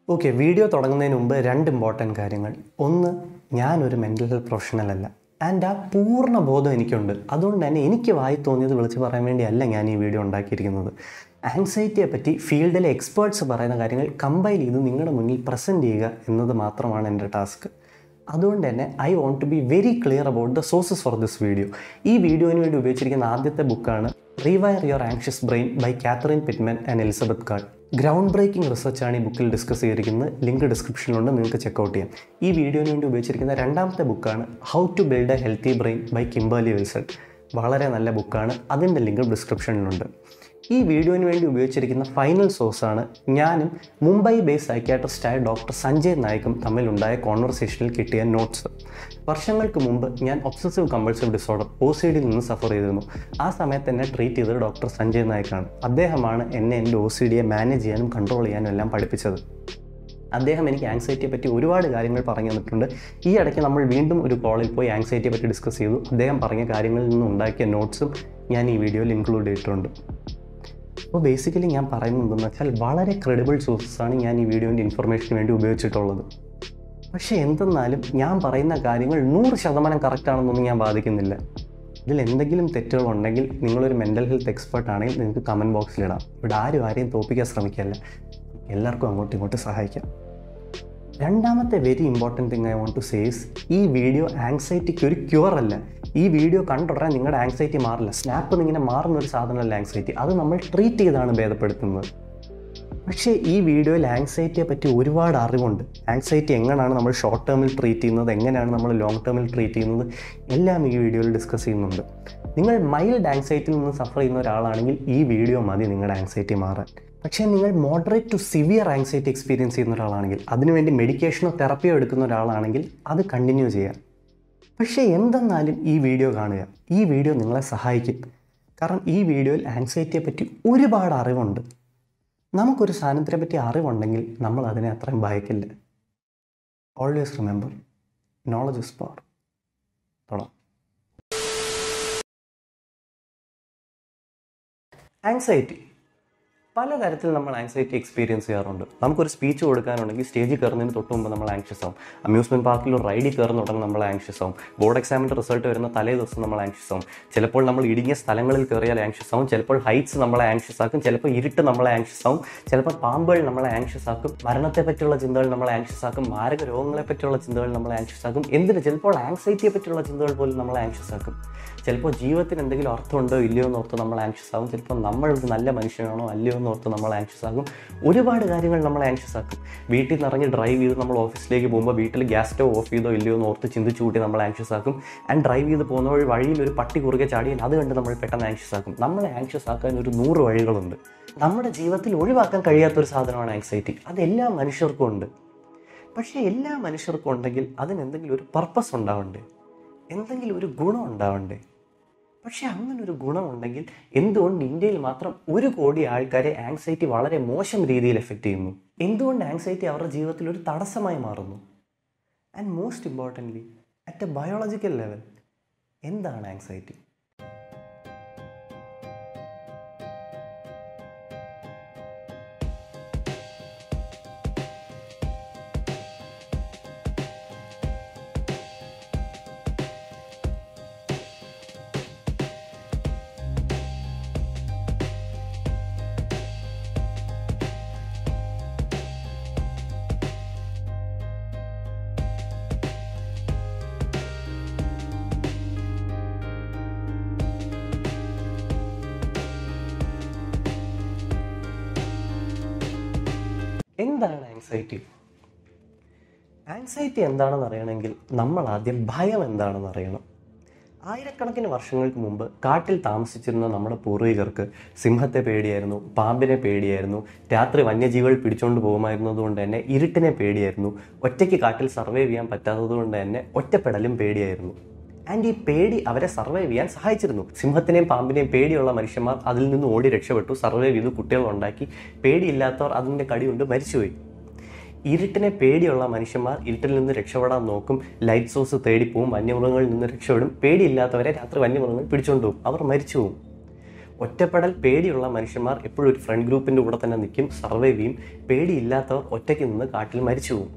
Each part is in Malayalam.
ഓക്കെ വീഡിയോ തുടങ്ങുന്നതിന് മുമ്പ് രണ്ട് ഇമ്പോർട്ടൻറ്റ് കാര്യങ്ങൾ ഒന്ന് ഞാനൊരു മെൻ്റൽ ഹെൽത്ത് പ്രൊഫഷണൽ അല്ല ആൻഡ് ആ പൂർണ്ണ ബോധം എനിക്കുണ്ട് അതുകൊണ്ട് തന്നെ എനിക്ക് വായി തോന്നിയത് വിളിച്ച് പറയാൻ വേണ്ടിയല്ല ഞാൻ ഈ വീഡിയോ ഉണ്ടാക്കിയിരിക്കുന്നത് ആങ്സൈറ്റിയെ പറ്റി ഫീൽഡിലെ എക്സ്പേർട്സ് പറയുന്ന കാര്യങ്ങൾ കമ്പൈൽ ചെയ്ത് നിങ്ങളുടെ മുന്നിൽ പ്രസൻറ്റ് ചെയ്യുക എന്നത് മാത്രമാണ് എൻ്റെ ടാസ്ക് അതുകൊണ്ട് തന്നെ I want to be very clear about the sources for this video ഈ വീഡിയോന് വേണ്ടി ഉപയോഗിച്ചിരിക്കുന്ന ആദ്യത്തെ ബുക്കാണ് rewire your anxious brain by Catherine Pittman and Elizabeth Karle groundbreaking റിസർച്ചാണ് ഈ ബുക്കിൽ ഡിസ്കസ് ചെയ്തിരിക്കുന്നത് ലിങ്ക് ഡിസ്ക്രിപ്ഷനിലുണ്ട് നിങ്ങൾക്ക് ചെക്കൗട്ട് ചെയ്യാം ഈ വീഡിയോന് വേണ്ടി ഉപയോഗിച്ചിരിക്കുന്ന രണ്ടാമത്തെ ബുക്കാണ് how to build a healthy brain by Kimberley Wilson വളരെ നല്ല ബുക്കാണ് അതിൻ്റെ ലിങ്ക് ഡിസ്ക്രിപ്ഷനിലുണ്ട് ഈ വീഡിയോന് വേണ്ടി ഉപയോഗിച്ചിരിക്കുന്ന ഫൈനൽ സോഴ്സാണ് ഞാനും മുംബൈ ബേസ് സൈക്യാട്രിസ്റ്റായ ഡോക്ടർ സഞ്ജയ് നായിക്കും തമ്മിലുണ്ടായ കോൺവെർസേഷനിൽ കിട്ടിയ നോട്ട്സ് വർഷങ്ങൾക്ക് മുമ്പ് ഞാൻ obsessive compulsive disorder O C ഡിയിൽ നിന്ന് സഫർ ചെയ്തിരുന്നു ആ സമയത്ത് എന്നെ ട്രീറ്റ് ചെയ്തത് ഡോക്ടർ സഞ്ജയ് നായിക്കാണ് അദ്ദേഹമാണ് എന്നെ എൻ്റെ ഒ സി ഡിയെ മാനേജ് ചെയ്യാനും കൺട്രോൾ ചെയ്യാനും എല്ലാം പഠിപ്പിച്ചത് അദ്ദേഹം എനിക്ക് ആങ്സൈറ്റിയെ പറ്റി ഒരുപാട് കാര്യങ്ങൾ പറഞ്ഞു തന്നിട്ടുണ്ട് ഈ ഇടയ്ക്ക് നമ്മൾ വീണ്ടും ഒരു കോളിൽ പോയി ആങ്സൈറ്റിയെ പറ്റി ഡിസ്കസ് ചെയ്തു അദ്ദേഹം പറഞ്ഞ കാര്യങ്ങളിൽ നിന്ന് ഉണ്ടാക്കിയ നോട്ട്സും ഞാൻ ഈ വീഡിയോയിൽ ഇൻക്ലൂഡ് ചെയ്തിട്ടുണ്ട് അപ്പോൾ ബേസിക്കലി ഞാൻ പറയുന്നത് എന്തെന്ന് വെച്ചാൽ വളരെ ക്രെഡിബിൾ സോഴ്സസാണ് ഞാൻ ഈ വീഡിയോൻ്റെ ഇൻഫർമേഷന് വേണ്ടി ഉപയോഗിച്ചിട്ടുള്ളത് പക്ഷേ എന്തെന്നാലും ഞാൻ പറയുന്ന കാര്യങ്ങൾ നൂറ് ശതമാനം കറക്റ്റ് ആണെന്നൊന്നും ഞാൻ വാദിക്കുന്നില്ല ഇതിൽ എന്തെങ്കിലും തെറ്റുകളുണ്ടെങ്കിൽ നിങ്ങളൊരു മെൻ്റൽ ഹെൽത്ത് എക്സ്പേർട്ട് ആണെങ്കിൽ നിങ്ങൾക്ക് കമൻറ്റ് ബോക്സിലിടാം ഇവിടെ ആരും ആരെയും തോപ്പിക്കാൻ ശ്രമിക്കല്ല എല്ലാവർക്കും അങ്ങോട്ടും ഇങ്ങോട്ടും സഹായിക്കാം രണ്ടാമത്തെ very important thing I want to says ഈ വീഡിയോ ആങ്സൈറ്റിക്ക് ഒരു ക്യൂർ അല്ല ഈ വീഡിയോ കണ്ടുടനെ നിങ്ങളുടെ ആങ്സൈറ്റി മാറില്ല സ്നാപ്പ് ഇങ്ങനെ മാറുന്ന ഒരു സാധനമല്ല ആങ്സൈറ്റി അത് നമ്മൾ ട്രീറ്റ് ചെയ്താണ് ഭേദപ്പെടുത്തുന്നത് പക്ഷേ ഈ വീഡിയോയിൽ ആങ്സൈറ്റിയെ പറ്റി ഒരുപാട് അറിവുണ്ട് ആങ്സൈറ്റി എങ്ങനെയാണ് നമ്മൾ ഷോർട്ട് ടേമിൽ ട്രീറ്റ് ചെയ്യുന്നത് എങ്ങനെയാണ് നമ്മൾ ലോങ് ടേമിൽ ട്രീറ്റ് ചെയ്യുന്നത് എല്ലാം ഈ വീഡിയോയിൽ ഡിസ്കസ് ചെയ്യുന്നുണ്ട് നിങ്ങൾ മൈൽഡ് ആങ്സൈറ്റിയിൽ നിന്ന് സഫർ ചെയ്യുന്ന ഒരാളാണെങ്കിൽ ഈ വീഡിയോ മതി നിങ്ങളുടെ ആങ്സൈറ്റി മാറാൻ പക്ഷേ നിങ്ങൾ moderate to severe anxiety experience ചെയ്യുന്ന ഒരാളാണെങ്കിൽ അതിനുവേണ്ടി മെഡിക്കേഷനോ തെറപ്പിയോ എടുക്കുന്ന ഒരാളാണെങ്കിൽ അത് കണ്ടിന്യൂ ചെയ്യാം പക്ഷേ എന്തെന്നാലും ഈ വീഡിയോ കാണുക ഈ വീഡിയോ നിങ്ങളെ സഹായിക്കും കാരണം ഈ വീഡിയോയിൽ ആങ്സൈറ്റിയെ പറ്റി ഒരുപാട് അറിവുണ്ട് നമുക്കൊരു സാധനത്തിനെ പറ്റി അറിവുണ്ടെങ്കിൽ നമ്മൾ അതിനെ അത്രയും ഭയക്കില്ല always remember knowledge is power തുടങ്ങാം ആങ്സൈറ്റി പലതരത്തിൽ നമ്മൾ ആങ്സൈറ്റി എക്സ്പീരിയൻസ് ചെയ്യാറുണ്ട് നമുക്കൊരു സ്പീച്ച് കൊടുക്കാനുണ്ടെങ്കിൽ സ്റ്റേജിൽ കയറുന്നതിന് തൊട്ട് മുമ്പ് നമ്മൾ ആങ്ഷ്യസ് ആവും അമ്യൂസ്മെൻറ്റ് പാർക്കിൽ ഒരു റൈഡിൽ കയറുന്ന ഉടനെ നമ്മൾ ആങ്ഷ്യസ് ആവും ബോർഡ് എക്സാമിൻ്റെ റിസൾട്ട് വരുന്ന തലേ ദിവസം നമ്മൾ ആങ്ഷ്യസ് ആവും ചിലപ്പോൾ നമ്മൾ ഇടുങ്ങിയ സ്ഥലങ്ങളിൽ കയറിയാൽ ആങ്ഷ്യസ് ആവും ചിലപ്പോൾ ഹൈറ്റ്സ് നമ്മളെ ആങ്ഷ്യസ് ആക്കും ചിലപ്പോൾ ഇരുട്ട് നമ്മളെ ആങ്ഷ്യസ് ആവും ചിലപ്പോൾ പാമ്പുകൾ നമ്മളെ ആങ്ഷ്യസ് ആക്കും മരണത്തെ പറ്റിയുള്ള ചിന്തകൾ നമ്മളെ ആങ്ഷ്യസ് ആക്കും മാരക രോഗങ്ങളെ പറ്റിയുള്ള ചിന്തകൾ നമ്മളെ ആങ്ഷ്യസ് ആക്കും എന്തിന് ചിലപ്പോൾ ആങ്സൈറ്റിയെ പറ്റിയുള്ള ചിന്തകൾ പോലും നമ്മളെ ആങ്ഷ്യസ് ആക്കും ചിലപ്പോൾ ജീവിതത്തിന് എന്തെങ്കിലും അർത്ഥമുണ്ടോ ഇല്ലയോ എന്ന് ഓർത്ത് നമ്മൾ ആങ്ഷ്യസ് ആകും ചിലപ്പോൾ നമ്മൾ ഒരു നല്ല മനുഷ്യനാണോ അല്ലയോ എന്ന് ഓർത്ത് നമ്മൾ ആങ്ഷ്യസ് ആകും ഒരുപാട് കാര്യങ്ങൾ നമ്മളെ ആങ്ഷ്യസ് ആക്കും വീട്ടിൽ നിന്ന് ഇറങ്ങി ഡ്രൈവ് ചെയ്ത് നമ്മൾ ഓഫീസിലേക്ക് പോകുമ്പോൾ വീട്ടിൽ ഗ്യാസ് സ്റ്റവ് ഓഫ് ചെയ്തോ ഇല്ലയോ എന്ന് ഓർത്ത് ചിന്തിച്ചു കൂട്ടി നമ്മൾ ആങ്ഷ്യസ് ആക്കും ആൻഡ് ഡ്രൈവ് ചെയ്ത് പോകുന്ന വഴി വഴിയിൽ ഒരു പട്ടി കുറുകെ ചാടിയാൽ അത് കണ്ട് നമ്മൾ പെട്ടെന്ന് ആങ്ഷ്യസ് ആക്കും നമ്മളെ ആങ്ഷ്യസ് ആക്കാൻ ഒരു നൂറ് വഴികളുണ്ട് നമ്മുടെ ജീവിതത്തിൽ ഒഴിവാക്കാൻ കഴിയാത്തൊരു സാധനമാണ് ആങ്സൈറ്റി അത് എല്ലാ മനുഷ്യർക്കും ഉണ്ട് പക്ഷേ എല്ലാ മനുഷ്യർക്കും ഉണ്ടെങ്കിൽ അതിന് എന്തെങ്കിലും ഒരു പർപ്പസ് ഉണ്ടാവണ്ടേ എന്തെങ്കിലും ഒരു ഗുണം ഉണ്ടാവണ്ടേ പക്ഷേ അങ്ങനെ ഒരു ഗുണമുണ്ടെങ്കിൽ എന്തുകൊണ്ട് ഇന്ത്യയിൽ മാത്രം ഒരു കോടി ആൾക്കാരെ ആങ്സൈറ്റി വളരെ മോശം രീതിയിൽ എഫക്റ്റ് ചെയ്യുന്നു എന്തുകൊണ്ട് ആങ്സൈറ്റി അവരുടെ ജീവിതത്തിൽ ഒരു തടസ്സമായി മാറുന്നു and most importantly at a biological level എന്താണ് ആങ്സൈറ്റി എന്താണ് ആങ്സൈറ്റി ആങ്സൈറ്റി എന്താണെന്ന് അറിയണമെങ്കിൽ നമ്മൾ ആദ്യം ഭയം എന്താണെന്ന് അറിയണം ആയിരക്കണക്കിന് വർഷങ്ങൾക്ക് മുമ്പ് കാട്ടിൽ താമസിച്ചിരുന്ന നമ്മുടെ പൂർവികർക്ക് സിംഹത്തെ പേടിയായിരുന്നു പാമ്പിനെ പേടിയായിരുന്നു രാത്രി വന്യജീവികൾ പിടിച്ചുകൊണ്ട് പോകുമായിരുന്നത് കൊണ്ട് തന്നെ ഇരുട്ടിനെ പേടിയായിരുന്നു ഒറ്റയ്ക്ക് കാട്ടിൽ സർവൈവ് ചെയ്യാൻ പറ്റാത്തത് കൊണ്ട് തന്നെ ഒറ്റപ്പെടലും പേടിയായിരുന്നു ആൻഡ് ഈ പേടി അവരെ സർവൈവ് ചെയ്യാൻ സഹായിച്ചിരുന്നു സിംഹത്തിനെയും പാമ്പിനെയും പേടിയുള്ള മനുഷ്യന്മാർ അതിൽ നിന്ന് ഓടി രക്ഷപ്പെട്ടു സർവൈവ് ചെയ്തു കുട്ടികൾ ഉണ്ടാക്കി പേടിയില്ലാത്തവർ അതിൻ്റെ കടികൊണ്ട് മരിച്ചുപോയി ഇരുട്ടിനെ പേടിയുള്ള മനുഷ്യന്മാർ ഇരുട്ടിൽ നിന്ന് രക്ഷപ്പെടാൻ നോക്കും ലൈറ്റ് സോഴ്സ് തേടിപ്പോവും വന്യമൃഗങ്ങളിൽ നിന്ന് രക്ഷപ്പെടും പേടിയില്ലാത്തവരെ രാത്രി വന്യമൃഗങ്ങൾ പിടിച്ചുകൊണ്ട് പോകും അവർ മരിച്ചു പോകും ഒറ്റപ്പെടൽ പേടിയുള്ള മനുഷ്യന്മാർ എപ്പോഴും ഒരു ഫ്രണ്ട് ഗ്രൂപ്പിൻ്റെ കൂടെ തന്നെ നിൽക്കും സർവൈവ് ചെയ്യും പേടിയില്ലാത്തവർ ഒറ്റയ്ക്ക് നിന്ന് കാട്ടിൽ മരിച്ചു പോകും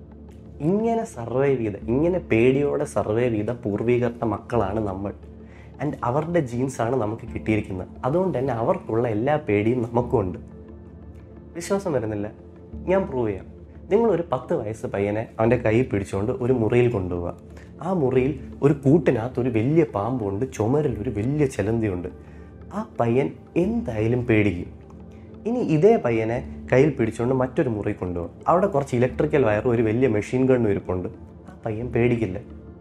ഇങ്ങനെ സർവൈവ് ചെയ്ത ഇങ്ങനെ പേടിയോടെ സർവൈവ് ചെയ്ത പൂർവീകരുടെ മക്കളാണ് നമ്മൾ ആൻഡ് അവരുടെ ജീൻസാണ് നമുക്ക് കിട്ടിയിരിക്കുന്നത് അതുകൊണ്ട് തന്നെ അവർക്കുള്ള എല്ലാ പേടിയും നമുക്കുമുണ്ട് വിശ്വാസം വരുന്നില്ല ഞാൻ പ്രൂവ് ചെയ്യാം നിങ്ങളൊരു പത്ത് വയസ്സ് പയ്യനെ അവൻ്റെ കൈ പിടിച്ചുകൊണ്ട് ഒരു മുറിയിൽ കൊണ്ടുപോവുക ആ മുറിയിൽ ഒരു കൂട്ടിനകത്ത് ഒരു വലിയ പാമ്പുണ്ട് ചുമരിൽ ഒരു വലിയ ചെലന്തിയുണ്ട് ആ പയ്യൻ എന്തായാലും പേടിക്കും ഇനി ഇതേ പയ്യനെ കയ്യിൽ പിടിച്ചുകൊണ്ട് മറ്റൊരു മുറി കൊണ്ടുപോകും അവിടെ കുറച്ച് ഇലക്ട്രിക്കൽ വയറും ഒരു വലിയ മെഷീൻ ഗണ്ണും ഇരിപ്പുണ്ട് ആ പയ്യൻ പേടിക്കില്ല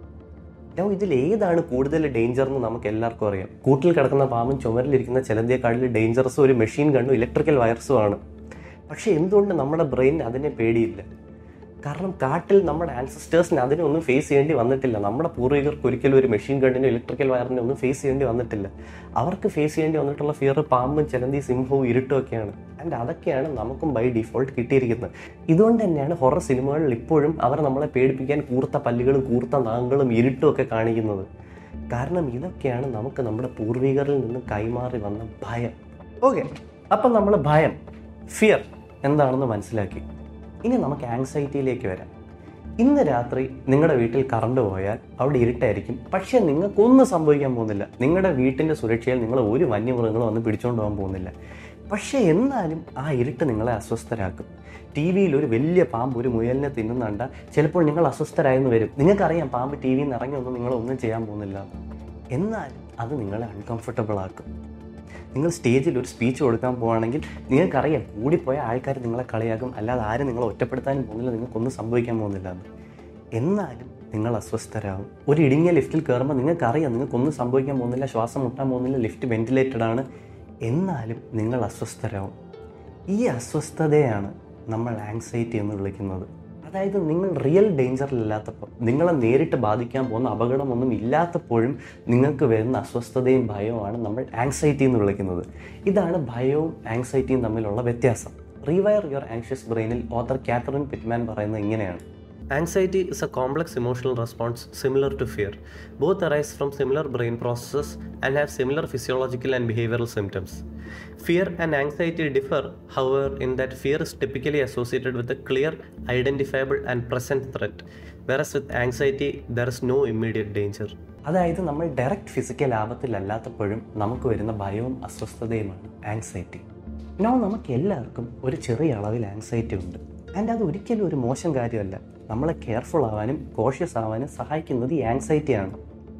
ലോ ഇതിൽ ഏതാണ് കൂടുതൽ ഡേഞ്ചർ എന്ന് നമുക്ക് എല്ലാവർക്കും അറിയാം കൂട്ടിൽ കിടക്കുന്ന പാമ്പും ചുമരിലിരിക്കുന്ന ചിലന്തിയെക്കാട്ടിൽ ഡേഞ്ചറസും ഒരു മെഷീൻ ഗണ്ണും ഇലക്ട്രിക്കൽ വയർസും ആണ് പക്ഷെ എന്തുകൊണ്ട് നമ്മുടെ ബ്രെയിൻ അതിനെ പേടിയില്ല കാരണം കാട്ടിൽ നമ്മുടെ ആൻസിസ്റ്റേഴ്സിന് അതിനെ ഒന്നും ഫേസ് ചെയ്യേണ്ടി വന്നിട്ടില്ല നമ്മുടെ പൂർവികർക്ക് ഒരിക്കലും ഒരു മെഷീൻ ഗണ്ണിനോ ഇലക്ട്രിക്കൽ വയറിനെ ഒന്നും ഫേസ് ചെയ്യേണ്ടി വന്നിട്ടില്ല അവർക്ക് ഫേസ് ചെയ്യേണ്ടി വന്നിട്ടുള്ള ഫിയർ പാമ്പും ചിലന്തി സിംഹവും ഇരുട്ടും ഒക്കെയാണ് ആൻഡ് അതൊക്കെയാണ് നമുക്കും ബൈ ഡിഫോൾട്ട് കിട്ടിയിരിക്കുന്നത് ഇതുകൊണ്ട് തന്നെയാണ് ഹൊറർ സിനിമകളിൽ ഇപ്പോഴും അവർ നമ്മളെ പേടിപ്പിക്കാൻ കൂർത്ത പല്ലുകളും കൂർത്ത നാങ്ങളും ഇരുട്ടും ഒക്കെ കാണിക്കുന്നത് കാരണം ഇതൊക്കെയാണ് നമുക്ക് നമ്മുടെ പൂർവികരിൽ നിന്ന് കൈമാറി വന്ന ഭയം ഓക്കെ അപ്പം നമ്മൾ ഭയം ഫിയർ എന്താണെന്ന് മനസ്സിലാക്കി ഇനി നമുക്ക് ആങ്സൈറ്റിയിലേക്ക് വരാം ഇന്ന് രാത്രി നിങ്ങളുടെ വീട്ടിൽ കറണ്ട് പോയാൽ അവിടെ ഇരുട്ടായിരിക്കും പക്ഷേ നിങ്ങൾക്കൊന്നും സംഭവിക്കാൻ പോകുന്നില്ല നിങ്ങളുടെ വീട്ടിൻ്റെ സുരക്ഷയിൽ നിങ്ങൾ ഒരു വന്യമൃഗങ്ങളും വന്ന് പിടിച്ചുകൊണ്ട് പോകാൻ പോകുന്നില്ല പക്ഷേ എന്നാലും ആ ഇരുട്ട് നിങ്ങളെ അസ്വസ്ഥരാക്കും ടി വിയിൽ ഒരു വലിയ പാമ്പ് ഒരു മുയലിനെ തിന്നുന്നുണ്ട ചിലപ്പോൾ നിങ്ങൾ അസ്വസ്ഥരായെന്ന് വരും നിങ്ങൾക്കറിയാം പാമ്പ് ടി വിയിൽ നിന്ന് ഇറങ്ങി ഒന്നും നിങ്ങളൊന്നും ചെയ്യാൻ പോകുന്നില്ല എന്നാലും അത് നിങ്ങളെ അൺകംഫർട്ടബിൾ ആക്കും നിങ്ങൾ സ്റ്റേജിൽ ഒരു സ്പീച്ച് കൊടുക്കാൻ പോവുകയാണെങ്കിൽ നിങ്ങൾക്കറിയാം കൂടിപ്പോയ ആൾക്കാർ നിങ്ങളെ കളിയാക്കും അല്ലാതെ ആരും നിങ്ങളെ ഒറ്റപ്പെടുത്താനും പോകുന്നില്ല നിങ്ങൾക്കൊന്നും സംഭവിക്കാൻ പോകുന്നില്ല എന്ന് എന്നാലും നിങ്ങൾ അസ്വസ്ഥരാകും ഒരു ഇടുങ്ങിയ ലിഫ്റ്റിൽ കയറുമ്പോൾ നിങ്ങൾക്കറിയാം നിങ്ങൾക്കൊന്നും സംഭവിക്കാൻ പോകുന്നില്ല ശ്വാസം മുട്ടാൻ പോകുന്നില്ല ലിഫ്റ്റ് വെന്റിലേറ്റഡ് ആണ് എന്നാലും നിങ്ങൾ അസ്വസ്ഥരാകും ഈ അസ്വസ്ഥതയാണ് നമ്മൾ ആങ്സൈറ്റി എന്ന് വിളിക്കുന്നത് അതായത് നിങ്ങൾ റിയൽ ഡേഞ്ചറിലില്ലാത്തപ്പോൾ നിങ്ങളെ നേരിട്ട് ബാധിക്കാൻ പോകുന്ന അപകടമൊന്നും ഇല്ലാത്തപ്പോഴും നിങ്ങൾക്ക് വരുന്ന അസ്വസ്ഥതയും ഭയവുമാണ് നമ്മൾ ആങ്സൈറ്റി എന്ന് വിളിക്കുന്നത് ഇതാണ് ഭയവും ആങ്സൈറ്റിയും തമ്മിലുള്ള വ്യത്യാസം റീവയർ യുവർ ആങ്ഷ്യസ് ബ്രെയിനിൽ ഓത്തർ കാത്തറിൻ പിറ്റ്മാൻ പറയുന്നത് ഇങ്ങനെയാണ് Anxiety is a complex emotional response similar to fear. Both arise from similar brain processes and have similar physiological and behavioral symptoms. Fear and anxiety differ, however, in that fear is typically associated with a clear, identifiable, and present threat, whereas with anxiety, there is no immediate danger. അതായത് നമ്മൾ ഡയറക്റ്റ് ഫിസിക്കൽ ആപത്തിലല്ലാത്തപ്പോഴും നമുക്ക് വരുന്ന ഭയവും അസ്വസ്ഥതയുമാണ് ആങ്സൈറ്റി നോ നമുക്ക് എല്ലാവർക്കും ഒരു ചെറിയ അളവിൽ ആങ്സൈറ്റി ഉണ്ട് ആൻഡ് അത് ഒരിക്കലും ഒരു മോശം കാര്യമല്ല നമ്മളെ കെയർഫുൾ ആവാനും കോഷ്യസ് ആവാനും സഹായിക്കുന്നത് ഈ ആങ്സൈറ്റിയാണ്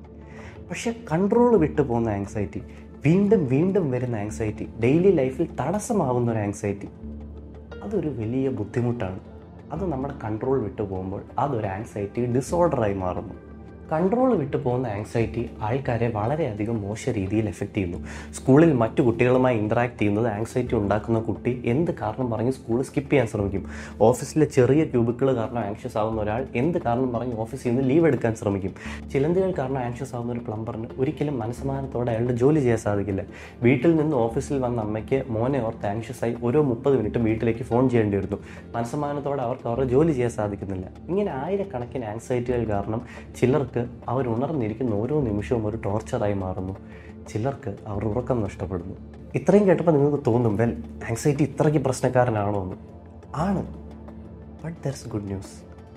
പക്ഷെ കൺട്രോൾ വിട്ടു പോകുന്ന ആങ്സൈറ്റി വീണ്ടും വീണ്ടും വരുന്ന ആങ്സൈറ്റി ഡെയിലി ലൈഫിൽ തടസ്സമാവുന്ന ഒരു ആങ്സൈറ്റി അതൊരു വലിയ ബുദ്ധിമുട്ടാണ് അത് നമ്മുടെ കൺട്രോൾ വിട്ടു പോകുമ്പോൾ അതൊരു ആങ്സൈറ്റി ഡിസോർഡറായി മാറുന്നു കൺട്രോൾ വിട്ടു പോകുന്ന ആങ്സൈറ്റി ആൾക്കാരെ വളരെയധികം മോശ രീതിയിൽ എഫക്റ്റ് ചെയ്യുന്നു സ്കൂളിൽ മറ്റു കുട്ടികളുമായി ഇൻറ്ററാക്ട് ചെയ്യുന്നത് ആങ്സൈറ്റി ഉണ്ടാക്കുന്ന കുട്ടി എന്ത് കാരണം പറഞ്ഞ് സ്കൂൾ സ്കിപ്പ് ചെയ്യാൻ ശ്രമിക്കും ഓഫീസിലെ ചെറിയ ക്യൂബിക്കിൾ കാരണം ആങ്ഷ്യസ് ആവുന്ന ഒരാൾ എന്ത് കാരണം പറഞ്ഞ് ഓഫീസിൽ നിന്ന് ലീവ് എടുക്കാൻ ശ്രമിക്കും ചിലന്തികൾ കാരണം ആങ്ഷ്യസ് ആവുന്ന ഒരു പ്ലംബറിന് ഒരിക്കലും മനസ്സമാനത്തോടെ അയാളുടെ ജോലി ചെയ്യാൻ സാധിക്കില്ല വീട്ടിൽ നിന്ന് ഓഫീസിൽ വന്ന അമ്മയ്ക്ക് മോനെ ഓർത്ത് ആങ്ഷ്യസ് ആയി ഓരോ മുപ്പത് മിനിറ്റ് വീട്ടിലേക്ക് ഫോൺ ചെയ്യേണ്ടി വരുന്നു മനസ്സമാനത്തോടെ അവർക്ക് അവരുടെ ജോലി ചെയ്യാൻ സാധിക്കുന്നില്ല ഇങ്ങനെ ആയിരക്കണക്കിന് ആങ്സൈറ്റികൾ കാരണം ചിലർക്ക് അവർ ഉണർന്നിരിക്കുന്ന ഓരോ നിമിഷവും ഒരു ടോർച്ചറായി മാറുന്നു ചിലർക്ക് അവർ ഉറക്കം നഷ്ടപ്പെടുന്നു ഇത്രയും കേട്ടപ്പോൾ നിങ്ങൾക്ക് തോന്നും വെൽ ആങ്സൈറ്റി ഇത്രയ്ക്ക് പ്രശ്നക്കാരനാണോ എന്ന് ആണ് but there's good news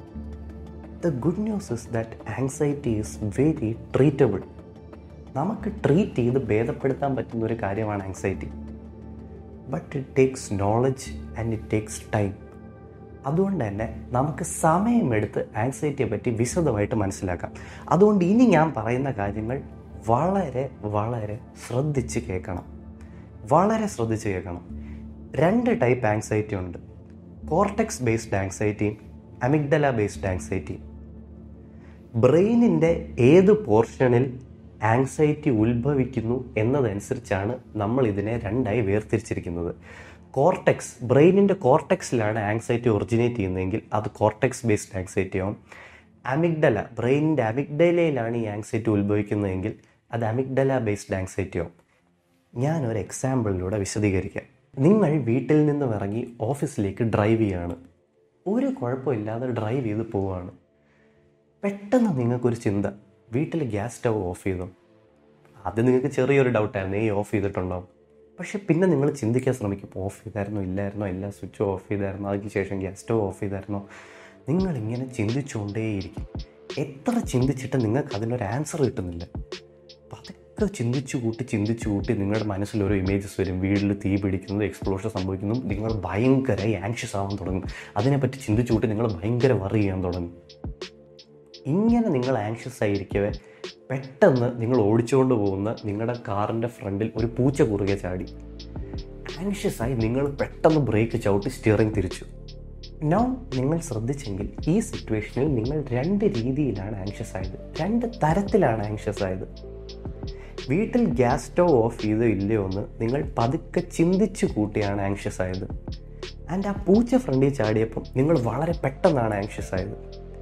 the good news is that anxiety is very treatable നമുക്ക് ട്രീറ്റ് ചെയ്ത് ഭേദപ്പെടുത്താൻ പറ്റുന്ന ഒരു കാര്യമാണ് anxiety but it takes knowledge and it takes time അതുകൊണ്ട് തന്നെ നമുക്ക് സമയമെടുത്ത് ആങ്സൈറ്റിയെ പറ്റി വിശദമായിട്ട് മനസ്സിലാക്കാം അതുകൊണ്ട് ഇനി ഞാൻ പറയുന്ന കാര്യങ്ങൾ വളരെ വളരെ ശ്രദ്ധിച്ച് കേൾക്കണം വളരെ ശ്രദ്ധിച്ച് കേൾക്കണം രണ്ട് ടൈപ്പ് ആങ്സൈറ്റി ഉണ്ട് കോർട്ടെക്സ് ബേസ്ഡ് ആങ്സൈറ്റിയും അമിഗ്ഡല ബേസ്ഡ് ആങ്സൈറ്റിയും ബ്രെയിനിൻ്റെ ഏത് പോർഷനിൽ ആങ്സൈറ്റി ഉത്ഭവിക്കുന്നു എന്നതനുസരിച്ചാണ് നമ്മൾ ഇതിനെ രണ്ടായി വേർതിരിച്ചിരിക്കുന്നത് കോർട്ടെക്സ് ബ്രെയിനിൻ്റെ കോർട്ടെക്സിലാണ് ആങ്സൈറ്റി ഒറിജിനേറ്റ് ചെയ്യുന്നതെങ്കിൽ അത് കോർട്ടെക്സ് ബേസ്ഡ് ആങ്സൈറ്റി ആവും അമിഗ്ഡല ബ്രെയിനിൻ്റെ അമിഗ്ഡലയിലാണ് ഈ ആങ്സൈറ്റി ഉത്ഭവിക്കുന്നതെങ്കിൽ അത് അമിഗ്ഡല ബേസ്ഡ് ആങ്സൈറ്റി ആവും ഞാനൊരു എക്സാമ്പിളിലൂടെ വിശദീകരിക്കാം നിങ്ങൾ വീട്ടിൽ നിന്നും ഇറങ്ങി ഓഫീസിലേക്ക് ഡ്രൈവ് ചെയ്യാണ് ഒരു കുഴപ്പമില്ലാതെ ഡ്രൈവ് ചെയ്ത് പോവുകയാണ് പെട്ടെന്ന് നിങ്ങൾക്കൊരു ചിന്ത വീട്ടിൽ ഗ്യാസ് സ്റ്റവ് ഓഫ് ചെയ്തോ അത് നിങ്ങൾക്ക് ചെറിയൊരു ഡൗട്ടായിരുന്നു ഈ ഓഫ് ചെയ്തിട്ടുണ്ടോ പക്ഷെ പിന്നെ നിങ്ങൾ ചിന്തിക്കാൻ ശ്രമിക്കും ഓഫ് ചെയ്തായിരുന്നോ ഇല്ലായിരുന്നോ എല്ലാ സ്വിച്ചും ഓഫ് ചെയ്തായിരുന്നോ അതിന് ശേഷം ഗ്യാസ് സ്റ്റവ് ഓഫ് ചെയ്തായിരുന്നോ നിങ്ങളിങ്ങനെ ചിന്തിച്ചുകൊണ്ടേയിരിക്കും എത്ര ചിന്തിച്ചിട്ട് നിങ്ങൾക്ക് അതിനൊരു ആൻസർ കിട്ടുന്നില്ല പതുക്കെ ചിന്തിച്ചു കൂട്ടി ചിന്തിച്ചു കൂട്ടി നിങ്ങളുടെ മനസ്സിൽ ഓരോ ഇമേജസ് വരും വീട്ടിൽ തീ പിടിക്കുന്നത് എക്സ്പ്ലോഷൻ സംഭവിക്കുന്നു നിങ്ങൾ ഭയങ്കര ആൻഷ്യസ് ആവാൻ തുടങ്ങും അതിനെപ്പറ്റി ചിന്തിച്ചു കൂട്ടി നിങ്ങൾ ഭയങ്കര വറി ചെയ്യാൻ തുടങ്ങും ഇങ്ങനെ നിങ്ങൾ ആൻഷ്യസ് ആയിരിക്കവേ പെട്ടെന്ന് നിങ്ങൾ ഓടിച്ചുകൊണ്ട് പോകുന്ന നിങ്ങളുടെ കാറിൻ്റെ ഫ്രണ്ടിൽ ഒരു പൂച്ച കുറുകെ ചാടി ആൻഷ്യസ് ആയി നിങ്ങൾ പെട്ടെന്ന് ബ്രേക്ക് ചവിട്ടി സ്റ്റിയറിംഗ് തിരിച്ചു നോ നിങ്ങൾ ശ്രദ്ധിച്ചെങ്കിൽ ഈ സിറ്റുവേഷനിൽ നിങ്ങൾ രണ്ട് രീതിയിലാണ് ആൻഷ്യസ് ആയത് രണ്ട് തരത്തിലാണ് ആൻഷ്യസ് ആയത് വീട്ടിൽ ഗ്യാസ് സ്റ്റവ് ഓഫ് ചെയ്തോ ഇല്ലയോ എന്ന് നിങ്ങൾ പതുക്കെ ചിന്തിച്ചു കൂട്ടിയാണ് ആൻഷ്യസ് ആയത് ആൻഡ് ആ പൂച്ച ഫ്രണ്ടിൽ ചാടിയപ്പം നിങ്ങൾ വളരെ പെട്ടെന്നാണ് ആൻഷ്യസ് ആയത്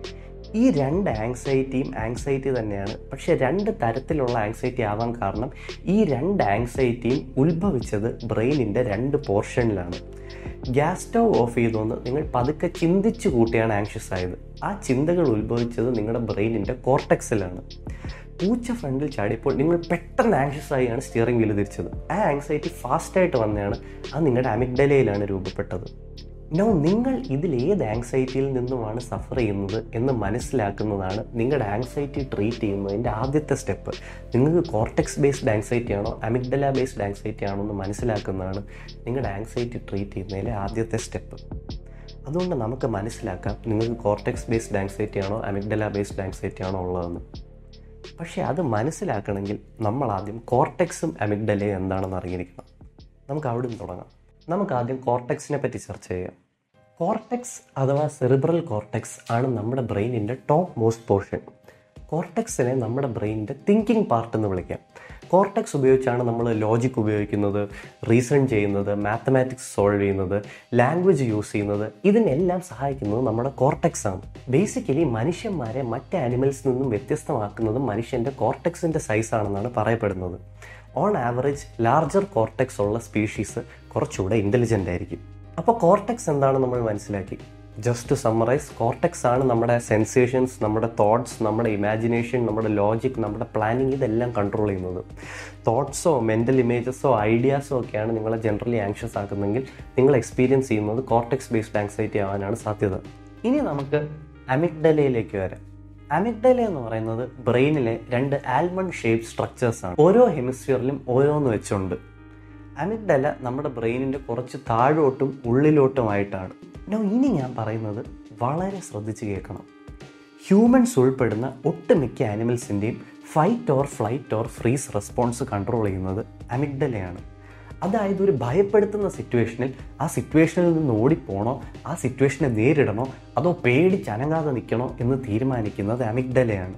ഈ രണ്ട് ആങ്സൈറ്റിയും ആങ്സൈറ്റി തന്നെയാണ് പക്ഷെ രണ്ട് തരത്തിലുള്ള ആങ്സൈറ്റി ആവാൻ കാരണം ഈ രണ്ട് ആങ്സൈറ്റിയും ഉത്ഭവിച്ചത് ബ്രെയിനിൻ്റെ രണ്ട് പോർഷനിലാണ് ഗ്യാസ് സ്റ്റവ് ഓഫ് ചെയ്തുകൊണ്ട് നിങ്ങൾ പതുക്കെ ചിന്തിച്ചു കൂട്ടിയാണ് ആങ്ഷ്യസ് ആയത് ആ ചിന്തകൾ ഉത്ഭവിച്ചത് നിങ്ങളുടെ ബ്രെയിനിൻ്റെ കോർട്ടക്സിലാണ് പൂച്ച ഫ്രണ്ടിൽ ചാടിയപ്പോൾ നിങ്ങൾ പെട്ടെന്ന് ആങ്ഷ്യസ് ആയാണ് സ്റ്റിയറിംഗ് വീല് തിരിച്ചത് ആ ആങ്സൈറ്റി ഫാസ്റ്റായിട്ട് വന്നതാണ് അത് നിങ്ങളുടെ അമിഗ്ഡലയിലാണ് രൂപപ്പെട്ടത് നോ നിങ്ങൾ ഇതിൽ ഏത് ആങ്സൈറ്റിയിൽ നിന്നുമാണ് സഫർ ചെയ്യുന്നത് എന്ന് മനസ്സിലാക്കുന്നതാണ് നിങ്ങളുടെ ആങ്സൈറ്റി ട്രീറ്റ് ചെയ്യുന്നതിൻ്റെ ആദ്യത്തെ സ്റ്റെപ്പ് നിങ്ങൾക്ക് കോർട്ടെക്സ് ബേസ്ഡ് ആങ്സൈറ്റി ആണോ അമിഗ്ഡല ബേസ്ഡ് ആങ്സൈറ്റി ആണോ എന്ന് മനസ്സിലാക്കുന്നതാണ് നിങ്ങളുടെ ആങ്സൈറ്റി ട്രീറ്റ് ചെയ്യുന്നതിലെ ആദ്യത്തെ സ്റ്റെപ്പ് അതുകൊണ്ട് നമുക്ക് മനസ്സിലാക്കാം നിങ്ങൾക്ക് കോർട്ടെക്സ് ബേസ്ഡ് ആങ്സൈറ്റി ആണോ അമിഗ്ഡല ബേസ്ഡ് ആങ്സൈറ്റി ആണോ ഉള്ളതെന്ന് പക്ഷേ അത് മനസ്സിലാക്കണമെങ്കിൽ നമ്മൾ ആദ്യം കോർട്ടെക്സും അമിഗ്ഡലയും എന്താണെന്ന് അറിഞ്ഞിരിക്കണം നമുക്ക് അവിടെ നിന്ന് തുടങ്ങാം നമുക്ക് ആദ്യം കോർട്ടെക്സിനെ പറ്റി ചർച്ച ചെയ്യാം കോർട്ടെക്സ് അഥവാ സെറിബ്രൽ കോർട്ടെക്സ് ആണ് നമ്മുടെ ബ്രെയിനിൻ്റെ ടോപ്പ് മോസ്റ്റ് പോർഷൻ കോർട്ടെക്സിനെ നമ്മുടെ ബ്രെയിനിൻ്റെ തിങ്കിങ് പാർട്ട് എന്ന് വിളിക്കാം കോർട്ടെക്സ് ഉപയോഗിച്ചാണ് നമ്മൾ ലോജിക് ഉപയോഗിക്കുന്നത് റീസൺ ചെയ്യുന്നത് മാത്തമാറ്റിക്സ് സോൾവ് ചെയ്യുന്നത് ലാംഗ്വേജ് യൂസ് ചെയ്യുന്നത് ഇതിനെല്ലാം സഹായിക്കുന്നത് നമ്മുടെ കോർട്ടെക്സ് ആണ് ബേസിക്കലി മനുഷ്യന്മാരെ മറ്റ് ആനിമൽസിൽ നിന്നും വ്യത്യസ്തമാക്കുന്നത് മനുഷ്യൻ്റെ കോർട്ടെക്സിൻ്റെ സൈസ് ആണെന്നാണ് പറയപ്പെടുന്നത് ഓൺ ആവറേജ് ലാർജർ കോർട്ടെക്സ് ഉള്ള സ്പീഷീസ് കുറച്ചുകൂടെ ഇൻ്റലിജൻ്റ് ആയിരിക്കും അപ്പോൾ കോർട്ടെക്സ് എന്താണ് നമ്മൾ മനസ്സിലാക്കി ജസ്റ്റ് ടു സമ്മറൈസ് കോർട്ടെക്സ് ആണ് നമ്മുടെ സെൻസേഷൻസ് നമ്മുടെ തോട്ട്സ് നമ്മുടെ ഇമാജിനേഷൻ നമ്മുടെ ലോജിക് നമ്മുടെ പ്ലാനിങ് ഇതെല്ലാം കൺട്രോൾ ചെയ്യുന്നത് തോട്ട്സോ മെൻ്റൽ ഇമേജസോ ഐഡിയാസോ ഒക്കെയാണ് നിങ്ങളെ ജനറലി ആങ്ഷ്യസ് ആക്കുന്നെങ്കിൽ നിങ്ങൾ എക്സ്പീരിയൻസ് ചെയ്യുന്നത് കോർട്ടെക്സ് ബേസ്ഡ് ആങ്സൈറ്റി ആവാനാണ് സാധ്യത ഇനി നമുക്ക് അമിഗ്ഡലയിലേക്ക് വരാം അമിഗ്ഡല എന്ന് പറയുന്നത് ബ്രെയിനിലെ രണ്ട് ആൽമണ്ട് ഷേപ്പ് സ്ട്രക്ചേഴ്സ് ആണ് ഓരോ ഹെമിസ്ഫിയറിലും ഓരോന്ന് വെച്ചുണ്ട് അമിഗ്ഡല നമ്മുടെ ബ്രെയിനിൻ്റെ കുറച്ച് താഴോട്ടും ഉള്ളിലോട്ടുമായിട്ടാണ് നോ ഇനി ഞാൻ പറയുന്നത് വളരെ ശ്രദ്ധിച്ച് കേൾക്കണം ഹ്യൂമൻസ് ഉൾപ്പെടുന്ന ഒട്ടുമിക്ക ആനിമൽസിൻ്റെയും fight or flight or freeze response control ചെയ്യുന്നത് അമിഗ്ഡലയാണ് അതായത് ഒരു ഭയപ്പെടുത്തുന്ന സിറ്റുവേഷനിൽ ആ സിറ്റുവേഷനിൽ നിന്ന് ഓടിപ്പോണോ ആ സിറ്റുവേഷനെ നേരിടണോ അതോ പേടിച്ച് അനങ്ങാതെ നിൽക്കണോ എന്ന് തീരുമാനിക്കുന്നത് അമിഗ്ഡലയാണ്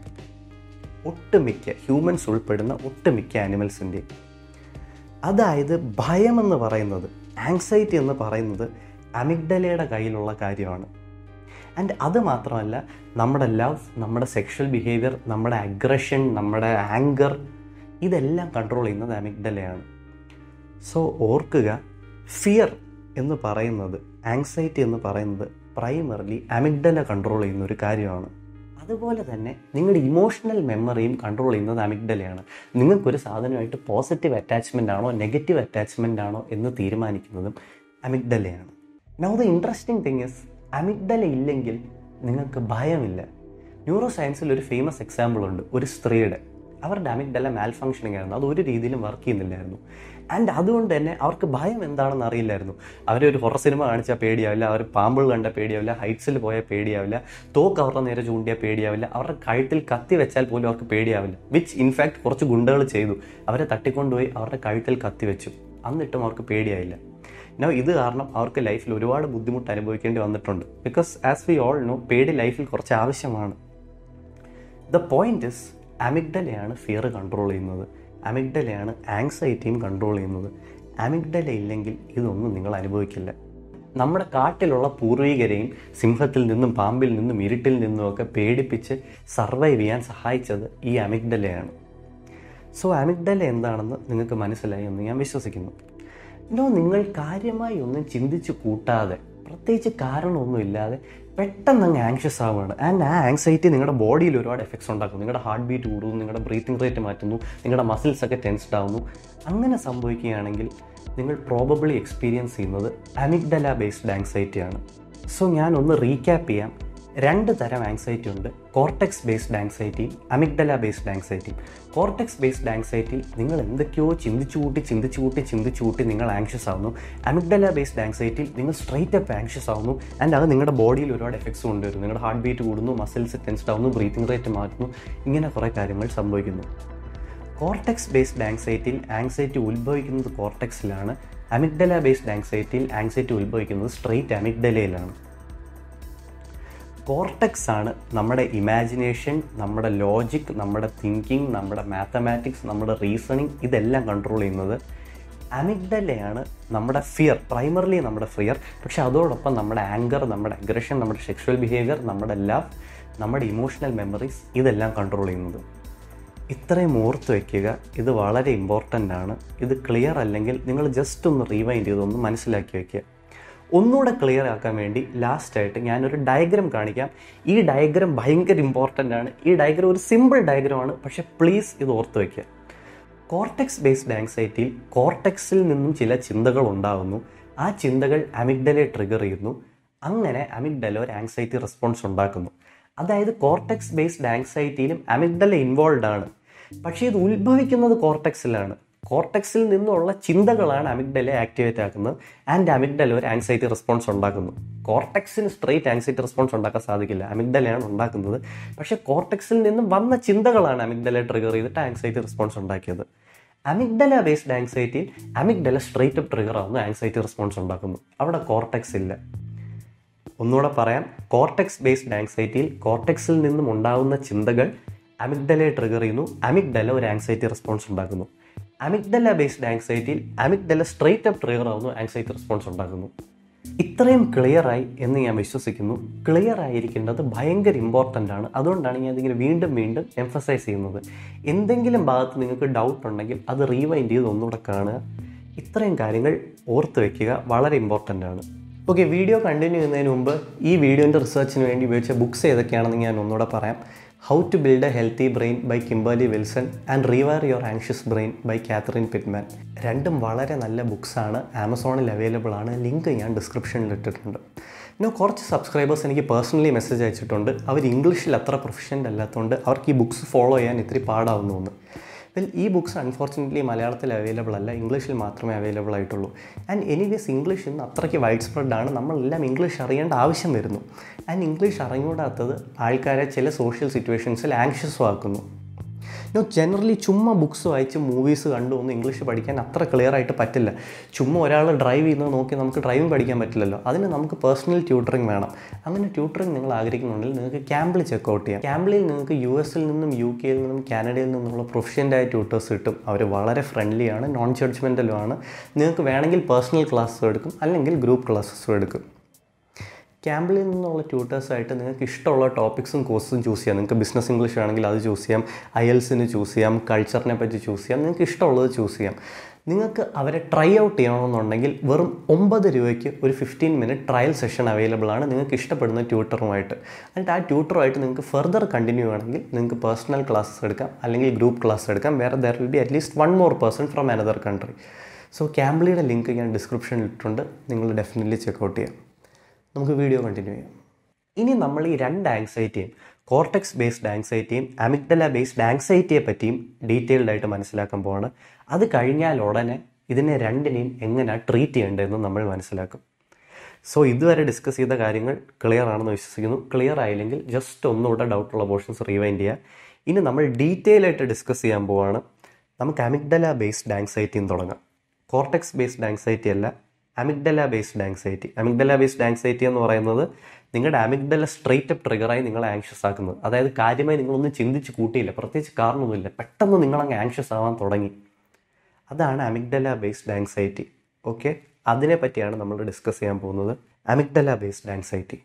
ഒട്ടുമിക്ക ഹ്യൂമൻസ് ഉൾപ്പെടുന്ന ഒട്ടുമിക്ക ആനിമൽസിൻ്റെ അതായത് ഭയം എന്ന് പറയുന്നത് ആങ്സൈറ്റി എന്ന് പറയുന്നത് അമിഗ്ഡലയുടെ കയ്യിലുള്ള കാര്യമാണ് ആൻഡ് അത് മാത്രമല്ല നമ്മുടെ ലവ് നമ്മുടെ സെക്ഷൽ ബിഹേവിയർ നമ്മുടെ അഗ്രഷൻ നമ്മുടെ ആങ്കർ ഇതെല്ലാം കൺട്രോൾ ചെയ്യുന്നത് അമിഗ്ഡലയാണ് സോ ഓർക്കുക ഫിയർ എന്ന് പറയുന്നത് ആങ്സൈറ്റി എന്ന് പറയുന്നത് പ്രൈമറിലി അമിഗ്ഡല കൺട്രോൾ ചെയ്യുന്ന ഒരു കാര്യമാണ് അതുപോലെ തന്നെ നിങ്ങളുടെ ഇമോഷണൽ മെമ്മറിയും കൺട്രോൾ ചെയ്യുന്നത് അമിഗ്ഡലയാണ് നിങ്ങൾക്കൊരു സാധനമായിട്ട് പോസിറ്റീവ് അറ്റാച്ച്മെൻ്റ് ആണോ നെഗറ്റീവ് അറ്റാച്ച്മെൻ്റ് ആണോ എന്ന് തീരുമാനിക്കുന്നതും അമിഗ്ഡലയാണ് now the interesting thing is amygdala ഇല്ലെങ്കിൽ നിങ്ങൾക്ക് ഭയമില്ല ന്യൂറോ സയൻസിൽ ഒരു ഫേമസ് എക്സാമ്പിൾ ഉണ്ട് ഒരു സ്ത്രീയുടെ അവരുടെ അമിഗ്ഡല മാൽ ഫങ്ഷനിങ് ആയിരുന്നു അത് ഒരു രീതിയിലും വർക്ക് ചെയ്യുന്നില്ലായിരുന്നു ആൻഡ് അതുകൊണ്ട് തന്നെ അവർക്ക് ഭയം എന്താണെന്ന് അറിയില്ലായിരുന്നു അവരെ ഒരു ഹൊറർ സിനിമ കാണിച്ചാൽ പേടിയാവില്ല അവർ പാമ്പുകൾ കണ്ടാൽ പേടിയാവില്ല ഹൈറ്റ്സിൽ പോയാൽ പേടിയാവില്ല തോക്ക് അവരുടെ നേരെ ചൂണ്ടിയാൽ പേടിയാവില്ല അവരുടെ കഴുത്തിൽ കത്തി വെച്ചാൽ പോലും അവർക്ക് പേടിയാവില്ല വിച്ച് ഇൻഫാക്ട് കുറച്ച് ഗുണ്ടകൾ ചെയ്തു അവരെ തട്ടിക്കൊണ്ടുപോയി അവരുടെ കഴുത്തിൽ കത്തി വെച്ചു എന്നിട്ടും അവർക്ക് പേടിയായില്ല നോ ഇത് കാരണം അവർക്ക് ലൈഫിൽ ഒരുപാട് ബുദ്ധിമുട്ട് അനുഭവിക്കേണ്ടി വന്നിട്ടുണ്ട് because as we all know പേടി ലൈഫിൽ കുറച്ച് ആവശ്യമാണ് ദ പോയിന്റ് ഇസ് അമിഗ്ഡലയാണ് ഫിയർ കൺട്രോൾ ചെയ്യുന്നത് അമിഗ്ഡലയാണ് ആങ്സൈറ്റിയും കൺട്രോൾ ചെയ്യുന്നത് അമിഗ്ഡല ഇല്ലെങ്കിൽ ഇതൊന്നും നിങ്ങൾ അനുഭവിക്കില്ല നമ്മുടെ കാട്ടിലുള്ള പൂർവികരെയും സിംഹത്തിൽ നിന്നും പാമ്പിൽ നിന്നും ഇരുട്ടിൽ നിന്നുമൊക്കെ പേടിപ്പിച്ച് സർവൈവ് ചെയ്യാൻ സഹായിച്ചത് ഈ അമിഗ്ഡലയാണ് സോ അമിഗ്ഡല എന്താണെന്ന് നിങ്ങൾക്ക് മനസ്സിലായി എന്ന് ഞാൻ വിശ്വസിക്കുന്നു നോ നിങ്ങൾ കാര്യമായി ഒന്നും ചിന്തിച്ച് കൂട്ടാതെ പ്രത്യേകിച്ച് കാരണമൊന്നുമില്ലാതെ പെട്ടെന്ന് അങ്ങ് ആങ്ഷ്യസ് ആവുകയാണ് ആൻഡ് ആ ആങ്സൈറ്റി നിങ്ങളുടെ ബോഡിയിൽ ഒരുപാട് എഫക്ട്സ് ഉണ്ടാക്കും നിങ്ങളുടെ ഹാർട്ട് ബീറ്റ് കൂടുന്നു നിങ്ങളുടെ ബ്രീത്തിങ് റേറ്റ് മാറ്റുന്നു നിങ്ങളുടെ മസിൽസ് ഒക്കെ ടെൻസ്ഡ് ആവുന്നു അങ്ങനെ സംഭവിക്കുകയാണെങ്കിൽ നിങ്ങൾ പ്രോബബ്ലി എക്സ്പീരിയൻസ് ചെയ്യുന്നത് അമിഗ്ഡല ബേസ്ഡ് ആങ്സൈറ്റിയാണ് സോ ഞാൻ ഒന്ന് റീക്യാപ്പ് ചെയ്യാം രണ്ട് തരം ആങ്സൈറ്റി ഉണ്ട് കോർട്ടെക്സ് ബേസ്ഡ് ആങ്സൈറ്റിയും അമിഗ്ഡല ബേസ്ഡ് ആങ്സൈറ്റിയും കോർട്ടെക്സ് ബേസ്ഡ് ആങ്സൈറ്റി നിങ്ങൾ എന്തൊക്കെയോ ചിന്തിച്ചു കൂട്ടി ചിന്തിച്ചു കൂട്ടി ചിന്തിച്ചു കൂട്ടി നിങ്ങൾ ആങ്ഷ്യസ് ആവുന്നു അമിഗ്ഡല ബേസ്ഡ് ആങ്സൈറ്റിയിൽ നിങ്ങൾ സ്ട്രൈറ്റ് അപ്പ് ആങ്ഷ്യസ് ആവുന്നു ആൻഡ് അത് നിങ്ങളുടെ ബോഡിയിൽ ഒരുപാട് എഫക്ട്സ് കൊണ്ടുവരും നിങ്ങളുടെ ഹാർട്ട് ബീറ്റ് കൂടുന്നു മസിൽസ് ടെൻസ്ഡ് ആവുന്നു ബ്രീത്തിങ് റേറ്റ് മാറ്റുന്നു ഇങ്ങനെ കുറേ കാര്യങ്ങൾ സംഭവിക്കുന്നു കോർട്ടെക്സ് ബേസ്ഡ് ആങ്സൈറ്റിയിൽ ആങ്സൈറ്റി ഉത്ഭവിക്കുന്നത് കോർട്ടെക്സിലാണ് അമിഗ്ഡല ബേസ്ഡ് ആങ്സൈറ്റിയിൽ ആങ്സൈറ്റി ഉത്ഭവിക്കുന്നത് സ്ട്രെയിറ്റ് അമിഗ്ഡലയിലാണ് കോർട്ടെക്സ് ആണ് നമ്മുടെ ഇമാജിനേഷൻ നമ്മുടെ ലോജിക് നമ്മുടെ തിങ്കിങ് നമ്മുടെ മാത്തമാറ്റിക്സ് നമ്മുടെ റീസണിങ് ഇതെല്ലാം കൺട്രോൾ ചെയ്യുന്നത് അമിഗ്ഡലയാണ് നമ്മുടെ ഫിയർ പ്രൈമർലി നമ്മുടെ ഫിയർ പക്ഷെ അതോടൊപ്പം നമ്മുടെ ആങ്കർ നമ്മുടെ അഗ്രഷൻ നമ്മുടെ സെക്ഷുവൽ ബിഹേവിയർ നമ്മുടെ ലവ് നമ്മുടെ ഇമോഷണൽ മെമ്മറീസ് ഇതെല്ലാം കൺട്രോൾ ചെയ്യുന്നത് ഇത്രയും ഓർത്ത് വയ്ക്കുക ഇത് വളരെ ഇമ്പോർട്ടൻ്റ് ആണ് ഇത് ക്ലിയർ അല്ലെങ്കിൽ നിങ്ങൾ ജസ്റ്റ് ഒന്ന് റീവൈൻഡ് ചെയ്തൊന്ന് മനസ്സിലാക്കി വയ്ക്കുക ഒന്നുകൂടെ ക്ലിയർ ആക്കാൻ വേണ്ടി ലാസ്റ്റായിട്ട് ഞാനൊരു ഡയഗ്രാം കാണിക്കാം ഈ ഡയഗ്രാം ഭയങ്കര ഇമ്പോർട്ടൻ്റ് ആണ് ഈ ഡയഗ്രാം ഒരു സിമ്പിൾ ഡയഗ്രാമാണ് പക്ഷെ പ്ലീസ് ഇത് ഓർത്ത് വയ്ക്കുക കോർട്ടെക്സ് ബേസ്ഡ് ആങ്സൈറ്റിയിൽ കോർട്ടെക്സിൽ നിന്നും ചില ചിന്തകൾ ഉണ്ടാകുന്നു ആ ചിന്തകൾ അമിഗ്ഡലെ ട്രിഗർ ചെയ്യുന്നു അങ്ങനെ അമിഗ്ഡല ഒരു ആങ്സൈറ്റി റെസ്പോൺസ് ഉണ്ടാക്കുന്നു അതായത് കോർട്ടെക്സ് ബേസ്ഡ് ആങ്സൈറ്റിയിലും അമിഗ്ഡല ഇൻവോൾവ് ആണ് പക്ഷേ ഇത് ഉത്ഭവിക്കുന്നത് കോർട്ടെക്സിലാണ് കോർട്ടെക്സിൽ നിന്നുള്ള ചിന്തകളാണ് അമിഗ്ഡലെ ആക്ടിവേറ്റ് ആക്കുന്നത് ആൻഡ് അമിഗ്ഡല ഒരു ആങ്സൈറ്റി റെസ്പോൺസ് ഉണ്ടാക്കുന്നു കോർട്ടെക്സിന് സ്ട്രെയിറ്റ് ആങ്സൈറ്റി റെസ്പോൺസ് ഉണ്ടാക്കാൻ സാധിക്കില്ല അമിഗ്ഡലയാണ് ഉണ്ടാക്കുന്നത് പക്ഷേ കോർട്ടെക്സിൽ നിന്നും വന്ന ചിന്തകളാണ് അമിഗ്ഡലെ ട്രിഗർ ചെയ്തിട്ട് ആങ്സൈറ്റി റെസ്പോൺസ് ഉണ്ടാക്കിയത് അമിഗ്ഡല ബേസ്ഡ് ആങ്സൈറ്റിയിൽ അമിഗ്ഡല സ്ട്രെയിറ്റ് അപ്പ് ട്രിഗർ ആവുന്നു ആങ്സൈറ്റി റെസ്പോൺസ് ഉണ്ടാക്കുന്നു അവിടെ കോർട്ടെക്സ് ഇല്ല ഒന്നുകൂടെ പറയാം കോർട്ടെക്സ് ബേസ്ഡ് ആങ്സൈറ്റിയിൽ കോർട്ടെക്സിൽ നിന്നും ഉണ്ടാകുന്ന ചിന്തകൾ അമിഗ്ഡലയെ ട്രിഗർ ചെയ്യുന്നു അമിഗ്ഡല ഒരു ആങ്സൈറ്റി റെസ്പോൺസ് ഉണ്ടാക്കുന്നു അമിഗ്ഡല ബേസ്ഡ് ആങ്സൈറ്റിയിൽ അമിഗ്ഡല സ്ട്രെയിറ്റ് അപ്പ് ട്രിഗർ ആവുന്നു ആങ്സൈറ്റി റെസ്പോൺസ് ഉണ്ടാക്കുന്നു ഇത്രയും ക്ലിയർ ആയി എന്ന് ഞാൻ വിശ്വസിക്കുന്നു ക്ലിയർ ആയിരിക്കേണ്ടത് ഭയങ്കര ഇമ്പോർട്ടൻ്റ് ആണ് അതുകൊണ്ടാണ് ഞാൻ ഇതിങ്ങനെ വീണ്ടും വീണ്ടും എംഫസൈസ് ചെയ്യുന്നത് എന്തെങ്കിലും ഭാഗത്ത് നിങ്ങൾക്ക് ഡൗട്ട് ഉണ്ടെങ്കിൽ അത് റീവൈൻഡ് ചെയ്ത് ഒന്നുകൂടെ കാണുക ഇത്രയും കാര്യങ്ങൾ ഓർത്ത് വെക്കുക വളരെ ഇമ്പോർട്ടൻ്റ് ആണ് ഓക്കെ വീഡിയോ കണ്ടിന്യൂ ചെയ്യുന്നതിന് മുമ്പ് ഈ വീഡിയോൻ്റെ റിസർച്ചിന് വേണ്ടി ഉപയോഗിച്ച ബുക്സ് ഏതൊക്കെയാണെന്ന് ഞാൻ ഒന്നുകൂടെ പറയാം how to build a healthy brain by Kimberley Wilson and rewire your anxious brain by Catherine Pittman രണ്ടും വളരെ നല്ല ബുക്സാണ് ആമസോണിൽ അവൈലബിൾ ആണ് ലിങ്ക് ഞാൻ ഡിസ്ക്രിപ്ഷനിൽ ഇട്ടിട്ടുണ്ട് പിന്നെ കുറച്ച് സബ്സ്ക്രൈബേഴ്സ് എനിക്ക് പേഴ്സണലി മെസ്സേജ് അയച്ചിട്ടുണ്ട് അവർ ഇംഗ്ലീഷിൽ അത്ര പ്രൊഫഷൻ്റ് അല്ലാത്തതുകൊണ്ട് അവർക്ക് ഈ ബുക്സ് ഫോളോ ചെയ്യാൻ ഇത്തിരി പാടാവുന്നു എന്ന് വെൽ ഈ ബുക്സ് അൺഫോർച്ചുനേറ്റ്ലി മലയാളത്തിൽ അവൈലബിൾ അല്ല ഇംഗ്ലീഷിൽ മാത്രമേ അവൈലബിൾ ആയിട്ടുള്ളൂ ആൻഡ് എനിവേസ് ഇംഗ്ലീഷ് ഇന്ന് അത്രയ്ക്ക് വൈഡ് സ്പ്രെഡാണ് നമ്മളെല്ലാം ഇംഗ്ലീഷ് അറിയേണ്ട ആവശ്യം വരുന്നു ആൻഡ് ഇംഗ്ലീഷ് അറിഞ്ഞുകൂടാത്തത് ആൾക്കാരെ ചില സോഷ്യൽ സിറ്റുവേഷൻസിൽ ആങ്ഷ്യസും ആക്കുന്നു നോ ജനറലി ചുമ്മാ ബുക്സ് വായിച്ച് മൂവീസ് കണ്ടു ഒന്ന് ഇംഗ്ലീഷ് പഠിക്കാൻ അത്ര ക്ലിയർ ആയിട്ട് പറ്റില്ല ചുമ്മാ ഒരാൾ ഡ്രൈവ് ചെയ്യുന്നത് നോക്കി നമുക്ക് ഡ്രൈവിംഗ് പഠിക്കാൻ പറ്റില്ലല്ലോ അതിന് നമുക്ക് പേഴ്സണൽ ട്യൂട്ടറിങ് വേണം അങ്ങനെ ട്യൂട്ടറിങ് നിങ്ങൾ ആഗ്രഹിക്കുന്നുണ്ടെങ്കിൽ നിങ്ങൾക്ക് ക്യാമ്പിൾ ചെക്കൗട്ട് ചെയ്യാം ക്യാമ്പിളിൽ നിങ്ങൾക്ക് യു എസിൽ നിന്നും യു കെയിൽ നിന്നും കാനഡയിൽ നിന്നുള്ള പ്രൊഫഷ്യൻ്റായ ട്യൂട്ടേഴ്സ് കിട്ടും അവർ വളരെ ഫ്രണ്ട്ലിയാണ് നോൺ ജഡ്ജ്മെൻറ്റലുമാണ് നിങ്ങൾക്ക് വേണമെങ്കിൽ പേഴ്സണൽ ക്ലാസ്സും എടുക്കും അല്ലെങ്കിൽ ഗ്രൂപ്പ് ക്ലാസ്സസും എടുക്കും ക്യാമ്പിളിൽ നിന്നുള്ള ട്യൂട്ടേഴ്സായിട്ട് നിങ്ങൾക്ക് ഇഷ്ടമുള്ള ടോപ്പിക്സും കോഴ്സും ചൂസ് ചെയ്യാം നിങ്ങൾക്ക് ബിസിനസ് ഇംഗ്ലീഷ് ആണെങ്കിൽ അത് ചൂസ് ചെയ്യാം ഐ എൽസിന് ചൂസ് ചെയ്യാം കൾച്ചറിനെ പറ്റി ചൂസ് ചെയ്യാം നിങ്ങൾക്ക് ഇഷ്ടമുള്ളത് ചൂസ് ചെയ്യാം നിങ്ങൾക്ക് അവരെ ട്രൈ ഔട്ട് ചെയ്യണമെന്നുണ്ടെങ്കിൽ വെറും ഒമ്പത് രൂപയ്ക്ക് ഒരു fifteen minute trial session available ആണ് നിങ്ങൾക്ക് ഇഷ്ടപ്പെടുന്ന ട്യൂട്ടറുമായിട്ട് എന്നിട്ട് ആ ട്യൂട്ടറുമായിട്ട് നിങ്ങൾക്ക് ഫെർദർ കണ്ടിന്യൂ ആണെങ്കിൽ നിങ്ങൾക്ക് പേഴ്സണൽ ക്ലാസ്സസ് എടുക്കാം അല്ലെങ്കിൽ ഗ്രൂപ്പ് ക്ലാസ് എടുക്കാം വേറെ there will be at least one more person from another country so ക്യാമ്പിളിയുടെ ലിങ്ക് ഞാൻ ഡിസ്ക്രിപ്ഷനിൽ ഇട്ടിട്ടുണ്ട് നിങ്ങൾ ഡെഫിനറ്റ്ലി ചെക്കൗട്ട് ചെയ്യാം നമുക്ക് വീഡിയോ കണ്ടിന്യൂ ചെയ്യാം ഇനി നമ്മൾ ഈ രണ്ട് ആങ്സൈറ്റിയും കോർട്ടെക്സ് ബേസ്ഡ് ആങ്സൈറ്റിയും അമിഗ്ഡല ബേസ്ഡ് ആങ്സൈറ്റിയെ പറ്റിയും ഡീറ്റെയിൽഡ് ആയിട്ട് മനസ്സിലാക്കാൻ പോവാണ് അത് കഴിഞ്ഞാൽ ഉടനെ ഇതിനെ രണ്ടിനെയും എങ്ങനെയാണ് ട്രീറ്റ് ചെയ്യേണ്ടതെന്ന് നമ്മൾ മനസ്സിലാക്കും സോ ഇതുവരെ ഡിസ്കസ് ചെയ്ത കാര്യങ്ങൾ ക്ലിയർ ആണെന്ന് വിശ്വസിക്കുന്നു ക്ലിയർ ആയില്ലെങ്കിൽ ജസ്റ്റ് ഒന്നുകൂടെ ഡൗട്ടുള്ള പോർഷൻസ് റീവൈൻഡ് ചെയ്യുക ഇനി നമ്മൾ ഡീറ്റെയിൽ ആയിട്ട് ഡിസ്കസ് ചെയ്യാൻ പോവാണ് നമുക്ക് അമിഗ്ഡല ബേസ്ഡ് ആങ്സൈറ്റിയും തുടങ്ങാം കോർട്ടെക്സ് ബേസ്ഡ് ആങ്സൈറ്റി അല്ല amygdala based anxiety amygdala based anxiety എന്ന് പറയുന്നത് നിങ്ങളുടെ അമിഗ്ഡല സ്ട്രെയിറ്റ് അപ്പ് ട്രിഗറായി നിങ്ങളെ ആങ്ഷ്യസ് ആക്കുന്നത് അതായത് കാര്യമായി നിങ്ങളൊന്നും ചിന്തിച്ച് കൂട്ടിയില്ല പ്രത്യേകിച്ച് കാരണമൊന്നുമില്ല പെട്ടെന്ന് നിങ്ങളങ്ങ് ആങ്ഷ്യസ് ആവാൻ തുടങ്ങി അതാണ് അമിഗ്ഡല ബേസ്ഡ് ആങ്സൈറ്റി ഓക്കെ അതിനെ പറ്റിയാണ് നമ്മൾ ഡിസ്കസ് ചെയ്യാൻ പോകുന്നത് അമിഗ്ഡല ബേസ്ഡ് ആങ്സൈറ്റി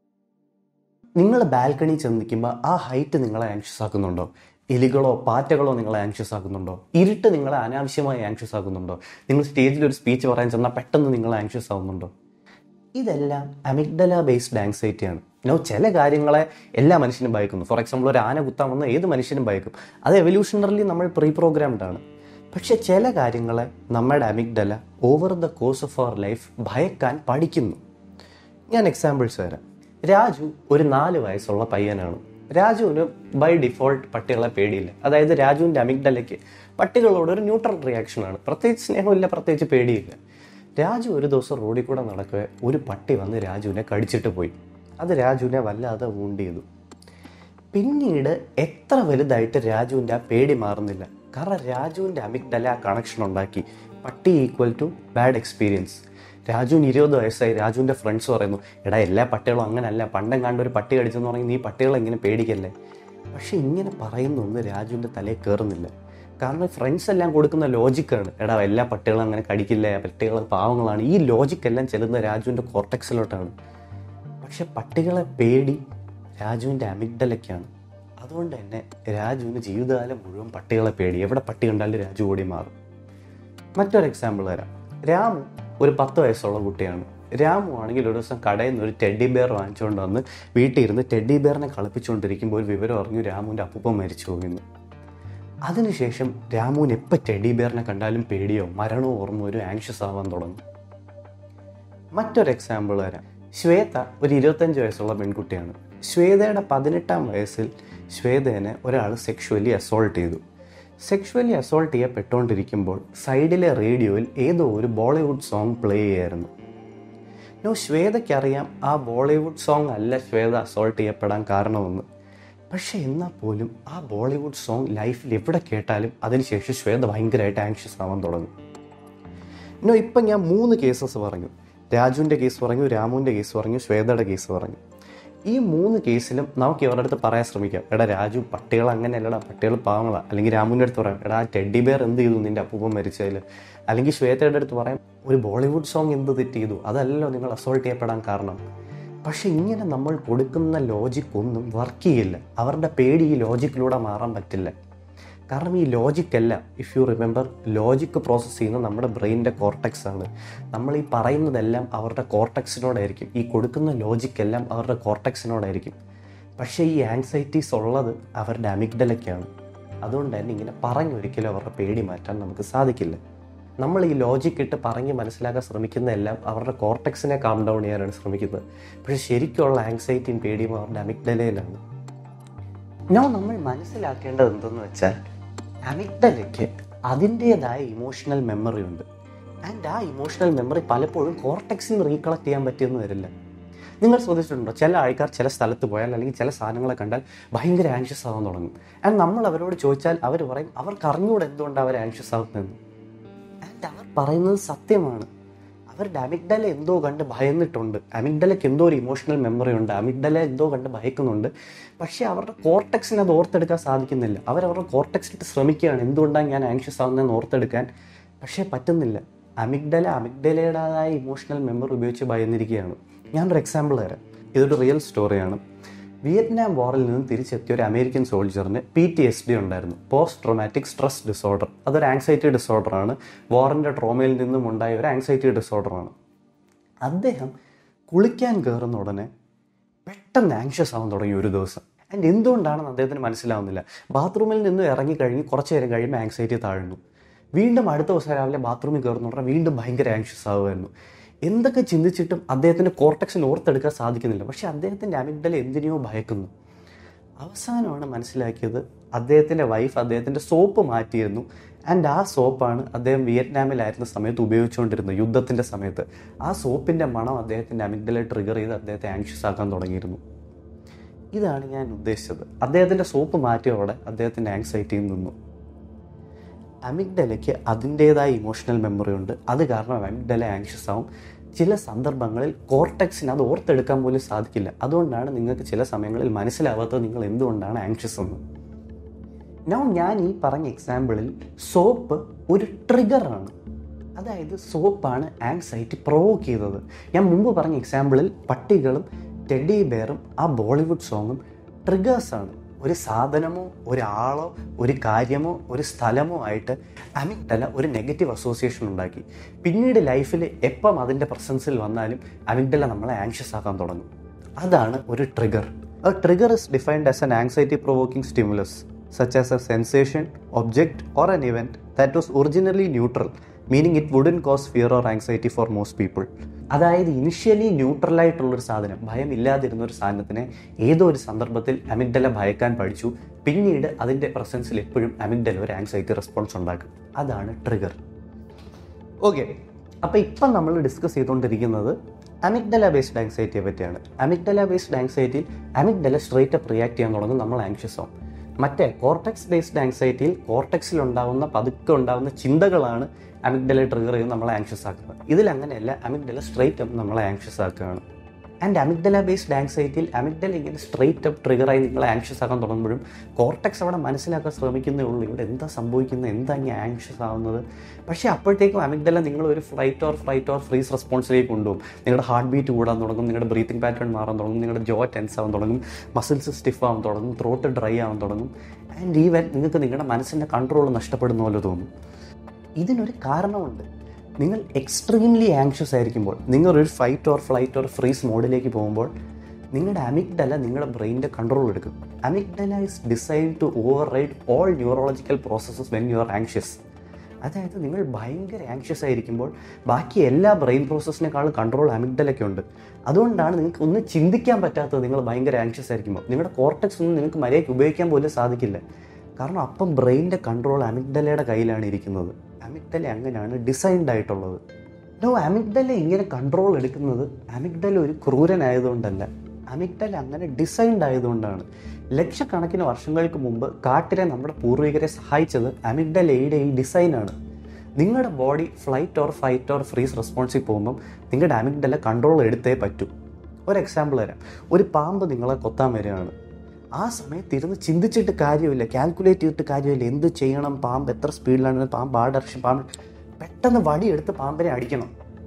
നിങ്ങൾ ബാൽക്കണി ചെന്ന് നിൽക്കുമ്പോൾ ആ ഹൈറ്റ് നിങ്ങളെ ആങ്ഷ്യസ് ആക്കുന്നുണ്ടോ എലികളോ പാറ്റകളോ നിങ്ങളെ ആങ്ഷ്യസ് ആക്കുന്നുണ്ടോ ഇരുട്ട് നിങ്ങളെ അനാവശ്യമായി ആങ്ഷ്യസ് ആക്കുന്നുണ്ടോ നിങ്ങൾ സ്റ്റേജിൽ ഒരു സ്പീച്ച് പറയാൻ ചെന്നാൽ പെട്ടെന്ന് നിങ്ങൾ ആങ്ഷ്യസ് ആവുന്നുണ്ടോ ഇതെല്ലാം അമിഗ്ഡല ബേസ്ഡ് ആങ്സൈറ്റിയാണ് നോ ചില കാര്യങ്ങളെ എല്ലാ മനുഷ്യനും ഭയക്കുന്നു ഫോർ എക്സാമ്പിൾ ഒരു ആന കുത്താൻ വന്ന ഏത് മനുഷ്യനും ഭയക്കും അത് എവല്യൂഷണറലി നമ്മൾ പ്രീ പ്രോഗ്രാംഡ് ആണ് പക്ഷെ ചില കാര്യങ്ങളെ നമ്മുടെ amygdala over the course of our life ഭയക്കാൻ പഠിക്കുന്നു ഞാൻ എക്സാമ്പിൾസ് തരാം രാജു ഒരു നാല് വയസ്സുള്ള പയ്യനാണ് രാജുവിന് ബൈ ഡിഫോൾട്ട് പട്ടികളെ പേടിയില്ല അതായത് രാജുവിൻ്റെ അമിഗ്ഡലയ്ക്ക് പട്ടികളോട് ഒരു ന്യൂട്രൽ റിയാക്ഷനാണ് പ്രത്യേകിച്ച് സ്നേഹമില്ല പ്രത്യേകിച്ച് പേടിയില്ല രാജു ഒരു ദിവസം റോഡിൽ കൂടെ നടക്കവേ ഒരു പട്ടി വന്ന് രാജുവിനെ കടിച്ചിട്ട് പോയി അത് രാജുവിനെ വല്ലാതെ വൂണ്ട് ചെയ്തു പിന്നീട് എത്ര വലുതായിട്ട് രാജുവിൻ്റെ ആ പേടി മാറുന്നില്ല കാരണം രാജുവിൻ്റെ അമിഗ്ഡല ആ കണക്ഷൻ ഉണ്ടാക്കി പട്ടി ഈക്വൽ ടു ബാഡ് എക്സ്പീരിയൻസ് രാജുവിന് ഇരുപത് വയസ്സായി രാജുവിൻ്റെ ഫ്രണ്ട്സ് പറയുന്നു എടാ എല്ലാ പട്ടികളും അങ്ങനല്ല പണ്ടം കണ്ട ഒരു പട്ടി കടിച്ചെന്ന് പറഞ്ഞാൽ നീ പട്ടികളെ ഇങ്ങനെ പേടിക്കല്ലേ പക്ഷെ ഇങ്ങനെ പറയുന്നൊന്നും രാജുവിൻ്റെ തലയിൽ കയറുന്നില്ല കാരണം ഫ്രണ്ട്സ് എല്ലാം കൊടുക്കുന്ന ലോജിക്കാണ് എടാ എല്ലാ പട്ടികളും അങ്ങനെ കടിക്കില്ല പട്ടികൾ പാവങ്ങളാണ് ഈ ലോജിക്കെല്ലാം ചെല്ലുന്ന രാജുവിൻ്റെ കോർട്ടക്സിലോട്ടാണ് പക്ഷെ പട്ടികളെ പേടി രാജുവിൻ്റെ അമിഗ്ഡലയ്ക്കാണ് അതുകൊണ്ട് തന്നെ രാജുവിന് ജീവിതകാലം മുഴുവൻ പട്ടികളെ പേടി എവിടെ പട്ടി കണ്ടാലും രാജു ഓടി മാറും മറ്റൊരു എക്സാമ്പിൾ തരാം രാമു ഒരു പത്ത് വയസ്സുള്ള കുട്ടിയാണ് രാമു ആണെങ്കിൽ ഒരു ദിവസം കടയിൽ നിന്ന് ഒരു ടെഡി ബെയർ വാങ്ങിച്ചുകൊണ്ട് വന്ന് വീട്ടിൽ ഇരുന്ന് ടെഡി ബെയറിനെ കളിപ്പിച്ചുകൊണ്ടിരിക്കുമ്പോൾ ഒരു വിവരം അറിഞ്ഞു രാമുവിൻ്റെ അപ്പൂപ്പൻ മരിച്ചു പോകുന്നു അതിനുശേഷം രാമുവിന് എപ്പോൾ ടെഡി ബെയറിനെ കണ്ടാലും പേടിയോ മരണമോ ഓർമ്മ ഒരു ആങ്ഷ്യസ് ആവാൻ തുടങ്ങും മറ്റൊരു എക്സാമ്പിൾ തരാം ശ്വേത ഒരു ഇരുപത്തഞ്ച് വയസ്സുള്ള പെൺകുട്ടിയാണ് ശ്വേതയുടെ പതിനെട്ടാം വയസ്സിൽ ശ്വേതേനെ ഒരാൾ സെക്ഷുവലി അസോൾട്ട് ചെയ്തു സെക്ഷുവലി അസോൾട്ട് ചെയ്യപ്പെട്ടുകൊണ്ടിരിക്കുമ്പോൾ സൈഡിലെ റേഡിയോയിൽ ഏതോ ഒരു ബോളിവുഡ് സോങ് പ്ലേ ചെയ്യായിരുന്നു നോ ശ്വേതയ്ക്കറിയാം ആ ബോളിവുഡ് സോങ് അല്ല ശ്വേത അസോൾട്ട് ചെയ്യപ്പെടാൻ കാരണമെന്ന് പക്ഷെ എന്നാൽ പോലും ആ ബോളിവുഡ് സോങ് ലൈഫിൽ എവിടെ കേട്ടാലും അതിനുശേഷം ശ്വേത ഭയങ്കരമായിട്ട് ആങ്ഷ്യസ് ആവാൻ തുടങ്ങും നോ ഇപ്പം ഞാൻ മൂന്ന് കേസസ് പറഞ്ഞു രാജുവിൻ്റെ കേസ് പറഞ്ഞു രാമുവിൻ്റെ കേസ് പറഞ്ഞു ശ്വേതയുടെ കേസ് പറഞ്ഞു ഈ മൂന്ന് കേസിലും നമുക്ക് ഇവരുടെ അടുത്ത് പറയാൻ ശ്രമിക്കാം എടാ രാജു പട്ടികൾ അങ്ങനെയല്ലടാ പട്ടികൾ പാവങ്ങളാ അല്ലെങ്കിൽ രാമുവിൻ്റെ അടുത്ത് പറയാം എടാ ടെഡി ബെയർ എന്ത് ചെയ്തു നിന്റെ അപ്പൂപ്പൻ മരിച്ചതിൽ അല്ലെങ്കിൽ ശ്വേതയുടെ അടുത്ത് പറയാം ഒരു ബോളിവുഡ് സോങ് എന്ത് തെറ്റ് ചെയ്തു അതല്ലല്ലോ നിങ്ങൾ അസോൾട്ട് ചെയ്യപ്പെടാൻ കാരണം പക്ഷെ ഇങ്ങനെ നമ്മൾ കൊടുക്കുന്ന ലോജിക് ഒന്നും വർക്ക് ചെയ്യില്ല അവരുടെ പേടി ഈ ലോജിക്കിലൂടെ മാറാൻ പറ്റില്ല കാരണം ഈ ലോജിക് അല്ല if you remember logic process ചെയ്യുന്ന നമ്മുടെ ബ്രെയിനിൻ്റെ കോർട്ടക്സ് ആണ് നമ്മൾ ഈ പറയുന്നതെല്ലാം അവരുടെ കോർട്ടക്സിനോടായിരിക്കും ഈ കൊടുക്കുന്ന ലോജിക് എല്ലാം അവരുടെ കോർട്ടക്സിനോടായിരിക്കും പക്ഷേ ഈ ആങ്സൈറ്റീസ് ഉള്ളത് അവരുടെ അമിഗ്ഡലയ്ക്കാണ് അതുകൊണ്ട് തന്നെ ഇങ്ങനെ പറഞ്ഞൊരിക്കലും അവരുടെ പേടി മാറ്റാൻ നമുക്ക് സാധിക്കില്ല നമ്മൾ ഈ ലോജിക് ഇട്ട് പറഞ്ഞ് മനസ്സിലാക്കാൻ ശ്രമിക്കുന്നതെല്ലാം അവരുടെ കോർട്ടക്സിനെ കാം ഡൗൺ ചെയ്യാനാണ് ശ്രമിക്കുന്നത് പക്ഷേ ശരിക്കുള്ള ആങ്സൈറ്റിയും പേടിയും അവരുടെ അമിഗ്ഡലയിലാണ് നോ നമ്മൾ മനസ്സിലാക്കേണ്ടത് എന്തെന്ന് വെച്ചാൽ അമിഗ്ഡലയ്ക്ക് അതിൻ്റേതായ ഇമോഷണൽ മെമ്മറി ഉണ്ട് ആൻഡ് ആ ഇമോഷണൽ മെമ്മറി പലപ്പോഴും കോർട്ടക്സിൽ നിന്ന് റീകളക്ട് ചെയ്യാൻ പറ്റിയെന്ന് വരില്ല നിങ്ങൾ ശ്രദ്ധിച്ചിട്ടുണ്ടോ ചില ആൾക്കാർ ചില സ്ഥലത്ത് പോയാൽ അല്ലെങ്കിൽ ചില സാധനങ്ങളെ കണ്ടാൽ ഭയങ്കര ആൻഷ്യസ് ആവാൻ തുടങ്ങും ആൻഡ് നമ്മൾ അവരോട് ചോദിച്ചാൽ അവർ പറയും അവർക്ക് അറിഞ്ഞുകൂടെ എന്തുകൊണ്ടാണ് അവർ ആൻഷ്യസ് ആവുന്നതെന്ന് ആൻഡ് അവർ പറയുന്നത് സത്യമാണ് അവരുടെ അമിഗ്ഡല എന്തോ കണ്ട് ഭയന്നിട്ടുണ്ട് അമിഗ്ഡലയ്ക്ക് എന്തോ ഒരു ഇമോഷണൽ മെമ്മറി ഉണ്ട് അമിഗ്ഡല എന്തോ കണ്ട് ഭയക്കുന്നുണ്ട് പക്ഷേ അവരുടെ കോർട്ടക്സിന് അത് ഓർത്തെടുക്കാൻ സാധിക്കുന്നില്ല അവർ അവരുടെ കോർട്ടക്സിലിട്ട് ശ്രമിക്കുകയാണ് എന്തുകൊണ്ടാണ് ഞാൻ ആങ്ഷ്യസ് ആവുന്നതെന്ന് ഓർത്തെടുക്കാൻ പക്ഷേ പറ്റുന്നില്ല അമിഗ്ഡല അമിഗ്ഡലയുടേതായ ഇമോഷണൽ മെമ്മറി ഉപയോഗിച്ച് ഭയന്നിരിക്കുകയാണ് ഞാനൊരു എക്സാമ്പിൾ തരാം ഇതൊരു റിയൽ സ്റ്റോറിയാണ് വിയറ്റ്നാം വാറിൽ നിന്ന് തിരിച്ചെത്തിയ ഒരു അമേരിക്കൻ സോൾജറിന് പി ടി എസ് ഡി ഉണ്ടായിരുന്നു പോസ്റ്റ് ട്രോമാറ്റിക് സ്ട്രെസ് ഡിസോർഡർ അതൊരു ആങ്സൈറ്റി ഡിസോർഡറാണ് വാറിൻ്റെ ട്രോമയിൽ നിന്നും ഉണ്ടായ ഒരു ആങ്സൈറ്റി ഡിസോർഡറാണ് അദ്ദേഹം കുളിക്കാൻ കയറുന്ന ഉടനെ പെട്ടെന്ന് ആങ്ഷ്യസ് ആവാൻ തുടങ്ങി ഒരു ദിവസം ആൻഡ് എന്തുകൊണ്ടാണെന്ന് അദ്ദേഹത്തിന് മനസ്സിലാവുന്നില്ല ബാത്റൂമിൽ നിന്ന് ഇറങ്ങി കഴിഞ്ഞ് കുറച്ച് നേരം കഴിയുമ്പോൾ ആങ്സൈറ്റി താഴ്ന്നു വീണ്ടും അടുത്ത ദിവസം രാവിലെ ബാത്റൂമിൽ കയറുന്ന ഉടനെ വീണ്ടും ഭയങ്കര ആങ്ഷ്യസ് ആവുമായിരുന്നു എന്തൊക്കെ ചിന്തിച്ചിട്ടും അദ്ദേഹത്തിന് കോർട്ടക്സിൽ ഓർത്തെടുക്കാൻ സാധിക്കുന്നില്ല പക്ഷേ അദ്ദേഹത്തിൻ്റെ അമിഗ്ഡല എന്തിനെയോ ഭയക്കുന്നു അവസാനമാണ് മനസ്സിലാക്കിയത് അദ്ദേഹത്തിൻ്റെ വൈഫ് അദ്ദേഹത്തിൻ്റെ സോപ്പ് മാറ്റിയിരുന്നു ആൻഡ് ആ സോപ്പാണ് അദ്ദേഹം വിയറ്റ്നാമിലായിരുന്ന സമയത്ത് ഉപയോഗിച്ചുകൊണ്ടിരുന്നത് യുദ്ധത്തിൻ്റെ സമയത്ത് ആ സോപ്പിൻ്റെ മണം അദ്ദേഹത്തിൻ്റെ അമിഗ്ഡല ട്രിഗർ ചെയ്ത് അദ്ദേഹത്തെ ആങ്ഷ്യസ് ആക്കാൻ തുടങ്ങിയിരുന്നു ഇതാണ് ഞാൻ ഉദ്ദേശിച്ചത് അദ്ദേഹത്തിൻ്റെ സോപ്പ് മാറ്റിയോടെ അദ്ദേഹത്തിൻ്റെ ആങ്സൈറ്റിയിൽ നിന്നു അമിഗ്ഡലയ്ക്ക് അതിൻ്റേതായ ഇമോഷണൽ മെമ്മറി ഉണ്ട് അത് കാരണം അമിഗ്ഡല ആങ്ഷ്യസ് ആവും ചില സന്ദർഭങ്ങളിൽ കോർട്ടക്സിന് അത് ഓർത്തെടുക്കാൻ പോലും സാധിക്കില്ല അതുകൊണ്ടാണ് നിങ്ങൾക്ക് ചില സമയങ്ങളിൽ മനസ്സിലാവാത്തത് നിങ്ങൾ എന്തുകൊണ്ടാണ് ആങ്ഷ്യസ് എന്ന് നോ ഞാൻ ഈ പറഞ്ഞ എക്സാമ്പിളിൽ സോപ്പ് ഒരു ട്രിഗറാണ് അതായത് സോപ്പാണ് ആങ്സൈറ്റി പ്രൊവോക്ക് ചെയ്തത് ഞാൻ മുമ്പ് പറഞ്ഞ എക്സാമ്പിളിൽ പട്ടികളും ടെഡി ബെയറും ആ ബോളിവുഡ് സോങ്ങും ട്രിഗേഴ്സാണ് ഒരു സാധനമോ ഒരാളോ ഒരു കാര്യമോ ഒരു സ്ഥലമോ ആയിട്ട് അമിഗ്ഡല ഒരു നെഗറ്റീവ് അസോസിയേഷൻ ഉണ്ടാക്കി പിന്നീട് ലൈഫിൽ എപ്പം അതിൻ്റെ പ്രസൻസിൽ വന്നാലും അമിഗ്ഡല നമ്മളെ ആങ്ഷ്യസ് ആക്കാൻ തുടങ്ങും അതാണ് ഒരു trigger a trigger is defined as an anxiety provoking stimulus such as a sensation, object, or an event that was originally neutral, meaning it wouldn't cause fear or anxiety for most people. അതായത് ഇനിഷ്യലി ന്യൂട്രലായിട്ടുള്ളൊരു സാധനം ഭയമില്ലാതിരുന്ന ഒരു സാധനത്തിനെ ഏതോ ഒരു സന്ദർഭത്തിൽ അമിഗ്ഡല ഭയക്കാൻ പഠിച്ചു പിന്നീട് അതിൻ്റെ പ്രസൻസിൽ എപ്പോഴും അമിഗ്ഡല ഒരു ആങ്സൈറ്റി റെസ്പോൺസ് ഉണ്ടാക്കും അതാണ് ട്രിഗർ ഓക്കെ അപ്പോൾ ഇപ്പം നമ്മൾ ഡിസ്കസ് ചെയ്തുകൊണ്ടിരിക്കുന്നത് അമിഗ്ഡല ബേസ്ഡ് ആങ്സൈറ്റിയെ പറ്റിയാണ് അമിഗ്ഡല ബേസ്ഡ് ആങ്സൈറ്റിയിൽ അമിഗ്ഡല സ്ട്രേറ്റ് അപ്പ് റിയാക്ട് ചെയ്യാൻ തുടങ്ങും നമ്മൾ ആങ്ഷ്യസ് ആവും മറ്റേ കോർട്ടെക്സ് ബേസ്ഡ് ആങ്സൈറ്റിയിൽ കോർട്ടെക്സിൽ ഉണ്ടാകുന്ന പതുക്കെ ഉണ്ടാകുന്ന ചിന്തകളാണ് അമിഗ്ഡല ട്രിഗർ ചെയ്ത് നമ്മളെ ആങ്ഷ്യസ് ആക്കുന്നത് ഇതിൽ അങ്ങനെയല്ല അമിഗ്ഡല സ്ട്രേറ്റ് അപ്പ് നമ്മളെ ആങ്ഷ്യസ് ആക്കുകയാണ് ആൻഡ് അമിഗ്ഡല ബേസ്ഡ് ആങ്സൈറ്റിയിൽ അമിഗ്ഡല ഇങ്ങനെ സ്ട്രേറ്റ് അപ്പ് ട്രിഗറായി നിങ്ങളെ ആങ്ഷ്യസ് ആക്കാൻ തുടങ്ങുമ്പോഴും കോർട്ടെക്സ് അവിടെ മനസ്സിലാക്കാൻ ശ്രമിക്കുന്നേ ഉള്ളൂ ഇവിടെ എന്താ സംഭവിക്കുന്നത് എന്താ ഇങ്ങനെ ആങ്ഷ്യസ് ആവുന്നത് പക്ഷേ അപ്പോഴത്തേക്കും അമിഗ്ഡല നിങ്ങൾ ഒരു flight or flight or freeze റെസ്പോൺസിലേക്ക് കൊണ്ടുപോകും നിങ്ങളുടെ ഹാർട്ട് ബീറ്റ് കൂടാൻ തുടങ്ങും നിങ്ങളുടെ ബ്രീത്തിങ് പാറ്റേൺ മാറാൻ തുടങ്ങും നിങ്ങളുടെ ജോ ടെൻസ് ആവാൻ തുടങ്ങും മസിൽസ് സ്റ്റിഫ് ആവാൻ തുടങ്ങും ത്രോട്ട് ഡ്രൈ ആവാൻ തുടങ്ങും ആൻഡ് ഈവൻ നിങ്ങൾക്ക് നിങ്ങളുടെ മനസ്സിൻ്റെ കൺട്രോൾ നഷ്ടപ്പെടുന്ന പോലെ തോന്നും ഇതിനൊരു കാരണമുണ്ട് നിങ്ങൾ എക്സ്ട്രീംലി ആങ്ഷ്യസ് ആയിരിക്കുമ്പോൾ നിങ്ങളൊരു fight or flight or freeze മോഡിലേക്ക് പോകുമ്പോൾ നിങ്ങളുടെ അമിഗ്ഡല നിങ്ങളുടെ ബ്രെയിനിൻ്റെ കൺട്രോൾ എടുക്കും amygdala is design to override all neurological processes when you are anxious അതായത് നിങ്ങൾ ഭയങ്കര ആങ്ഷ്യസ് ആയിരിക്കുമ്പോൾ ബാക്കി എല്ലാ ബ്രെയിൻ പ്രോസസ്സിനേക്കാളും കൺട്രോൾ അമിഗ്ഡലൊക്കെ ഉണ്ട് അതുകൊണ്ടാണ് നിങ്ങൾക്ക് ഒന്നും ചിന്തിക്കാൻ പറ്റാത്തത് നിങ്ങൾ ഭയങ്കര ആങ്ഷ്യസ് ആയിരിക്കുമ്പോൾ നിങ്ങളുടെ കോർട്ടക്സ് ഒന്നും നിങ്ങൾക്ക് മര്യാദയ്ക്ക് ഉപയോഗിക്കാൻ പോലും സാധിക്കില്ല കാരണം അപ്പം ബ്രെയിനിൻ്റെ കൺട്രോൾ അമിഗ്ഡലയുടെ കയ്യിലാണ് ഇരിക്കുന്നത് അമിഗ്ഡല അങ്ങനെയാണ് ഡിസൈൻഡ് ആയിട്ടുള്ളത് നോ അമിഗ്ഡല ഇങ്ങനെ കൺട്രോൾ എടുക്കുന്നത് അമിഗ്ഡല ഒരു ക്രൂരനായതുകൊണ്ടല്ല അമിഗ്ഡല അങ്ങനെ ഡിസൈൻഡ് ആയതുകൊണ്ടാണ് ലക്ഷക്കണക്കിന് വർഷങ്ങൾക്ക് മുമ്പ് കാട്ടിലെ നമ്മുടെ പൂർവികരെ സഹായിച്ചത് അമിഗ്ഡലയുടെ ഈ ഡിസൈനാണ് നിങ്ങളുടെ body flight or fight or freeze റെസ്പോൺസിൽ പോകുമ്പം നിങ്ങളുടെ അമിഗ്ഡല കൺട്രോൾ എടുത്തേ പറ്റൂ ഒരു എക്സാമ്പിൾ തരാം ഒരു പാമ്പ് നിങ്ങളെ കൊത്താൻ വരികയാണ് ആ സമയത്ത് ഇരുന്ന് ചിന്തിച്ചിട്ട് കാര്യമില്ല കാൽക്കുലേറ്റ് ചെയ്തിട്ട് കാര്യമില്ല എന്ത് ചെയ്യണം പാമ്പ് എത്ര സ്പീഡിലാണ് പാമ്പ് ആ ഡയറക്ഷൻ പാമ്പ് പെട്ടെന്ന് വടിയെടുത്ത് പാമ്പിനെ അടിക്കണം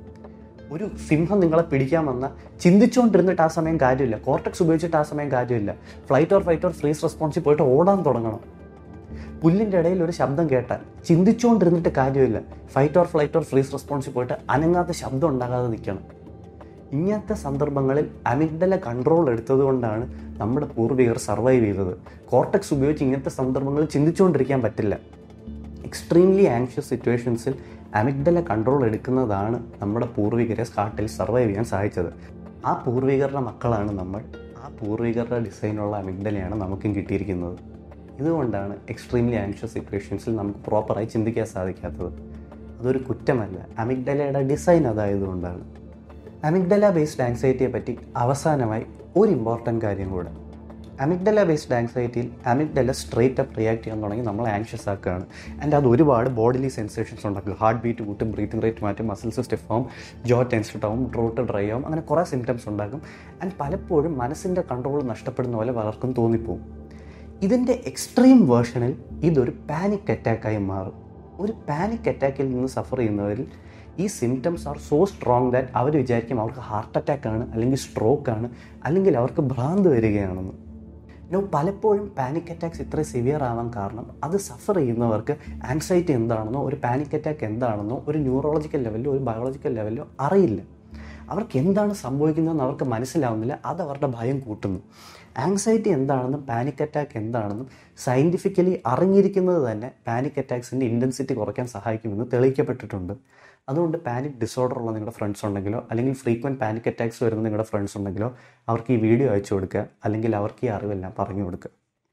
ഒരു സിംഹം നിങ്ങളെ പിടിക്കാൻ വന്ന ചിന്തിച്ചുകൊണ്ടിരുന്നിട്ട് ആ സമയം കാര്യമില്ല കോർട്ടക്സ് ഉപയോഗിച്ചിട്ട് ആ സമയം കാര്യമില്ല flight or fight or freeze റെസ്പോൺസിൽ പോയിട്ട് ഓടാൻ തുടങ്ങണം പുല്ലിൻ്റെ ഇടയിൽ ഒരു ശബ്ദം കേട്ടാൽ ചിന്തിച്ചുകൊണ്ടിരുന്നിട്ട് കാര്യമില്ല fight or flight or freeze റെസ്പോൺസിൽ പോയിട്ട് അനങ്ങാത്ത ശബ്ദം ഉണ്ടാകാതെ നിൽക്കണം ഇങ്ങനത്തെ സന്ദർഭങ്ങളിൽ അമിഗ്ഡല കൺട്രോൾ എടുത്തതുകൊണ്ടാണ് നമ്മുടെ പൂർവികർ സർവൈവ് ചെയ്തത് കോർട്ടക്സ് ഉപയോഗിച്ച് ഇങ്ങനത്തെ സന്ദർഭങ്ങളിൽ ചിന്തിച്ചുകൊണ്ടിരിക്കാൻ പറ്റില്ല എക്സ്ട്രീംലി ആങ്ഷ്യസ് സിറ്റുവേഷൻസിൽ അമിഗ്ഡല കൺട്രോൾ എടുക്കുന്നതാണ് നമ്മുടെ പൂർവികരെ സ്കാട്ടിൽ സർവൈവ് ചെയ്യാൻ സഹായിച്ചത് ആ പൂർവികരുടെ മക്കളാണ് നമ്മൾ ആ പൂർവികരുടെ ഡിസൈനുള്ള അമിഗ്ഡലയാണ് നമുക്കും കിട്ടിയിരിക്കുന്നത് ഇതുകൊണ്ടാണ് എക്സ്ട്രീംലി ആങ്ഷ്യസ് സിറ്റുവേഷൻസിൽ നമുക്ക് പ്രോപ്പറായി ചിന്തിക്കാൻ സാധിക്കാത്തത് അതൊരു കുറ്റമല്ല അമിഗ്ഡലയുടെ ഡിസൈൻ അതായതുകൊണ്ടാണ് അമിഗ്ഡല ബേസ്ഡ് ആങ്സൈറ്റിയെ പറ്റി അവസാനമായി ഒരു ഇമ്പോർട്ടൻറ്റ് കാര്യം കൂടെ അമിഗ്ഡല ബേസ്ഡ് ആങ്സൈറ്റിയിൽ അമിഗ്ഡല സ്ട്രേറ്റ് അപ്പ് റിയാക്ട് ചെയ്യാൻ തുടങ്ങി നമ്മളെ ആങ്ഷ്യസ് ആക്കുകയാണ് ആൻഡ് അത് ഒരുപാട് ബോഡിലി സെൻസേഷൻസ് ഉണ്ടാക്കും ഹാർട്ട് ബീറ്റ് കൂട്ടും ബ്രീത്തിങ് റേറ്റ് മാറ്റും മസിൽസ് സ്റ്റിഫ് ആവും ജോ ടെൻസ്ഡ് ആവും ട്രോട്ട് ഡ്രൈ ആവും അങ്ങനെ കുറേ സിംറ്റംസ് ഉണ്ടാക്കും ആൻഡ് പലപ്പോഴും മനസ്സിൻ്റെ കൺട്രോൾ നഷ്ടപ്പെടുന്ന പോലെ പലർക്കും തോന്നിപ്പോവും ഇതിൻ്റെ എക്സ്ട്രീം വേർഷനിൽ ഇതൊരു പാനിക് അറ്റാക്കായി മാറും ഒരു പാനിക് അറ്റാക്കിൽ നിന്ന് സഫർ ചെയ്യുന്നവരിൽ ഈ symptoms are so strong that അവർ വിചാരിക്കും അവർക്ക് ഹാർട്ട് അറ്റാക്ക് ആണ് അല്ലെങ്കിൽ സ്ട്രോക്ക് ആണ് അല്ലെങ്കിൽ അവർക്ക് ഭ്രാന്ത് വരികയാണെന്ന് നോ പലപ്പോഴും പാനിക് അറ്റാക്സ് ഇത്ര സിവിയർ ആവാൻ കാരണം അത് സഫർ ചെയ്യുന്നവർക്ക് ആൻസൈറ്റി എന്താണെന്നോ ഒരു പാനിക് അറ്റാക്ക് എന്താണെന്നോ ഒരു ന്യൂറോളജിക്കൽ ലെവലിലോ ഒരു ബയോളജിക്കൽ ലെവലിലോ അറിയില്ല അവർക്ക് എന്താണ് സംഭവിക്കുന്നതെന്ന് അവർക്ക് മനസ്സിലാവുന്നില്ല അത് അവരുടെ ഭയം കൂട്ടുന്നു ആങ്സൈറ്റി എന്താണെന്നും പാനിക് അറ്റാക്ക് എന്താണെന്നും സയൻറ്റിഫിക്കലി അറിഞ്ഞിരിക്കുന്നത് തന്നെ പാനിക് അറ്റാക്സിൻ്റെ ഇൻറ്റൻസിറ്റി കുറയ്ക്കാൻ സഹായിക്കുമെന്ന് തെളിയിക്കപ്പെട്ടിട്ടുണ്ട് അതുകൊണ്ട് പാനിക് ഡിസോർഡർ ഉള്ള നിങ്ങളുടെ ഫ്രണ്ട്സ് ഉണ്ടെങ്കിലോ അല്ലെങ്കിൽ ഫ്രീക്വൻറ്റ് പാനിക് അറ്റാക്സ് വരുന്ന നിങ്ങളുടെ ഫ്രണ്ട്സ് ഉണ്ടെങ്കിലോ അവർക്ക് ഈ വീഡിയോ അയച്ചു കൊടുക്കുക അല്ലെങ്കിൽ അവർക്ക് ഈ അറിവെല്ലാം പറഞ്ഞു കൊടുക്കുക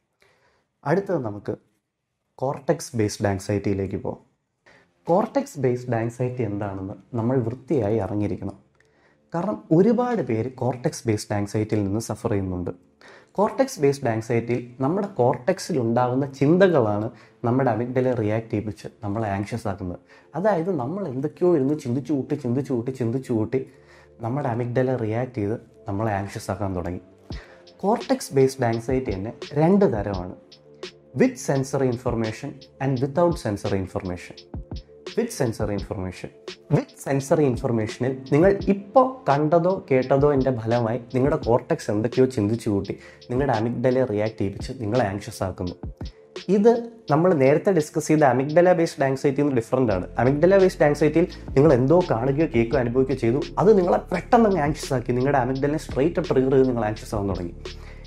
അടുത്തത് നമുക്ക് കോർട്ടെക്സ് ബേസ്ഡ് ആങ്സൈറ്റിയിലേക്ക് പോകാം കോർട്ടെക്സ് ബേസ്ഡ് ആങ്സൈറ്റി എന്താണെന്ന് നമ്മൾ വൃത്തിയായി അറിഞ്ഞിരിക്കണം കാരണം ഒരുപാട് പേര് കോർട്ടെക്സ് ബേസ്ഡ് ആങ്സൈറ്റിയിൽ നിന്ന് സഫർ ചെയ്യുന്നുണ്ട് കോർട്ടെക്സ് ബേസ്ഡ് ആങ്സൈറ്റിയിൽ നമ്മുടെ കോർട്ടെക്സിൽ ഉണ്ടാകുന്ന ചിന്തകളാണ് നമ്മുടെ അമിഗ്ഡലെ റിയാക്ട് ചെയ്യിപ്പിച്ച് നമ്മളെ ആങ്ഷ്യസ് ആക്കുന്നത് അതായത് നമ്മൾ എന്തൊക്കെയോ ഇരുന്ന് ചിന്തിച്ചു കൂട്ടി ചിന്തിച്ചു കൂട്ടി ചിന്തിച്ചു കൂട്ടി നമ്മുടെ അമിഗ്ഡല റിയാക്ട് ചെയ്ത് നമ്മളെ ആങ്ഷ്യസ് ആക്കാൻ തുടങ്ങി കോർട്ടെക്സ് ബേസ്ഡ് ആങ്സൈറ്റി തന്നെ രണ്ട് തരമാണ് with sensory information and without sensory information with sensory information with sensory ഇൻഫർമേഷനിൽ നിങ്ങൾ ഇപ്പോൾ കണ്ടതോ കേട്ടതോ എൻ്റെ ഫലമായി നിങ്ങളുടെ കോർട്ടെക്സ് എന്തൊക്കെയോ ചിന്തിച്ചു കൂട്ടി നിങ്ങളുടെ അമിഗ്ഡലെ റിയാക്ട് ചെയ്യിപ്പിച്ച് നിങ്ങളെ ആങ്ഷ്യസ് ആക്കുന്നു ഇത് നമ്മൾ നേരത്തെ ഡിസ്കസ് ചെയ്ത അമിഗ്ഡല ബേസ്ഡ് ആങ്സൈറ്റി നിന്ന് ഡിഫറൻ്റ് ആണ് അമിഗ്ഡല ബേസ്ഡ് ആങ്സൈറ്റിയിൽ നിങ്ങൾ എന്തോ കാണുകയോ കേൾക്കുകയോ അനുഭവിക്കുകയോ ചെയ്തു അത് നിങ്ങളെ പെട്ടെന്ന് അങ്ങ് ആങ്ഷ്യസ് ആക്കി നിങ്ങളുടെ അമിഗ്ഡലിനെ സ്ട്രൈറ്റ് അപ്പ് ട്രിഗർ ചെയ്ത് നിങ്ങൾ ആങ്ഷ്യസ് ആവാൻ തുടങ്ങി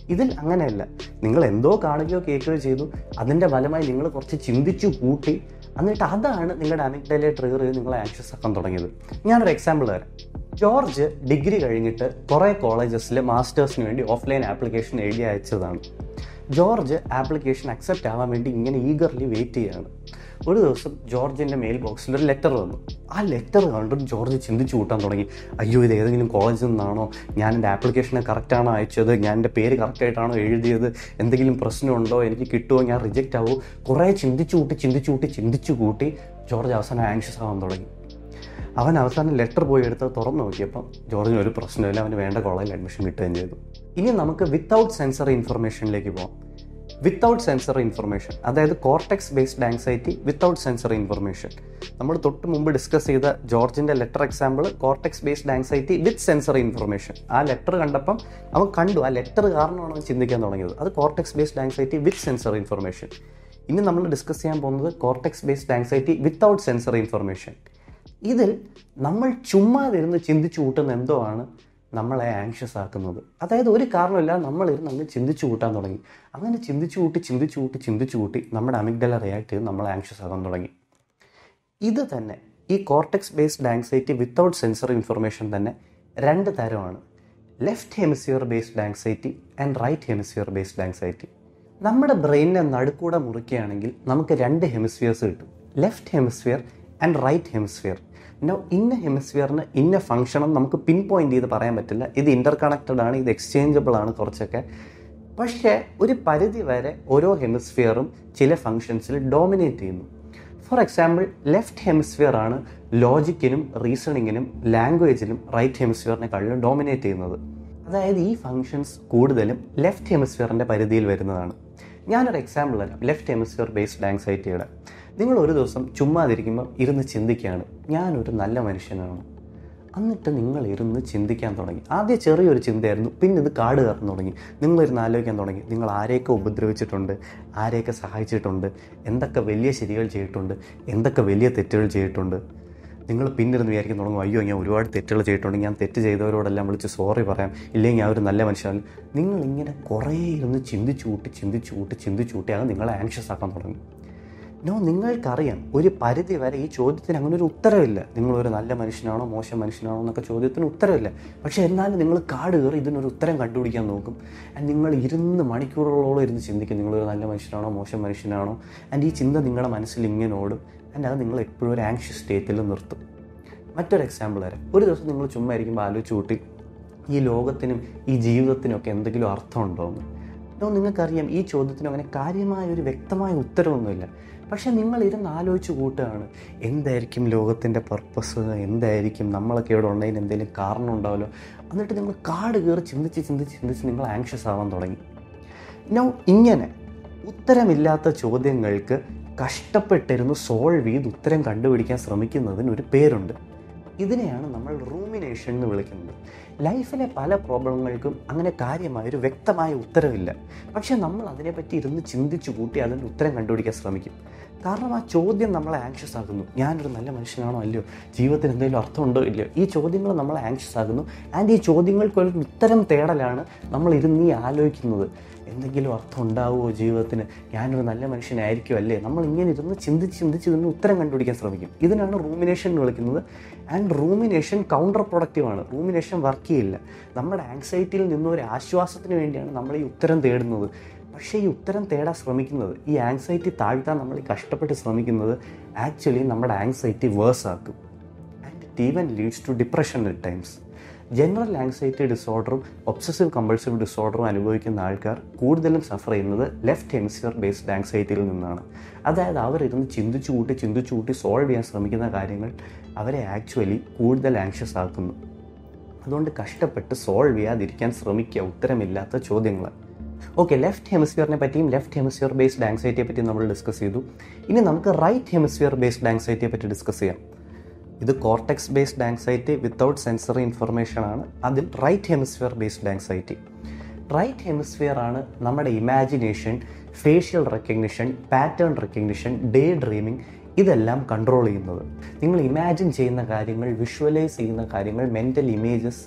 ഇതിൽ അങ്ങനെയല്ല നിങ്ങൾ എന്തോ കാണുകയോ കേൾക്കുകയോ ചെയ്തു അതിൻ്റെ ഫലമായി നിങ്ങൾ കുറച്ച് ചിന്തിച്ചു കൂട്ടി എന്നിട്ട് അതാണ് നിങ്ങളുടെ അമിഗ്ഡലെ ട്രിഗർ ചെയ്ത് നിങ്ങളെ ആക്സസ് ആക്കാൻ തുടങ്ങിയത് ഞാനൊരു എക്സാമ്പിൾ തരാം ജോർജ് ഡിഗ്രി കഴിഞ്ഞിട്ട് കുറേ കോളേജസിൽ മാസ്റ്റേഴ്സിന് വേണ്ടി ഓഫ്ലൈൻ ആപ്ലിക്കേഷൻ എഴുതി അയച്ചതാണ് ജോർജ് ആപ്ലിക്കേഷൻ അക്സെപ്റ്റ് ആവാൻ വേണ്ടി ഇങ്ങനെ ഈഗർലി വെയിറ്റ് ചെയ്യുകയാണ് ഒരു ദിവസം ജോർജിൻ്റെ മെയിൽ ബോക്സിൽ ഒരു ലെറ്റർ വന്നു ആ ലെറ്റർ കണ്ടിട്ട് ജോർജ് ചിന്തിച്ചു കൂട്ടാൻ തുടങ്ങി അയ്യോ ഇത് ഏതെങ്കിലും കോളേജിൽ നിന്നാണോ ഞാൻ എൻ്റെ ആപ്ലിക്കേഷനെ കറക്റ്റാണോ അയച്ചത് ഞാൻ എൻ്റെ പേര് കറക്റ്റായിട്ടാണോ എഴുതിയത് എന്തെങ്കിലും പ്രശ്നമുണ്ടോ എനിക്ക് കിട്ടുമോ ഞാൻ റിജക്റ്റ് ആവുമോ കുറേ ചിന്തിച്ചു കൂട്ടി ചിന്തിച്ചു കൂട്ടി ചിന്തിച്ചു കൂട്ടി ജോർജ് അവസാനം ആങ്ഷ്യസ് ആവാൻ തുടങ്ങി അവൻ അവസാനം ലെറ്റർ പോയി എടുത്ത് തുറന്നു നോക്കിയപ്പം ജോർജിന് ഒരു പ്രശ്നമില്ല അവന് വേണ്ട കോളേജിൽ അഡ്മിഷൻ കിട്ടുകയും ചെയ്തു ഇനി നമുക്ക് വിത്തൗട്ട് സെൻസറി ഇൻഫർമേഷനിലേക്ക് പോകാം വിത്തൗട്ട് സെൻസറി ഇൻഫർമേഷൻ അതായത് cortex based anxiety without sensory information നമ്മൾ തൊട്ട് മുമ്പ് ഡിസ്കസ് ചെയ്ത ജോർജിൻ്റെ letter example cortex based anxiety with sensory information ആ ലെറ്റർ കണ്ടപ്പം അവൻ കണ്ടു ആ ലെറ്റർ കാരണമാണ് അവൻ ചിന്തിക്കാൻ തുടങ്ങിയത് അത് cortex based anxiety with sensory information ഇനി നമ്മൾ ഡിസ്കസ് ചെയ്യാൻ പോകുന്നത് cortex based anxiety without sensory information ഇതിൽ നമ്മൾ ചുമ്മാതിരുന്ന് ചിന്തിച്ചു കൂട്ടുന്ന എന്തോ ആണ് നമ്മളെ ആങ്ഷ്യസ് ആക്കുന്നത് അതായത് ഒരു കാരണമില്ല നമ്മളിരുന്ന് അങ്ങ് ചിന്തിച്ചു കൂട്ടാൻ തുടങ്ങി അങ്ങനെ ചിന്തിച്ചു കൂട്ടി ചിന്തിച്ചു കൂട്ടി ചിന്തിച്ചു കൂട്ടി നമ്മുടെ അമിഗ്ഡല റിയാക്ട് ചെയ്ത് നമ്മളെ ആങ്ഷ്യസ് ആകാൻ തുടങ്ങി ഇത് തന്നെ ഈ cortex based anxiety without sensory information തന്നെ രണ്ട് തരമാണ് left hemisphere based anxiety and right hemisphere based anxiety നമ്മുടെ ബ്രെയിനിനെ നടുക്കൂടെ മുറിക്കുകയാണെങ്കിൽ നമുക്ക് രണ്ട് ഹെമിസ്ഫിയേഴ്സ് കിട്ടും left hemisphere and right hemisphere no ഇന്ന ഹെമിസ്ഫിയറിന് ഇന്ന ഫംഗ്ഷനും നമുക്ക് പിൻ പോയിന്റ് ചെയ്ത് പറയാൻ പറ്റില്ല ഇത് ഇന്റർ കണക്റ്റഡ് ആണ് ഇത് എക്സ്ചേഞ്ചബിൾ ആണ് കുറച്ചൊക്കെ പക്ഷേ ഒരു പരിധി വരെ ഓരോ ഹെമിസ്ഫിയറും ചില ഫങ്ഷൻസിൽ ഡോമിനേറ്റ് ചെയ്യുന്നു ഫോർ എക്സാമ്പിൾ ലെഫ്റ്റ് ഹെമിസ്ഫിയർ ആണ് ലോജിക്കിനും റീസണിങ്ങിനും ലാംഗ്വേജിനും റൈറ്റ് ഹെമിസ്ഫിയറിനെക്കാളും ഡോമിനേറ്റ് ചെയ്യുന്നത് അതായത് ഈ ഫങ്ഷൻസ് കൂടുതലും ലെഫ്റ്റ് ഹെമിസ്ഫിയറിൻ്റെ പരിധിയിൽ വരുന്നതാണ് ഞാനൊരു എക്സാമ്പിൾ തരാം ലെഫ്റ്റ് ഹെമിസ്ഫിയർ ബേസ്ഡ് ആങ്സൈറ്റിയുടെ നിങ്ങൾ ഒരു ദിവസം ചുമ്മാതിരിക്കുമ്പോൾ ഇരുന്ന് ചിന്തിക്കുകയാണ് ഞാനൊരു നല്ല മനുഷ്യനാണ് എന്നിട്ട് നിങ്ങൾ ഇരുന്ന് ചിന്തിക്കാൻ തുടങ്ങി ആദ്യം ചെറിയൊരു ചിന്തയായിരുന്നു പിന്നെ ഇത് കാട് കയറാൻ തുടങ്ങി നിങ്ങളിരുന്ന് ആലോചിക്കാൻ തുടങ്ങി നിങ്ങൾ ആരെയൊക്കെ ഉപദ്രവിച്ചിട്ടുണ്ട് ആരെയൊക്കെ സഹായിച്ചിട്ടുണ്ട് എന്തൊക്കെ വലിയ ശരികൾ ചെയ്തിട്ടുണ്ട് എന്തൊക്കെ വലിയ തെറ്റുകൾ ചെയ്തിട്ടുണ്ട് നിങ്ങൾ പിന്നിരുന്ന് വിചാരിക്കാൻ തുടങ്ങും അയ്യോ ഞാൻ ഒരുപാട് തെറ്റുകൾ ചെയ്തിട്ടുണ്ട് ഞാൻ തെറ്റ് ചെയ്തവരോടെല്ലാം വിളിച്ച് സോറി പറയാം ഇല്ലെങ്കിൽ ഞാൻ ഒരു നല്ല മനുഷ്യനാണ് നിങ്ങൾ ഇങ്ങനെ കുറേ ഇരുന്ന് ചിന്തിച്ചു കൂട്ടി ചിന്തിച്ചു കൂട്ടി ചിന്തിച്ചു കൂട്ടി അത് നിങ്ങളെ ആങ്ഷ്യസ് ആക്കാൻ തുടങ്ങി നോ നിങ്ങൾക്കറിയാം ഒരു പരിധി വരെ ഈ ചോദ്യത്തിന് അങ്ങനെ ഒരു ഉത്തരവില്ല നിങ്ങളൊരു നല്ല മനുഷ്യനാണോ മോശം മനുഷ്യനാണോ എന്നൊക്കെ ചോദ്യത്തിന് ഉത്തരവില്ല പക്ഷേ എന്നാലും നിങ്ങൾ കാട് കയറി ഇതിനൊരു ഉത്തരം കണ്ടുപിടിക്കാൻ നോക്കും ആൻഡ് നിങ്ങൾ ഇരുന്ന് മണിക്കൂറുകളോളം ഇരുന്ന് ചിന്തിക്കും നിങ്ങളൊരു നല്ല മനുഷ്യനാണോ മോശം മനുഷ്യനാണോ ആൻഡ് ഈ ചിന്ത നിങ്ങളുടെ മനസ്സിൽ ഇങ്ങനെ ഓടും ആൻഡ് അത് നിങ്ങൾ എപ്പോഴും ഒരു ആങ്ഷ്യസ് സ്റ്റേറ്റിൽ നിർത്തും മറ്റൊരു എക്സാമ്പിൾ തരാം ഒരു ദിവസം നിങ്ങൾ ചുമ്മാ ഇരിക്കുമ്പോൾ ആലോചിച്ച് കൂട്ടി ഈ ലോകത്തിനും ഈ ജീവിതത്തിനും ഒക്കെ എന്തെങ്കിലും അർത്ഥമുണ്ടോ എന്ന് നോ നിങ്ങൾക്കറിയാം ഈ ചോദ്യത്തിന് അങ്ങനെ കാര്യമായ ഒരു വ്യക്തമായ ഉത്തരവൊന്നുമില്ല പക്ഷെ നിങ്ങൾ ഇരുന്ന് ആലോചിച്ച് കൂട്ടുകയാണ് എന്തായിരിക്കും ലോകത്തിൻ്റെ പർപ്പസ് എന്തായിരിക്കും നമ്മളൊക്കെ ഇവിടെ ഉണ്ടതിന് എന്തെങ്കിലും കാരണം ഉണ്ടാവുമല്ലോ എന്നിട്ട് നിങ്ങൾ കാട് കയറി ചിന്തിച്ച് ചിന്തിച്ച് ചിന്തിച്ച് നിങ്ങൾ ആങ്ഷ്യസ് ആവാൻ തുടങ്ങി നോ ഇങ്ങനെ ഉത്തരമില്ലാത്ത ചോദ്യങ്ങൾക്ക് കഷ്ടപ്പെട്ടിരുന്ന് സോൾവ് ചെയ്ത് ഉത്തരം കണ്ടുപിടിക്കാൻ ശ്രമിക്കുന്നതിന് ഒരു പേരുണ്ട് ഇതിനെയാണ് നമ്മൾ റൂമിനേഷൻ എന്ന് വിളിക്കുന്നത് ലൈഫിലെ പല പ്രോബ്ലങ്ങൾക്കും അങ്ങനെ കാര്യമായ ഒരു വ്യക്തമായ ഉത്തരവില്ല പക്ഷേ നമ്മൾ അതിനെപ്പറ്റി ഇരുന്ന് ചിന്തിച്ചു കൂട്ടി അതിൻ്റെ ഉത്തരം കണ്ടുപിടിക്കാൻ ശ്രമിക്കും കാരണം ആ ചോദ്യം നമ്മളെ ആങ്ഷ്യസ് ആകുന്നു ഞാനൊരു നല്ല മനുഷ്യനാണോ അല്ലയോ ജീവിതത്തിന് എന്തെങ്കിലും അർത്ഥമുണ്ടോ ഇല്ലയോ ഈ ചോദ്യങ്ങൾ നമ്മളെ ആങ്ഷ്യസ് ആകുന്നു ആൻഡ് ഈ ചോദ്യങ്ങൾക്ക് ഒരു ഉത്തരം തേടലാണ് നമ്മൾ ഇരുന്ന് ഈ ആലോചിക്കുന്നത് എന്തെങ്കിലും അർത്ഥം ഉണ്ടാവുമോ ജീവിതത്തിന് ഞാനൊരു നല്ല മനുഷ്യനായിരിക്കും അല്ലേ നമ്മൾ ഇങ്ങനെ ഇരുന്ന് ചിന്തിച്ച് ചിന്തിച്ച് ഇതിന് ഉത്തരം കണ്ടുപിടിക്കാൻ ശ്രമിക്കും ഇതിനാണ് റൂമിനേഷൻ എന്ന് വിളിക്കുന്നത് ആൻഡ് റൂമിനേഷൻ കൗണ്ടർ പ്രൊഡക്റ്റീവാണ് റൂമിനേഷൻ വർക്ക് ചെയ്യില്ല നമ്മുടെ ആങ്സൈറ്റിയിൽ നിന്ന് ഒരു ആശ്വാസത്തിന് വേണ്ടിയാണ് നമ്മൾ ഈ ഉത്തരം തേടുന്നത് പക്ഷേ ഈ ഉത്തരം തേടാൻ ശ്രമിക്കുന്നത് ഈ ആങ്സൈറ്റി താഴ്ത്താൻ നമ്മൾ ഈ കഷ്ടപ്പെട്ട് ശ്രമിക്കുന്നത് ആക്ച്വലി നമ്മുടെ ആങ്സൈറ്റി വേഴ്സ് ആക്കും and it even leads to depression at times general anxiety ഡിസോർഡറും ഒബ്സസീവ് കമ്പൾസീവ് ഡിസോർഡറും അനുഭവിക്കുന്ന ആൾക്കാർ കൂടുതലും സഫർ ചെയ്യുന്നത് ലെഫ്റ്റ് ഹെമിസ്ഫിയർ ബേസ്ഡ് ആങ്സൈറ്റിയിൽ നിന്നാണ് അതായത് അവരിരുന്ന് ചിന്തിച്ചു കൂട്ടി ചിന്തിച്ചു കൂട്ടി സോൾവ് ചെയ്യാൻ ശ്രമിക്കുന്ന കാര്യങ്ങൾ അവരെ ആക്ച്വലി കൂടുതൽ ആങ്ഷ്യസ് ആക്കുന്നു അതുകൊണ്ട് കഷ്ടപ്പെട്ട് സോൾവ് ചെയ്യാതിരിക്കാൻ ശ്രമിക്കുക ഉത്തരമില്ലാത്ത ചോദ്യങ്ങൾ ഓക്കെ ലെഫ്റ്റ് ഹെമിസ്ഫിയറിനെ പറ്റിയും ലെഫ്റ്റ് ഹെമിസ്ഫിയർ ബേസ്ഡ് ആങ്സൈറ്റിയെ പറ്റിയും നമ്മൾ ഡിസ്കസ് ചെയ്തു ഇനി നമുക്ക് റൈറ്റ് ഹെമിസ്ഫിയർ ബേസ്ഡ് ആങ്സൈറ്റിയെ പറ്റി ഡിസ്കസ് ചെയ്യാം ഇത് cortex based anxiety without sensory information ആണ് അതിൽ right hemisphere based anxiety right hemisphere ആണ് നമ്മുടെ imagination facial recognition pattern recognition daydreaming ഇതെല്ലാം കൺട്രോൾ ചെയ്യുന്നത് നിങ്ങൾ ഇമാജിൻ ചെയ്യുന്ന കാര്യങ്ങൾ വിഷ്വലൈസ് ചെയ്യുന്ന കാര്യങ്ങൾ മെൻ്റൽ ഇമേജസ്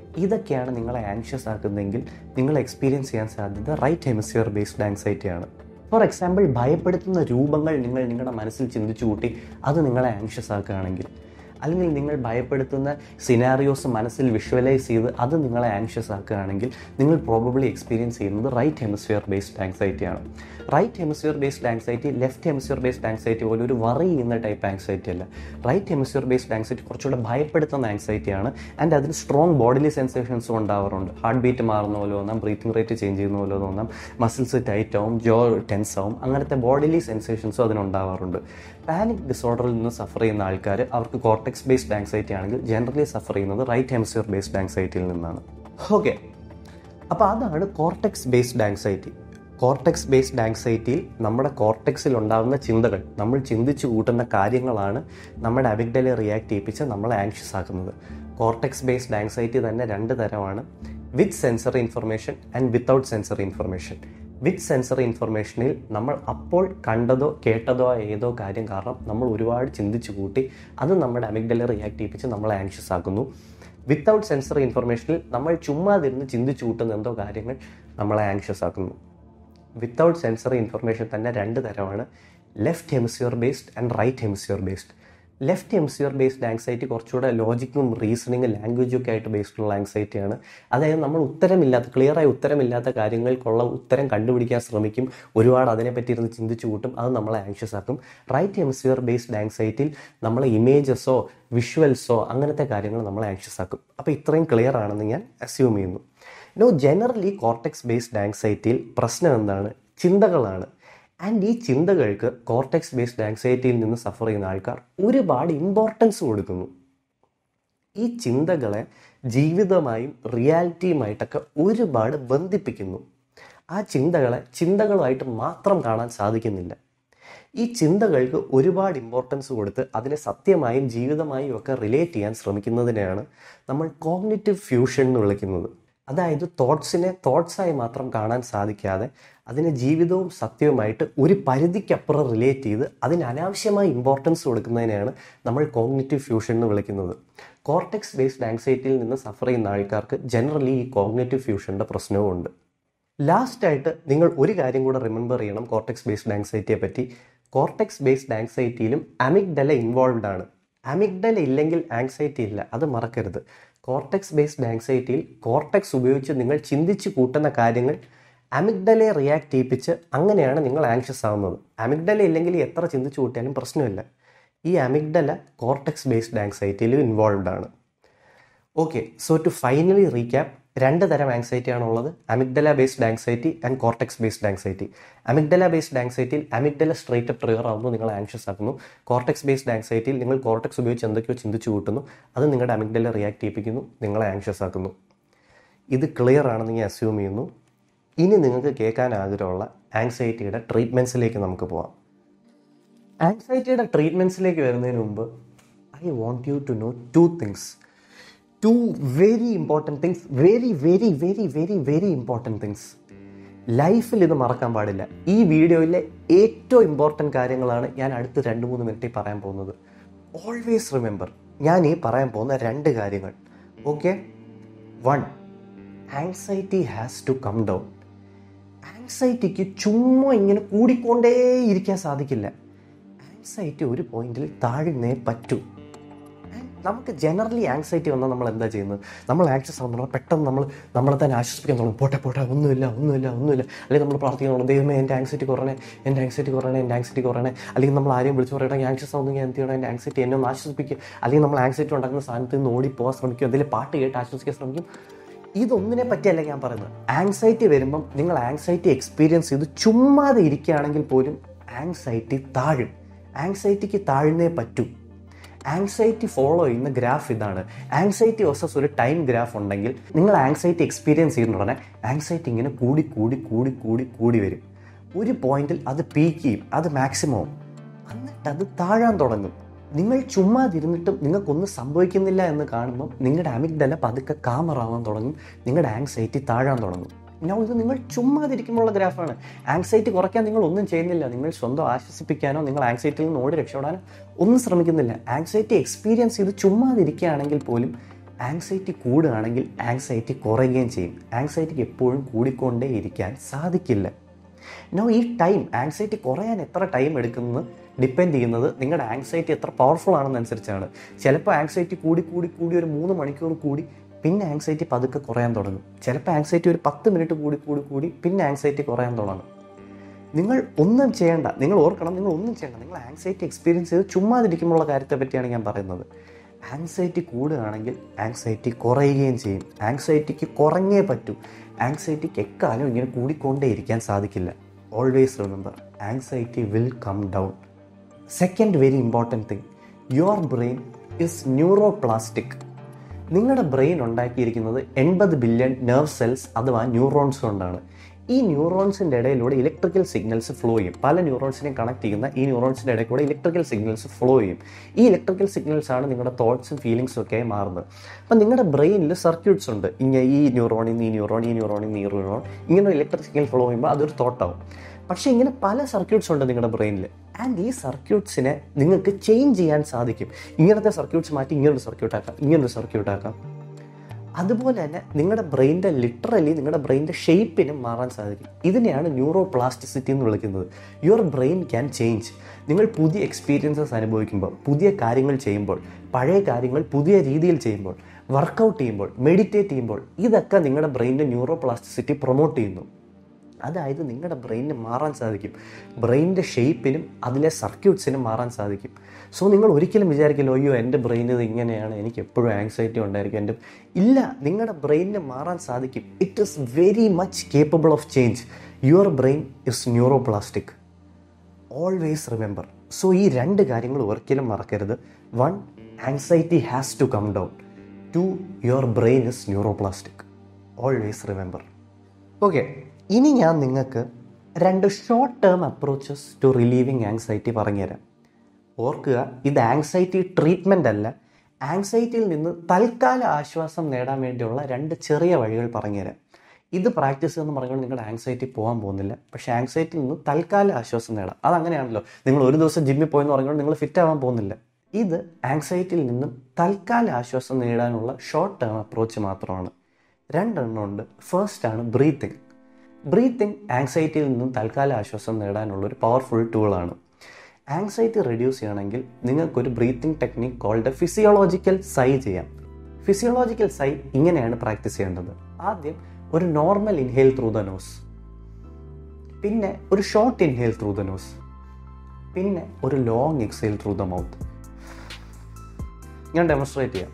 ഇതൊക്കെയാണ് നിങ്ങളെ ആൻഷ്യസ് ആക്കുന്നതെങ്കിൽ നിങ്ങൾ എക്സ്പീരിയൻസ് ചെയ്യാൻ സാധ്യത റൈറ്റ് ഹെമിസ്ഫിയർ ബേസ്ഡ് ആൻസൈറ്റിയാണ് ഫോർ എക്സാമ്പിൾ ഭയപ്പെടുത്തുന്ന രൂപങ്ങൾ നിങ്ങൾ നിങ്ങളുടെ മനസ്സിൽ ചിന്തിച്ചു കൂട്ടി അത് നിങ്ങളെ ആൻഷ്യസ് ആക്കുകയാണെങ്കിൽ അല്ലെങ്കിൽ നിങ്ങൾ ഭയപ്പെടുത്തുന്ന സിനാറിയോസ് മനസ്സിൽ വിഷ്വലൈസ് ചെയ്ത് അത് നിങ്ങളെ ആൻഷ്യസ് ആക്കുകയാണെങ്കിൽ നിങ്ങൾ പ്രോബബ്ലി എക്സ്പീരിയൻസ് ചെയ്യുന്നത് റൈറ്റ് ഹെമിസ്ഫിയർ ബേസ്ഡ് ആങ്സൈറ്റിയാണ് right hemisphere based anxiety left hemisphere based anxiety പോലെ ഒരു വറി ചെയ്യുന്ന ടൈപ്പ് ആങ്സൈറ്റി അല്ല റൈറ്റ് ഹെമിസ്ഫിയർ ബേസ്ഡ് ആങ്സൈറ്റി കുറച്ചുകൂടെ ഭയപ്പെടുത്തുന്ന ആങ്സൈറ്റിയാണ് ആൻഡ് അതിന് സ്ട്രോങ് ബോഡിലി സെൻസേഷൻസും ഉണ്ടാവാറുണ്ട് ഹാർട്ട് ബീറ്റ് മാറുന്ന പോലെ തോന്നാം ബ്രീത്തിങ് റേറ്റ് ചേഞ്ച് ചെയ്യുന്ന പോലെ തോന്നാം മസിൽസ് ടൈറ്റ് ആവും ജോ ടെൻസ് ആവും അങ്ങനത്തെ ബോഡിലി സെൻസേഷൻസും അതിനുണ്ടാവാറുണ്ട് പാനിക് ഡിസോർഡറിൽ നിന്ന് സഫർ ചെയ്യുന്ന ആൾക്കാർ അവർക്ക് കോർട്ടെക്സ് ബേസ്ഡ് ആങ്സൈറ്റി ആണെങ്കിൽ ജനറലി സഫർ ചെയ്യുന്നത് റൈറ്റ് ഹെമിസ്ഫിയർ ബേസ്ഡ് ആങ്സൈറ്റിയിൽ നിന്നാണ് ഓക്കെ അപ്പോൾ അതാണ് cortex based anxiety cortex based ആങ്സൈറ്റിയിൽ നമ്മുടെ കോർട്ടെക്സിൽ ഉണ്ടാകുന്ന ചിന്തകൾ നമ്മൾ ചിന്തിച്ചു കൂട്ടുന്ന കാര്യങ്ങളാണ് നമ്മുടെ അവിഗ്ഡലെ റിയാക്ട് ചെയ്യിപ്പിച്ച് നമ്മളെ ആങ്ഷ്യസ് ആക്കുന്നത് കോർട്ടെക്സ് ബേസ്ഡ് ആങ്സൈറ്റി തന്നെ രണ്ട് തരമാണ് with sensory information and without sensory information with sensory ഇൻഫർമേഷനിൽ നമ്മൾ അപ്പോൾ കണ്ടതോ കേട്ടതോ ആയ ഏതോ കാര്യം കാരണം നമ്മൾ ഒരുപാട് ചിന്തിച്ചു കൂട്ടി അത് നമ്മുടെ അമിഗ്ഡലെ റിയാക്ട് ചെയ്യിപ്പിച്ച് നമ്മളെ ആങ്ഷ്യസ് ആക്കുന്നു വിത്തൗട്ട് സെൻസറി ഇൻഫർമേഷനിൽ നമ്മൾ ചുമ്മാതിരുന്ന് ചിന്തിച്ചു കൂട്ടുന്ന എന്തോ കാര്യങ്ങൾ നമ്മളെ ആങ്ഷ്യസ് ആക്കുന്നു വിത്തൗട്ട് സെൻസറി ഇൻഫർമേഷൻ തന്നെ രണ്ട് തരമാണ് left hemisphere based and right hemisphere based left hemisphere based anxiety കുറച്ചുകൂടെ ലോജിക്കും റീസണിങ്ങും ലാംഗ്വേജും ഒക്കെ ആയിട്ട് ബേസ്ഡ് ഉള്ള ആങ്സൈറ്റിയാണ് അതായത് നമ്മൾ ഉത്തരമില്ലാത്ത ക്ലിയറായ ഉത്തരമില്ലാത്ത കാര്യങ്ങൾക്കുള്ള ഉത്തരം കണ്ടുപിടിക്കാൻ ശ്രമിക്കും ഒരുപാട് അതിനെപ്പറ്റി ഇരുന്ന് ചിന്തിച്ചു കൂട്ടും അത് നമ്മളെ ആങ്ഷ്യസ് ആക്കും റൈറ്റ് ഹെമിസ്ഫിയർ ബേസ്ഡ് ആങ്സൈറ്റിയിൽ നമ്മൾ ഇമേജസോ വിഷ്വൽസോ അങ്ങനത്തെ കാര്യങ്ങൾ നമ്മളെ ആങ്ഷ്യസ് ആക്കും അപ്പോൾ ഇത്രയും ക്ലിയർ ആണെന്ന് ഞാൻ അസ്യൂം ചെയ്യുന്നു നോ ജനറലി കോർട്ടെക്സ് ബേസ്ഡ് ആങ്സൈറ്റിയിൽ പ്രശ്നം എന്താണ് ചിന്തകളാണ് ആൻഡ് ഈ ചിന്തകൾക്ക് കോർട്ടെക്സ് ബേസ്ഡ് ആങ്സൈറ്റിയിൽ നിന്ന് സഫർ ചെയ്യുന്ന ആൾക്കാർ ഒരുപാട് ഇമ്പോർട്ടൻസ് കൊടുക്കുന്നു ഈ ചിന്തകളെ ജീവിതമായും റിയാലിറ്റിയുമായിട്ടൊക്കെ ഒരുപാട് ബന്ധിപ്പിക്കുന്നു ആ ചിന്തകളെ ചിന്തകളുമായിട്ട് മാത്രം കാണാൻ സാധിക്കുന്നില്ല ഈ ചിന്തകൾക്ക് ഒരുപാട് ഇമ്പോർട്ടൻസ് കൊടുത്ത് അതിനെ സത്യമായും ജീവിതമായും ഒക്കെ റിലേറ്റ് ചെയ്യാൻ ശ്രമിക്കുന്നതിനെയാണ് നമ്മൾ കോഗ്നിറ്റീവ് ഫ്യൂഷൻ എന്ന് വിളിക്കുന്നത് അതായത് തോട്ട്സിനെ തോട്ട്സായി മാത്രം കാണാൻ സാധിക്കാതെ അതിനെ ജീവിതവും സത്യവുമായിട്ട് ഒരു പരിധിക്കപ്പുറം റിലേറ്റ് ചെയ്ത് അതിന് അനാവശ്യമായ ഇമ്പോർട്ടൻസ് കൊടുക്കുന്നതിനെയാണ് നമ്മൾ കോഗ്നിറ്റീവ് ഫ്യൂഷൻ എന്ന് വിളിക്കുന്നത് കോർട്ടെക്സ് ബേസ്ഡ് ആങ്സൈറ്റിയിൽ നിന്ന് സഫർ ചെയ്യുന്ന ആൾക്കാർക്ക് ജനറലി ഈ കോഗ്നേറ്റീവ് ഫ്യൂഷൻ്റെ പ്രശ്നവും ഉണ്ട് ലാസ്റ്റായിട്ട് നിങ്ങൾ ഒരു കാര്യം കൂടെ റിമെമ്പർ ചെയ്യണം കോർട്ടെക്സ് ബേസ്ഡ് ആങ്സൈറ്റിയെ പറ്റി കോർട്ടെക്സ് ബേസ്ഡ് ആങ്സൈറ്റിയിലും അമിഗ്ഡല ഇൻവോൾവ് ആണ് അമിഗ്ഡല ഇല്ലെങ്കിൽ ആങ്സൈറ്റി ഇല്ല അത് മറക്കരുത് കോർട്ടെക്സ് ബേസ്ഡ് ആങ്സൈറ്റിയിൽ കോർട്ടെക്സ് ഉപയോഗിച്ച് നിങ്ങൾ ചിന്തിച്ച് കൂട്ടുന്ന കാര്യങ്ങൾ അമിഗ്ഡലയെ റിയാക്ട് ചെയ്യിപ്പിച്ച് അങ്ങനെയാണ് നിങ്ങൾ ആങ്ഷ്യസ് ആവുന്നത് അമിഗ്ഡല ഇല്ലെങ്കിൽ എത്ര ചിന്തിച്ച് കൂട്ടിയാലും പ്രശ്നമില്ല ഈ അമിഗ്ഡല കോർട്ടെക്സ് ബേസ്ഡ് ആങ്സൈറ്റിയിലും ഇൻവോൾവ് ആണ് okay so to finally recap രണ്ട് തരം ആങ്സൈറ്റി ആണുള്ളത് amygdala based anxiety and cortex based anxiety amygdala based ആങ്സൈറ്റിയിൽ അമിഗ്ഡല സ്ട്രേറ്റ് അപ്പ് ട്രിഗർ ആകുമ്പോൾ നിങ്ങൾ ആങ്ഷ്യസ് ആക്കുന്നു കോർട്ടെക്സ് ബേസ്ഡ് ആങ്സൈറ്റിയിൽ നിങ്ങൾ കോർട്ടെക്സ് ഉപയോഗിച്ച് എന്തൊക്കെയോ ചിന്തിച്ചു കൂട്ടുന്നു അത് നിങ്ങളുടെ അമിഗ്ഡല റിയാക്ട് ചെയ്യിപ്പിക്കുന്നു നിങ്ങളെ ആങ്ഷ്യസ് ആക്കുന്നു ഇത് ക്ലിയർ ആണെന്ന് ഞാൻ അസ്യൂം ചെയ്യുന്നു ഇനി നിങ്ങൾക്ക് കേൾക്കാൻ ആഗ്രഹമുള്ള ആങ്സൈറ്റിയുടെ ട്രീറ്റ്മെൻറ്റ്സിലേക്ക് നമുക്ക് പോവാം ആങ്സൈറ്റിയുടെ ട്രീറ്റ്മെൻറ്റ്സിലേക്ക് വരുന്നതിന് മുമ്പ് I want you to know two things two very important things very very very very very important things ലൈഫിൽ ഇത് മറക്കാൻ പാടില്ല ഈ വീഡിയോയിലെ ഏറ്റവും ഇമ്പോർട്ടൻറ്റ് കാര്യങ്ങളാണ് ഞാൻ അടുത്ത രണ്ട് മൂന്ന് മിനിറ്റിൽ പറയാൻ പോകുന്നത് ഓൾവേസ് റിമെമ്പർ ഞാൻ ഈ പറയാൻ പോകുന്ന രണ്ട് കാര്യങ്ങൾ okay one anxiety has to come down ആങ്സൈറ്റിക്ക് ചുമ്മാ ഇങ്ങനെ കൂടിക്കൊണ്ടേ ഇരിക്കാൻ സാധിക്കില്ല ആങ്സൈറ്റി ഒരു പോയിന്റിൽ താഴ്ന്നേ പറ്റൂ നമുക്ക് ജനറലി ആങ്സൈറ്റി വന്നാൽ നമ്മൾ എന്താ ചെയ്യുന്നത് നമ്മൾ ആക്സസ് ആകുമ്പോൾ പെട്ടെന്ന് നമ്മൾ നമ്മളെ തന്നെ ആശ്വസിപ്പിക്കാൻ തുടങ്ങും പോട്ടെ പോട്ടെ ഒന്നുമില്ല ഒന്നുമില്ല ഒന്നുമില്ല അല്ലെങ്കിൽ നമ്മൾ പ്രാർത്ഥിക്കാൻ തുടങ്ങും ദൈവമേ എൻ്റെ ആങ്സൈറ്റി കുറയണേ എൻ്റെ ആങ്സൈറ്റി കുറയണേ എൻ്റെ ആങ്സൈറ്റി കുറയണേ അല്ലെങ്കിൽ നമ്മൾ ആരെയും വിളിച്ച് പറയണം ആങ്സസ് ആവുന്നെങ്കിൽ എന്ത് ചെയ്യണം എൻ്റെ ആങ്സൈറ്റി എന്നെ ഒന്ന് ആശ്വസിപ്പിക്കുക അല്ലെങ്കിൽ നമ്മൾ ആങ്സൈറ്റി ഉണ്ടാക്കുന്ന സ്ഥാനത്ത് നിന്ന് ഓടിപ്പോകാൻ ശ്രമിക്കും എന്തെങ്കിലും പാട്ട് കേട്ട് ആശ്വസിക്കാൻ ശ്രമിക്കും ഇതൊന്നിനെ പറ്റിയല്ല ഞാൻ പറയുന്നത് ആങ്സൈറ്റി വരുമ്പം നിങ്ങൾ ആങ്സൈറ്റി എക്സ്പീരിയൻസ് ചെയ്ത് ചുമ്മാതെ ഇരിക്കുകയാണെങ്കിൽ പോലും ആങ്സൈറ്റി താഴും ആങ്സൈറ്റിക്ക് താഴ്ന്നേ പറ്റൂ ആങ്സൈറ്റി ഫോളോ ചെയ്യുന്ന ഗ്രാഫ് ഇതാണ് ആങ്സൈറ്റി വേഴ്സസ് ഒരു ടൈം ഗ്രാഫ് ഉണ്ടെങ്കിൽ നിങ്ങൾ ആങ്സൈറ്റി എക്സ്പീരിയൻസ് ചെയ്യുന്ന ഉടനെ ആങ്സൈറ്റി ഇങ്ങനെ കൂടി കൂടി കൂടി കൂടി കൂടി വരും ഒരു പോയിന്റിൽ അത് പീക്ക് ചെയ്യും അത് മാക്സിമം എന്നിട്ട് അത് താഴാൻ തുടങ്ങും നിങ്ങൾ ചുമ്മാതിരുന്നിട്ടും നിങ്ങൾക്കൊന്നും സംഭവിക്കുന്നില്ല എന്ന് കാണുമ്പോൾ നിങ്ങളുടെ അമിഗ്ഡല പതുക്കെ കാമറാവാൻ തുടങ്ങും നിങ്ങളുടെ ആങ്സൈറ്റി താഴാൻ തുടങ്ങും ഞാൻ ഇത് നിങ്ങൾ ചുമ്മാതിരിക്കുമ്പോഴുള്ള ഗ്രാഫാണ് ആങ്സൈറ്റി കുറയ്ക്കാൻ നിങ്ങൾ ഒന്നും ചെയ്യുന്നില്ല നിങ്ങൾ സ്വന്തം ആശ്വസിപ്പിക്കാനോ നിങ്ങൾ ആങ്സൈറ്റിയിൽ നിന്ന് ഓടി രക്ഷപ്പെടാനോ ഒന്നും ശ്രമിക്കുന്നില്ല ആങ്സൈറ്റി എക്സ്പീരിയൻസ് ചെയ്ത് ചുമ്മാതിരിക്കുകയാണെങ്കിൽ പോലും ആങ്സൈറ്റി കൂടുകയാണെങ്കിൽ ആങ്സൈറ്റി കുറയുകയും ചെയ്യും ആങ്സൈറ്റിക്ക് എപ്പോഴും കൂടിക്കൊണ്ടേ ഇരിക്കാൻ സാധിക്കില്ല നോ ഈ ടൈം ആങ്സൈറ്റി കുറയാൻ എത്ര ടൈം എടുക്കുന്നത് ഡിപ്പെൻഡ് ചെയ്യുന്നത് നിങ്ങളുടെ ആങ്സൈറ്റി എത്ര പവർഫുൾ ആണെന്നനുസരിച്ചാണ് ചിലപ്പോൾ ആങ്സൈറ്റി കൂടി കൂടി കൂടി ഒരു മൂന്ന് മണിക്കൂർ കൂടി പിന്നെ ആങ്സൈറ്റി പതുക്കെ കുറയാൻ തുടങ്ങും ചിലപ്പോൾ ആങ്സൈറ്റി ഒരു പത്ത് മിനിറ്റ് കൂടി കൂടി കൂടി പിന്നെ ആങ്സൈറ്റി കുറയാൻ തുടങ്ങും നിങ്ങൾ ഒന്നും ചെയ്യേണ്ട നിങ്ങൾ ഓർക്കണം നിങ്ങൾ ഒന്നും ചെയ്യേണ്ട നിങ്ങൾ ആങ്സൈറ്റി എക്സ്പീരിയൻസ് ചെയ്ത് ചുമ്മാതിരിക്കുമ്പോഴുള്ള കാര്യത്തെ പറ്റിയാണ് ഞാൻ പറയുന്നത് ആങ്സൈറ്റി കൂടുകയാണെങ്കിൽ ആങ്സൈറ്റി കുറയുകയും ചെയ്യും ആങ്സൈറ്റിക്ക് കുറഞ്ഞേ പറ്റൂ ആങ്സൈറ്റിക്ക് എക്കാലം ഇങ്ങനെ കൂടിക്കൊണ്ടേ ഇരിക്കാൻ സാധിക്കില്ല always remember anxiety will come down second very important thing your brain is neuroplastic നിങ്ങളുടെ ബ്രെയിൻ ഉണ്ടാക്കിയിരിക്കുന്നത് എൺപത് ബില്യൺ നെർവ് സെൽസ് അഥവാ ന്യൂറോൺസ് കൊണ്ടാണ് ഈ ന്യൂറോൺസിൻ്റെ ഇടയിലൂടെ ഇലക്ട്രിക്കൽ സിഗ്നൽസ് ഫ്ലോ ചെയ്യും പല ന്യൂറോൺസിനെയും കണക്ട് ചെയ്യുന്ന ഈ ന്യൂറോൺസിൻ്റെ ഇടയിൽ കൂടെ ഇലക്ട്രിക്കൽ സിഗ്നൽസ് ഫ്ലോ ചെയ്യും ഈ ഇലക്ട്രിക്കൽ സിഗ്നൽസ് ആണ് നിങ്ങളുടെ തോട്ട്സും ഫീലിങ്സും ഒക്കെ മാറുന്നത് അപ്പം നിങ്ങളുടെ ബ്രെയിനിൽ സർക്യൂട്ട്സ് ഉണ്ട് ഇങ്ങനെ ഈ ന്യൂറോണിൽ നിന്ന് ഈ ന്യൂറോൺ ഈ ന്യൂറോണിൽ നിന്ന് ഈ ന്യൂറോൺ ഇങ്ങനെ ഇലക്ട്രിക് സിഗ്നൽ ഫ്ലോ ചെയ്യുമ്പോൾ അതൊരു തോട്ടാവും പക്ഷേ ഇങ്ങനെ പല സർക്യൂട്ട്സ് ഉണ്ട് നിങ്ങളുടെ ബ്രെയിനിൽ ആൻഡ് ഈ സർക്യൂട്ട്സിനെ നിങ്ങൾക്ക് ചേഞ്ച് ചെയ്യാൻ സാധിക്കും ഇങ്ങനത്തെ സർക്യൂട്ട്സ് മാറ്റി ഇങ്ങനൊരു സർക്യൂട്ട് ആക്കാം ഇങ്ങനൊരു സർക്യൂട്ട് ആക്കാം അതുപോലെ തന്നെ നിങ്ങളുടെ ബ്രെയിൻ്റെ ലിറ്ററലി നിങ്ങളുടെ ബ്രെയിൻ്റെ ഷേപ്പിനും മാറാൻ സാധിക്കും ഇതിനെയാണ് ന്യൂറോ പ്ലാസ്റ്റിസിറ്റി എന്ന് വിളിക്കുന്നത് യുവർ ബ്രെയിൻ ക്യാൻ ചേഞ്ച് നിങ്ങൾ പുതിയ എക്സ്പീരിയൻസസ് അനുഭവിക്കുമ്പോൾ പുതിയ കാര്യങ്ങൾ ചെയ്യുമ്പോൾ പഴയ കാര്യങ്ങൾ പുതിയ രീതിയിൽ ചെയ്യുമ്പോൾ വർക്കൗട്ട് ചെയ്യുമ്പോൾ മെഡിറ്റേറ്റ് ചെയ്യുമ്പോൾ ഇതൊക്കെ നിങ്ങളുടെ ബ്രെയിൻ്റെ ന്യൂറോ പ്ലാസ്റ്റിസിറ്റി പ്രൊമോട്ട് ചെയ്യുന്നു അതായത് നിങ്ങളുടെ ബ്രെയിനിന് മാറാൻ സാധിക്കും ബ്രെയിനിൻ്റെ ഷേപ്പിനും അതിലെ സർക്യൂട്ട്സിനും മാറാൻ സാധിക്കും സോ നിങ്ങൾ ഒരിക്കലും വിചാരിക്കില്ല അയ്യോ എൻ്റെ ബ്രെയിൻ ഇത് ഇങ്ങനെയാണ് എനിക്ക് എപ്പോഴും ആങ്സൈറ്റി ഉണ്ടായിരിക്കും എൻ്റെ ഇല്ല നിങ്ങളുടെ ബ്രെയിനിന് മാറാൻ സാധിക്കും it is very much capable of change your brain is neuroplastic always remember so ഈ രണ്ട് കാര്യങ്ങൾ ഒരിക്കലും മറക്കരുത് one anxiety has to come down two your brain is neuroplastic always remember okay ഇനി ഞാൻ നിങ്ങൾക്ക് രണ്ട് short term approaches to relieving anxiety പറഞ്ഞുതരാം ഓർക്കുക ഇത് ആങ്സൈറ്റി ട്രീറ്റ്മെൻ്റ് അല്ല ആങ്സൈറ്റിയിൽ നിന്ന് തൽക്കാല ആശ്വാസം നേടാൻ വേണ്ടിയുള്ള രണ്ട് ചെറിയ വഴികൾ പറഞ്ഞുതരാം ഇത് പ്രാക്ടീസ് എന്ന് പറഞ്ഞുകൊണ്ട് നിങ്ങളുടെ ആങ്സൈറ്റി പോകാൻ പോകുന്നില്ല പക്ഷേ ആങ്സൈറ്റിയിൽ നിന്ന് തൽക്കാല ആശ്വാസം നേടാം അതങ്ങനെയാണല്ലോ നിങ്ങൾ ഒരു ദിവസം ജിമ്മിൽ പോയെന്ന് പറഞ്ഞുകൊണ്ട് നിങ്ങൾ ഫിറ്റ് ആവാൻ പോകുന്നില്ല ഇത് ആങ്സൈറ്റിയിൽ നിന്നും തൽക്കാല ആശ്വാസം നേടാനുള്ള ഷോർട്ട് ടേം അപ്രോച്ച് മാത്രമാണ് രണ്ടെണ്ണം ഉണ്ട് ഫസ്റ്റ് ആണ് ബ്രീത്തിങ് ബ്രീത്തിങ് ആങ്സൈറ്റിയിൽ നിന്നും തൽക്കാല ആശ്വാസം നേടാനുള്ള ഒരു പവർഫുൾ ടൂളാണ് ആങ്സൈറ്റി റെഡ്യൂസ് ചെയ്യണമെങ്കിൽ നിങ്ങൾക്കൊരു breathing technique called physiological sigh ചെയ്യാം ഫിസിയോളജിക്കൽ സൈ ഇങ്ങനെയാണ് പ്രാക്ടീസ് ചെയ്യേണ്ടത് ആദ്യം ഒരു normal inhale through the nose പിന്നെ ഒരു short inhale through the nose പിന്നെ ഒരു long exhale through the mouth ഞാൻ ഡെമോൺസ്ട്രേറ്റ് ചെയ്യാം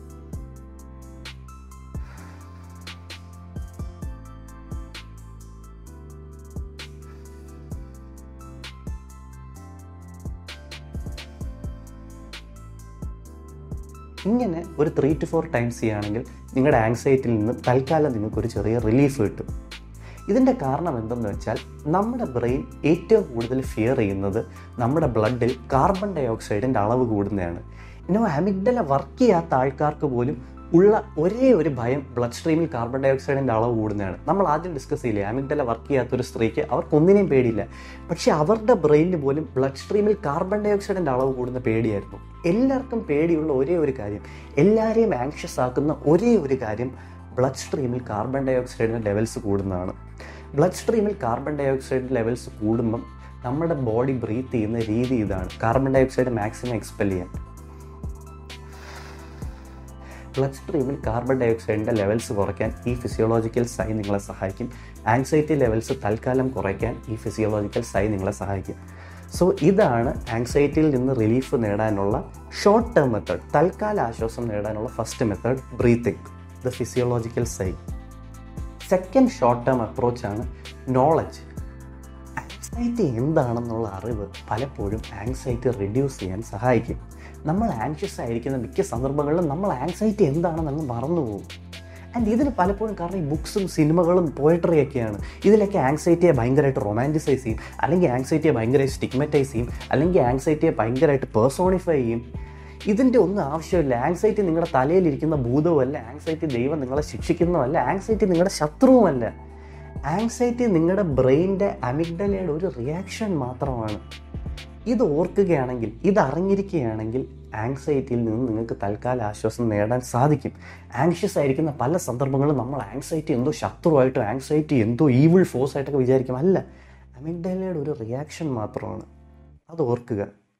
ഇങ്ങനെ ഒരു ത്രീ ടു ഫോർ ടൈംസ് ചെയ്യുകയാണെങ്കിൽ നിങ്ങളുടെ ആങ്സൈറ്റിയിൽ നിന്ന് തൽക്കാലം നിങ്ങൾക്കൊരു ചെറിയ റിലീഫ് കിട്ടും ഇതിൻ്റെ കാരണം എന്തെന്ന് വെച്ചാൽ നമ്മുടെ ബ്രെയിൻ ഏറ്റവും കൂടുതൽ ഫിയർ ചെയ്യുന്നത് നമ്മുടെ ബ്ലഡിൽ കാർബൺ ഡൈ ഓക്സൈഡിൻ്റെ അളവ് കൂടുന്നതാണ് ഇനോ അമിഗ്ഡല വർക്ക് ചെയ്യാത്ത ആൾക്കാർക്ക് പോലും ഉള്ള ഒരേ ഒരു ഭയം ബ്ലഡ് സ്ട്രീമിൽ കാർബൺ ഡൈ ഓക്സൈഡിൻ്റെ അളവ് കൂടുന്നതാണ് നമ്മൾ ആദ്യം ഡിസ്കസ് ചെയ്യില്ലേ അമിഗ്ഡല വർക്ക് ചെയ്യാത്ത ഒരു സ്ത്രീക്ക് അവർക്കൊന്നിനെയും പേടിയില്ല പക്ഷേ അവരുടെ ബ്രെയിനിന് പോലും ബ്ലഡ് സ്ട്രീമിൽ കാർബൺ ഡൈ ഓക്സൈഡിൻ്റെ അളവ് കൂടുന്ന പേടിയായിരുന്നു എല്ലാവർക്കും പേടിയുള്ള ഒരേ ഒരു കാര്യം എല്ലാവരെയും ആങ്ഷ്യസ് ആക്കുന്ന ഒരേ ഒരു കാര്യം ബ്ലഡ് സ്ട്രീമിൽ കാർബൺ ഡൈ ഓക്സൈഡിൻ്റെ ലെവൽസ് കൂടുന്നതാണ് ബ്ലഡ് സ്ട്രീമിൽ കാർബൺ ഡൈ ഓക്സൈഡ് ലെവൽസ് കൂടുമ്പം നമ്മുടെ ബോഡി ബ്രീത്ത് ചെയ്യുന്ന രീതി ഇതാണ് carbon dioxide maximum expel ചെയ്യാൻ ബ്ലഡ് സ്ട്രീമിൽ കാർബൺ ഡൈ ഓക്സൈഡിൻ്റെ ലെവൽസ് കുറയ്ക്കാൻ ഈ ഫിസിയോളജിക്കൽ സൈ നിങ്ങളെ സഹായിക്കും ആങ്സൈറ്റി ലെവൽസ് തൽക്കാലം കുറയ്ക്കാൻ ഈ ഫിസിയോളജിക്കൽ സൈ നിങ്ങളെ സഹായിക്കും സോ ഇതാണ് ആങ്സൈറ്റിയിൽ നിന്ന് റിലീഫ് നേടാനുള്ള ഷോർട്ട് ടേം മെത്തേഡ് തൽക്കാല ആശ്വാസം നേടാനുള്ള first method breathing the physiological sigh second short term അപ്രോച്ചാണ് നോളജ് ആങ്സൈറ്റി എന്താണെന്നുള്ള അറിവ് പലപ്പോഴും ആങ്സൈറ്റി റിഡ്യൂസ് ചെയ്യാൻ സഹായിക്കും നമ്മൾ ആങ്ഷ്യസ് ആയിരിക്കുന്ന മിക്ക സന്ദർഭങ്ങളിലും നമ്മൾ ആങ്സൈറ്റി എന്താണെന്ന് അങ്ങ് മറന്നുപോകും ആൻഡ് ഇതിന് പലപ്പോഴും കാരണം ഈ ബുക്സും സിനിമകളും പോയട്രിയൊക്കെയാണ് ഇതിലൊക്കെ ആങ്സൈറ്റിയെ ഭയങ്കരമായിട്ട് റൊമാൻറ്റിസൈസ് ചെയ്യും അല്ലെങ്കിൽ ആങ്സൈറ്റിയെ ഭയങ്കരമായി സ്റ്റിഗ്മറ്റൈസ് ചെയ്യും അല്ലെങ്കിൽ ആങ്സൈറ്റിയെ ഭയങ്കരമായിട്ട് പേഴ്സോണിഫൈ ചെയ്യും ഇതിൻ്റെ ഒന്നും ആവശ്യമില്ല ആങ്സൈറ്റി നിങ്ങളുടെ തലയിലിരിക്കുന്ന ഭൂതവുമല്ല ആങ്സൈറ്റി ദൈവം നിങ്ങളെ ശിക്ഷിക്കുന്നതല്ല ആങ്സൈറ്റി നിങ്ങളുടെ ശത്രുവുമല്ല ആങ്സൈറ്റി നിങ്ങളുടെ ബ്രെയിനിൻ്റെ അമിഗ്ഡലയുടെ ഒരു റിയാക്ഷൻ മാത്രമാണ് ഇത് ഓർക്കുകയാണെങ്കിൽ ഇത് അറിഞ്ഞിരിക്കുകയാണെങ്കിൽ ആങ്സൈറ്റിയിൽ നിന്ന് നിങ്ങൾക്ക് തൽക്കാല ആശ്വാസം നേടാൻ സാധിക്കും ആങ്ഷ്യസ് ആയിരിക്കുന്ന പല സന്ദർഭങ്ങളും നമ്മൾ ആങ്സൈറ്റി എന്തോ ശത്രുവായിട്ടോ ആങ്സൈറ്റി എന്തോ ഈവിൾ ഫോഴ്സ് ആയിട്ടൊക്കെ വിചാരിക്കും അല്ല അമിഗ്ഡലയുടെ ഒരു റിയാക്ഷൻ മാത്രമാണ് അത് ഓർക്കുക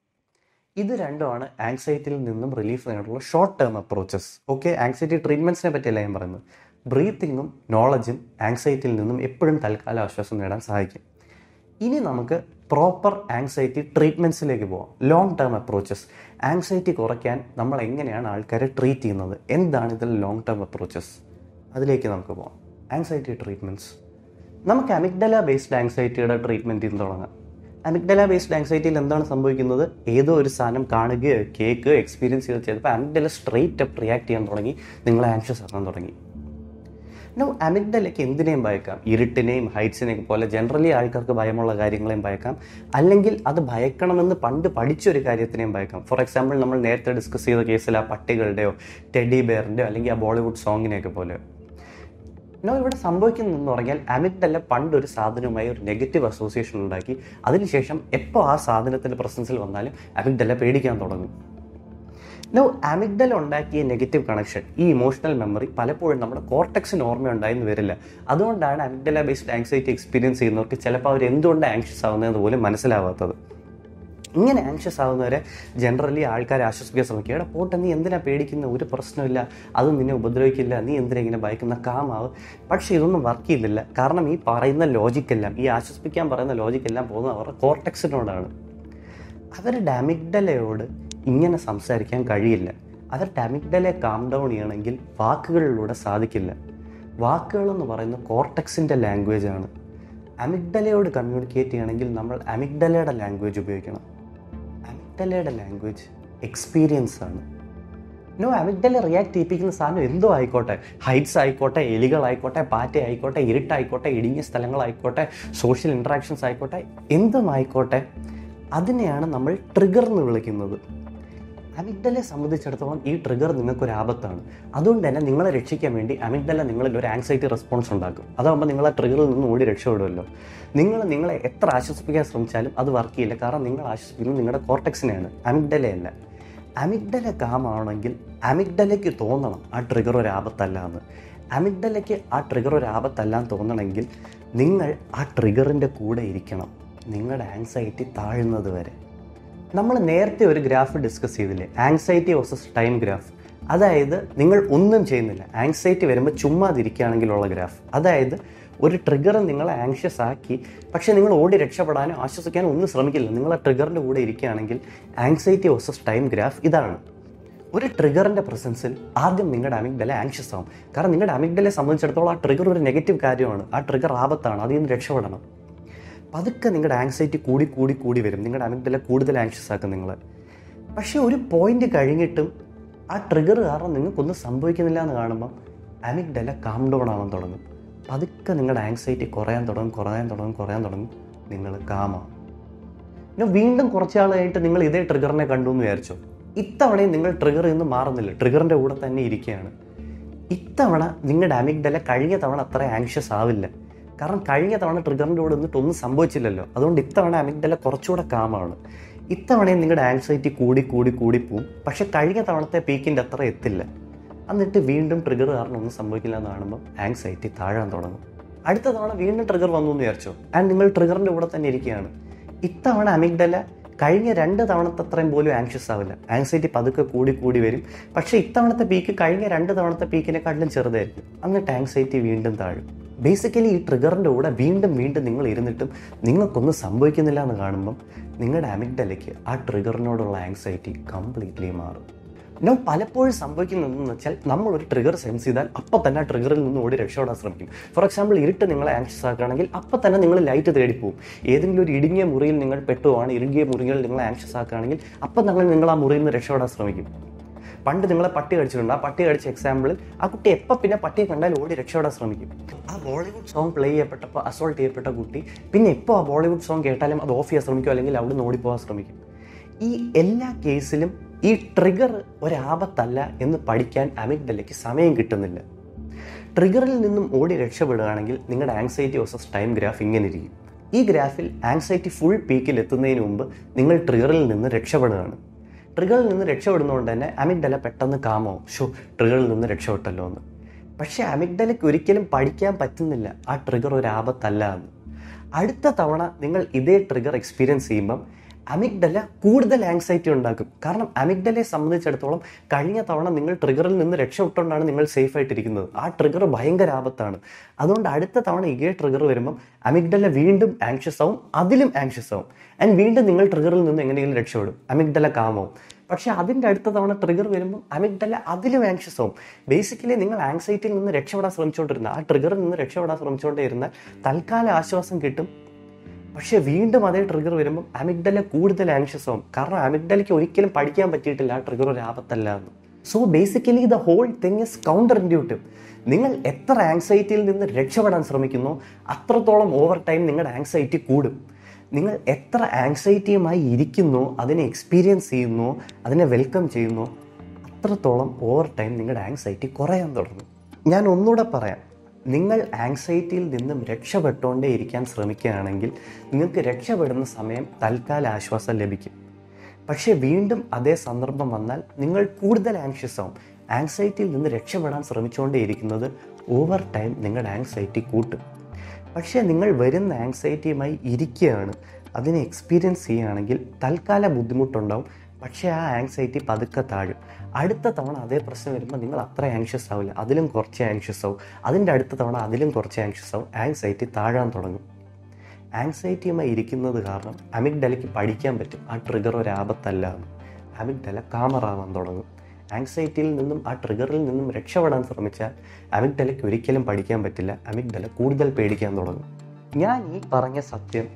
ഇത് രണ്ടുമാണ് ആങ്സൈറ്റിയിൽ നിന്നും റിലീഫ് നേടാനുള്ള short term approaches okay anxiety ട്രീറ്റ്മെൻറ്റ്സിനെ പറ്റിയല്ല ഞാൻ പറയുന്നത് ബ്രീത്തിങ്ങും നോളജും ആങ്സൈറ്റിയിൽ നിന്നും എപ്പോഴും തൽക്കാല ആശ്വാസം നേടാൻ സഹായിക്കും ഇനി നമുക്ക് പ്രോപ്പർ ആങ്സൈറ്റി ട്രീറ്റ്മെൻറ്റ്സിലേക്ക് പോകാം ലോങ് ടേം അപ്രോച്ചസ് ആങ്സൈറ്റി കുറയ്ക്കാൻ നമ്മൾ എങ്ങനെയാണ് ആൾക്കാരെ ട്രീറ്റ് ചെയ്യുന്നത് എന്താണ് ഇതിൽ ലോങ് ടേം അപ്രോച്ചസ് അതിലേക്ക് നമുക്ക് പോകാം ആങ്സൈറ്റി ട്രീറ്റ്മെൻറ്റ്സ് നമുക്ക് അമിഗ്ഡല ബേസ്ഡ് ആങ്സൈറ്റിയുടെ ട്രീറ്റ്മെൻറ്റിൽ നിന്ന് തുടങ്ങാം അമിഗ്ഡല ബേസ്ഡ് ആങ്സൈറ്റിയിൽ എന്താണ് സംഭവിക്കുന്നത് ഏതോ ഒരു സാധനം കാണുകയോ കേൾക്കുകയോ എക്സ്പീരിയൻസ് ചെയ്ത് ചെയ്തപ്പോൾ അമിഗ്ഡല സ്ട്രെയിറ്റ് അപ്പ് റിയാക്ട് ചെയ്യാൻ തുടങ്ങി നിങ്ങളെ ആങ്ഷ്യസ് ആക്കാൻ തുടങ്ങി നോ അമിഗ്ഡലയ്ക്ക് എന്തിനേയും ഭയക്കാം ഇരുട്ടിനെയും ഹൈറ്റ്സിനെയും പോലെ ജനറലി ആൾക്കാർക്ക് ഭയമുള്ള കാര്യങ്ങളെയും ഭയക്കാം അല്ലെങ്കിൽ അത് ഭയക്കണമെന്ന് പണ്ട് പഠിച്ചൊരു കാര്യത്തിനെയും ഭയക്കാം ഫോർ എക്സാമ്പിൾ നമ്മൾ നേരത്തെ ഡിസ്കസ് ചെയ്ത കേസിൽ ആ പട്ടികളുടെയോ ടെഡി ബെയറിൻ്റെയോ അല്ലെങ്കിൽ ആ ബോളിവുഡ് സോങ്ങിനെയൊക്കെ പോലെ നോ ഇവിടെ സംഭവിക്കുന്നതെന്ന് പറഞ്ഞാൽ അമിഗ്ഡല പണ്ട് ഒരു സാധനവുമായി ഒരു നെഗറ്റീവ് അസോസിയേഷൻ ഉണ്ടാക്കി അതിനുശേഷം എപ്പോൾ ആ സാധനത്തിൻ്റെ പ്രസൻസിൽ വന്നാലും അമിഗ്ഡല പേടിക്കാൻ തുടങ്ങും നോ അമിഗ്ഡൽ ഉണ്ടാക്കിയ നെഗറ്റീവ് കണക്ഷൻ ഈ ഇമോഷണൽ മെമ്മറി പലപ്പോഴും നമ്മുടെ കോർട്ടക്സിന് ഓർമ്മയുണ്ടായെന്ന് വരില്ല അതുകൊണ്ടാണ് അമിഗ്ഡല ബേസ്ഡ് ആങ്സൈറ്റി എക്സ്പീരിയൻസ് ചെയ്യുന്നവർക്ക് ചിലപ്പോൾ അവർ എന്തുകൊണ്ട് ആങ്ഷ്യസ് ആവുന്നതെന്ന് പോലും മനസ്സിലാവാത്തത് ഇങ്ങനെ ആങ്ഷ്യസ് ആവുന്നവരെ ജനറലി ആൾക്കാരെ ആശ്വസിപ്പിക്കാൻ ശ്രമിക്കുക എടാ പോട്ടെ നീ എന്തിനാ പേടിക്കുന്ന ഒരു പ്രശ്നമില്ല അതും നിന്നെ ഉപദ്രവിക്കില്ല നീ എന്തിനാ ഇങ്ങനെ ഭയക്കുന്ന കാമാവ് പക്ഷേ ഇതൊന്നും വർക്ക് ചെയ്യുന്നില്ല കാരണം ഈ പറയുന്ന ലോജിക്കെല്ലാം ഈ ആശ്വസിപ്പിക്കാൻ പറയുന്ന ലോജിക്കെല്ലാം പോകുന്നത് അവരുടെ കോർട്ടക്സിനോടാണ് അവരുടെ അമിഗ്ഡലയോട് ഇങ്ങനെ സംസാരിക്കാൻ കഴിയില്ല അവരുടെ അമിഗ്ഡലെ കാം ഡൗൺ ചെയ്യണമെങ്കിൽ വാക്കുകളിലൂടെ സാധിക്കില്ല വാക്കുകളെന്ന് പറയുന്ന കോർട്ടക്സിൻ്റെ ലാംഗ്വേജ് ആണ് അമിഗ്ഡലയോട് കമ്മ്യൂണിക്കേറ്റ് ചെയ്യണമെങ്കിൽ നമ്മൾ അമിഗ്ഡലയുടെ ലാംഗ്വേജ് ഉപയോഗിക്കണം അമിഗ്ഡലയുടെ ലാംഗ്വേജ് എക്സ്പീരിയൻസ് ആണ് നോ അമിഗ്ഡല റിയാക്ട് ചെയ്യിപ്പിക്കുന്ന സാധനം എന്തോ ആയിക്കോട്ടെ ഹൈറ്റ്സ് ആയിക്കോട്ടെ എലികളായിക്കോട്ടെ പാറ്റ ആയിക്കോട്ടെ ഇരുട്ടായിക്കോട്ടെ ഇടുങ്ങിയ സ്ഥലങ്ങളായിക്കോട്ടെ സോഷ്യൽ ഇൻട്രാക്ഷൻസ് ആയിക്കോട്ടെ എന്തും ആയിക്കോട്ടെ അതിനെയാണ് നമ്മൾ ട്രിഗർ എന്ന് വിളിക്കുന്നത് അമിഗ്ഡലെ സംബന്ധിച്ചിടത്തോളം ഈ ട്രിഗർ നിങ്ങൾക്കൊരു ആപത്താണ് അതുകൊണ്ട് തന്നെ നിങ്ങളെ രക്ഷിക്കാൻ വേണ്ടി അമിഗ്ഡല നിങ്ങളിൽ ഒരു ആങ്സൈറ്റി റെസ്പോൺസ് ഉണ്ടാക്കും അതാകുമ്പോൾ നിങ്ങൾ ആ ട്രിഗറിൽ നിന്ന് ഓടി രക്ഷപ്പെടുമല്ലോ നിങ്ങൾ നിങ്ങളെ എത്ര ആശ്വസിപ്പിക്കാൻ ശ്രമിച്ചാലും അത് വർക്ക് ചെയ്യില്ല കാരണം നിങ്ങൾ ആശ്വസിപ്പിക്കുന്നത് നിങ്ങളുടെ കോർട്ടക്സിനെയാണ് അമിഗ്ഡലയല്ല അമിഗ്ഡല കാമാണെങ്കിൽ അമിഗ്ഡലയ്ക്ക് തോന്നണം ആ ട്രിഗർ ഒരു ആപത്തല്ല എന്ന് അമിഗ്ഡലയ്ക്ക് ആ ട്രിഗർ ഒരു ആപത്തല്ല എന്ന് തോന്നണമെങ്കിൽ നിങ്ങൾ ആ ട്രിഗറിൻ്റെ കൂടെ ഇരിക്കണം നിങ്ങളുടെ ആങ്സൈറ്റി താഴുന്നത് വരെ നമ്മൾ നേരത്തെ ഒരു ഗ്രാഫ് ഡിസ്കസ് ചെയ്തില്ലേ ആങ്സൈറ്റി വേഴ്സസ് ടൈം ഗ്രാഫ് അതായത് നിങ്ങൾ ഒന്നും ചെയ്യുന്നില്ല ആങ്സൈറ്റി വരുമ്പോൾ ചുമ്മാതിരിക്കുകയാണെങ്കിലുള്ള ഗ്രാഫ് അതായത് ഒരു ട്രിഗർ നിങ്ങളെ ആങ്ഷ്യസ് ആക്കി പക്ഷേ നിങ്ങൾ ഓടി രക്ഷപ്പെടാനോ ആശ്വസിക്കാനോ ഒന്നും ശ്രമിക്കില്ല നിങ്ങൾ ആ ട്രിഗറിൻ്റെ കൂടെ ഇരിക്കുകയാണെങ്കിൽ ആങ്സൈറ്റി വേഴ്സസ് ടൈം ഗ്രാഫ് ഇതാണ് ഒരു ട്രിഗറിൻ്റെ പ്രസൻസിൽ ആദ്യം നിങ്ങളുടെ അമിഗ്ഡല ആങ്ഷ്യസ് ആവും കാരണം നിങ്ങളുടെ അമിഗ്ഡലെ സംബന്ധിച്ചിടത്തോളം ആ ട്രിഗർ ഒരു നെഗറ്റീവ് കാര്യമാണ് ആ ട്രിഗർ ആപത്താണ് അതിൽ നിന്ന് രക്ഷപ്പെടണം പതുക്കെ നിങ്ങളുടെ ആങ്സൈറ്റി കൂടി കൂടി കൂടി വരും നിങ്ങളുടെ അമിഗ്ഡല കൂടുതൽ ആങ്ഷ്യസ് ആക്കും നിങ്ങൾ പക്ഷേ ഒരു പോയിന്റ് കഴിഞ്ഞിട്ടും ആ ട്രിഗർ കാരണം നിങ്ങൾക്കൊന്നും സംഭവിക്കുന്നില്ല എന്ന് കാണുമ്പോൾ അമിഗ്ഡല കാം ഡൗൺ ആവാൻ തുടങ്ങും പതുക്കെ നിങ്ങളുടെ ആങ്സൈറ്റി കുറയാൻ തുടങ്ങും കുറയാൻ തുടങ്ങും കുറയാൻ തുടങ്ങും നിങ്ങൾ കാമാവും പിന്നെ വീണ്ടും കുറച്ചാൾ കഴിഞ്ഞിട്ട് നിങ്ങൾ ഇതേ ട്രിഗറിനെ കണ്ടു എന്ന് വിചാരിച്ചോ ഇത്തവണയും നിങ്ങൾ ട്രിഗറിൽ നിന്ന് മാറുന്നില്ല ട്രിഗറിൻ്റെ കൂടെ തന്നെ ഇരിക്കുകയാണ് ഇത്തവണ നിങ്ങളുടെ അമിഗ്ഡല കഴിഞ്ഞ തവണ അത്ര ആങ്ഷ്യസ് ആവില്ല കാരണം കഴിഞ്ഞ തവണ ട്രിഗറിൻ്റെ കൂടെ നിന്നിട്ട് ഒന്നും സംഭവിച്ചില്ലല്ലോ അതുകൊണ്ട് ഇത്തവണ അമിഗ്ഡല കുറച്ചുകൂടെ കാമാണ് ഇത്തവണയും നിങ്ങളുടെ ആങ്സൈറ്റി കൂടി കൂടി കൂടി പോവും പക്ഷെ കഴിഞ്ഞ തവണത്തെ പീക്കിൻ്റെ അത്ര എത്തില്ല എന്നിട്ട് വീണ്ടും ട്രിഗർ കാരണം ഒന്നും സംഭവിക്കില്ല എന്ന് കാണുമ്പോൾ ആങ്സൈറ്റി താഴാൻ തുടങ്ങും അടുത്ത തവണ വീണ്ടും ട്രിഗർ വന്നു എന്ന് വിചാരിച്ചോ ആൻഡ് നിങ്ങൾ ട്രിഗറിൻ്റെ കൂടെ തന്നെ ഇരിക്കുകയാണ് ഇത്തവണ അമിഗ്ഡല കഴിഞ്ഞ രണ്ട് തവണത്തെ അത്രയും പോലും ആങ്ഷ്യസ് ആവില്ല ആങ്സൈറ്റി പതുക്കെ കൂടി കൂടി വരും പക്ഷേ ഇത്തവണത്തെ പീക്ക് കഴിഞ്ഞ രണ്ട് തവണത്തെ പീക്കിനെക്കാട്ടിലും ചെറുതായിരിക്കും എന്നിട്ട് ആങ്സൈറ്റി വീണ്ടും താഴും ബേസിക്കലി ഈ ട്രിഗറിൻ്റെ കൂടെ വീണ്ടും വീണ്ടും നിങ്ങൾ ഇരുന്നിട്ടും നിങ്ങൾക്കൊന്നും സംഭവിക്കുന്നില്ല എന്ന് കാണുമ്പം നിങ്ങളുടെ അമിഗ്ഡലയ്ക്ക് ആ ട്രിഗറിനോടുള്ള ആങ്സൈറ്റി കംപ്ലീറ്റ്ലി മാറും നോ പലപ്പോഴും സംഭവിക്കുന്നതെന്ന് വെച്ചാൽ നമ്മൾ ഒരു ട്രിഗർ സെൻസ് ചെയ്താൽ അപ്പം തന്നെ ആ ട്രിഗറിൽ നിന്ന് ഓടി രക്ഷപ്പെടാൻ ശ്രമിക്കും ഫോർ എക്സാമ്പിൾ ഇരുട്ട് നിങ്ങളെ ആങ്ഷ്യസ് ആക്കുകയാണെങ്കിൽ അപ്പം തന്നെ നിങ്ങൾ ലൈറ്റ് തേടിപ്പോവും ഏതെങ്കിലും ഒരു ഇടുങ്ങിയ മുറിയിൽ നിങ്ങൾ പെട്ടുപോവാണ് ഇടുങ്ങിയ മുറികളിൽ നിങ്ങളെ ആങ്ഷ്യസ് ആക്കുകയാണെങ്കിൽ അപ്പം തന്നെ നിങ്ങൾ ആ മുറിയിൽ നിന്ന് രക്ഷപ്പെടാൻ ശ്രമിക്കും പണ്ട് നിങ്ങളെ പട്ടി കടിച്ചിട്ടുണ്ട് ആ പട്ടി കടിച്ച എക്സാമ്പിളിൽ ആ കുട്ടി എപ്പോൾ പിന്നെ പട്ടിയെ കണ്ടാൽ ഓടി രക്ഷപ്പെടാൻ ശ്രമിക്കും ആ ബോളിവുഡ് സോങ് പ്ലേ ചെയ്യപ്പെട്ടപ്പോൾ അസോൾട്ട് ചെയ്യപ്പെട്ട കുട്ടി പിന്നെ എപ്പോൾ ആ ബോളിവുഡ് സോങ് കേട്ടാലും അത് ഓഫ് ചെയ്യാൻ ശ്രമിക്കും അല്ലെങ്കിൽ അവിടെ നിന്ന് ഓടിപ്പോകാൻ ശ്രമിക്കും ഈ എല്ലാ കേസിലും ഈ ട്രിഗർ ഒരാപത്തല്ല എന്ന് പഠിക്കാൻ അമിഗ്ഡലയ്ക്ക് സമയം കിട്ടുന്നില്ല ട്രിഗറിൽ നിന്നും ഓടി രക്ഷപ്പെടുകയാണെങ്കിൽ നിങ്ങളുടെ ആങ്സൈറ്റി വേഴ്സസ് ടൈം ഗ്രാഫ് ഇങ്ങനെ ഇരിക്കും ഈ ഗ്രാഫിൽ ആങ്സൈറ്റി ഫുൾ പീക്കിൽ എത്തുന്നതിന് മുമ്പ് നിങ്ങൾ ട്രിഗറിൽ നിന്ന് രക്ഷപ്പെടുകയാണ് ട്രിഗറിൽ നിന്ന് രക്ഷപ്പെടുന്നതുകൊണ്ട് തന്നെ അമിഗ്ഡല പെട്ടെന്ന് കാമാവും ഷോ ട്രിഗറിൽ നിന്ന് രക്ഷപ്പെട്ടല്ലോ എന്ന് പക്ഷേ അമിഗ്ഡലയ്ക്ക് ഒരിക്കലും പഠിക്കാൻ പറ്റുന്നില്ല ആ ട്രിഗർ ഒരു ആപത്തല്ല എന്ന് അടുത്ത തവണ നിങ്ങൾ ഇതേ ട്രിഗർ എക്സ്പീരിയൻസ് ചെയ്യുമ്പം അമിഗ്ഡല കൂടുതൽ ആങ്സൈറ്റി ഉണ്ടാക്കും കാരണം അമിഗ്ഡലയെ സംബന്ധിച്ചിടത്തോളം കഴിഞ്ഞ തവണ നിങ്ങൾ ട്രിഗറിൽ നിന്ന് രക്ഷപ്പെട്ടുകൊണ്ടാണ് നിങ്ങൾ സേഫ് ആയിട്ടിരിക്കുന്നത് ആ ട്രിഗർ ഭയങ്കര ആപത്താണ് അതുകൊണ്ട് അടുത്ത തവണ ഇതേ ട്രിഗർ വരുമ്പം അമിഗ്ഡല വീണ്ടും ആങ്ഷ്യസ് ആവും അതിലും ആങ്ഷ്യസ് ആവും ആൻഡ് വീണ്ടും നിങ്ങൾ ട്രിഗറിൽ നിന്ന് എങ്ങനെയെങ്കിലും രക്ഷപ്പെടും അമിഗ്ഡല കാമാവും പക്ഷേ അതിൻ്റെ അടുത്ത തവണ ട്രിഗർ വരുമ്പോൾ അമിഗ്ഡല അതിലും ആങ്ഷ്യസ് ആവും ബേസിക്കലി നിങ്ങൾ ആങ്സൈറ്റിയിൽ നിന്ന് രക്ഷപ്പെടാൻ ശ്രമിച്ചുകൊണ്ടിരുന്ന ആ ട്രിഗറിൽ നിന്ന് രക്ഷപ്പെടാൻ ശ്രമിച്ചുകൊണ്ടിരുന്നാൽ തൽക്കാല ആശ്വാസം കിട്ടും പക്ഷേ വീണ്ടും അതേ ട്രിഗർ വരുമ്പോൾ അമിഗ്ഡല കൂടുതൽ ആങ്ഷ്യസ് ആവും കാരണം അമിഗ്ഡലയ്ക്ക് ഒരിക്കലും പഠിക്കാൻ പറ്റിയിട്ടില്ല ആ ട്രിഗർ ഒരു ആപത്തല്ല എന്ന് so basically the whole thing is counterintuitive നിങ്ങൾ എത്ര ആങ്സൈറ്റിയിൽ നിന്ന് രക്ഷപ്പെടാൻ ശ്രമിക്കുന്നോ അത്രത്തോളം ഓവർ ടൈം നിങ്ങളുടെ ആങ്സൈറ്റി കൂടും നിങ്ങൾ എത്ര ആങ്സൈറ്റിയുമായി ഇരിക്കുന്നോ അതിനെ എക്സ്പീരിയൻസ് ചെയ്യുന്നോ അതിനെ വെൽക്കം ചെയ്യുന്നോ അത്രത്തോളം ഓവർ ടൈം നിങ്ങളുടെ ആങ്സൈറ്റി കുറയാൻ തുടങ്ങും ഞാൻ ഒന്നുകൂടെ പറയാം നിങ്ങൾ ആങ്സൈറ്റിയിൽ നിന്നും രക്ഷപ്പെട്ടുകൊണ്ടേ ഇരിക്കാൻ ശ്രമിക്കുകയാണെങ്കിൽ നിങ്ങൾക്ക് രക്ഷപ്പെടുന്ന സമയം തൽക്കാല ആശ്വാസം ലഭിക്കും പക്ഷേ വീണ്ടും അതേ സന്ദർഭം വന്നാൽ നിങ്ങൾ കൂടുതൽ ആങ്ഷ്യസ് ആവും ആങ്സൈറ്റിയിൽ നിന്ന് രക്ഷപ്പെടാൻ ശ്രമിച്ചുകൊണ്ടേയിരിക്കുന്നത് ഓവർ ടൈം നിങ്ങളുടെ ആങ്സൈറ്റി കൂട്ടും പക്ഷേ നിങ്ങൾ വരുന്ന ആങ്സൈറ്റിയുമായി ഇരിക്കുകയാണ് അതിനെ എക്സ്പീരിയൻസ് ചെയ്യുകയാണെങ്കിൽ തൽക്കാല ബുദ്ധിമുട്ടുണ്ടാവും പക്ഷേ ആ ആങ്സൈറ്റി പതുക്കെ താഴും അടുത്ത തവണ അതേ പ്രശ്നം വരുമ്പോൾ നിങ്ങൾ അത്ര ആങ്ഷ്യസ് ആവില്ല അതിലും കുറച്ച് ആങ്ഷ്യസ് ആവും അതിൻ്റെ അടുത്ത തവണ അതിലും കുറച്ച് ആങ്ഷ്യസ് ആവും ആങ്സൈറ്റി താഴാൻ തുടങ്ങും ആങ്സൈറ്റിയുമായി ഇരിക്കുന്നത് കാരണം അമിഗ്ഡലയ്ക്ക് പഠിക്കാൻ പറ്റും ആ ട്രിഗർ ഒരു ആപത്തല്ല എന്ന് അമിഗ്ഡല കാമറാവാൻ തുടങ്ങും ആങ്സൈറ്റിയിൽ നിന്നും ആ ട്രിഗറിൽ നിന്നും രക്ഷപ്പെടാൻ ശ്രമിച്ചാൽ അമിഗ്ഡലയ്ക്ക് ഒരിക്കലും പഠിക്കാൻ പറ്റില്ല അമിഗ്ഡല കൂടുതൽ പേടിക്കാൻ തുടങ്ങും ഞാൻ ഈ പറഞ്ഞ സത്യം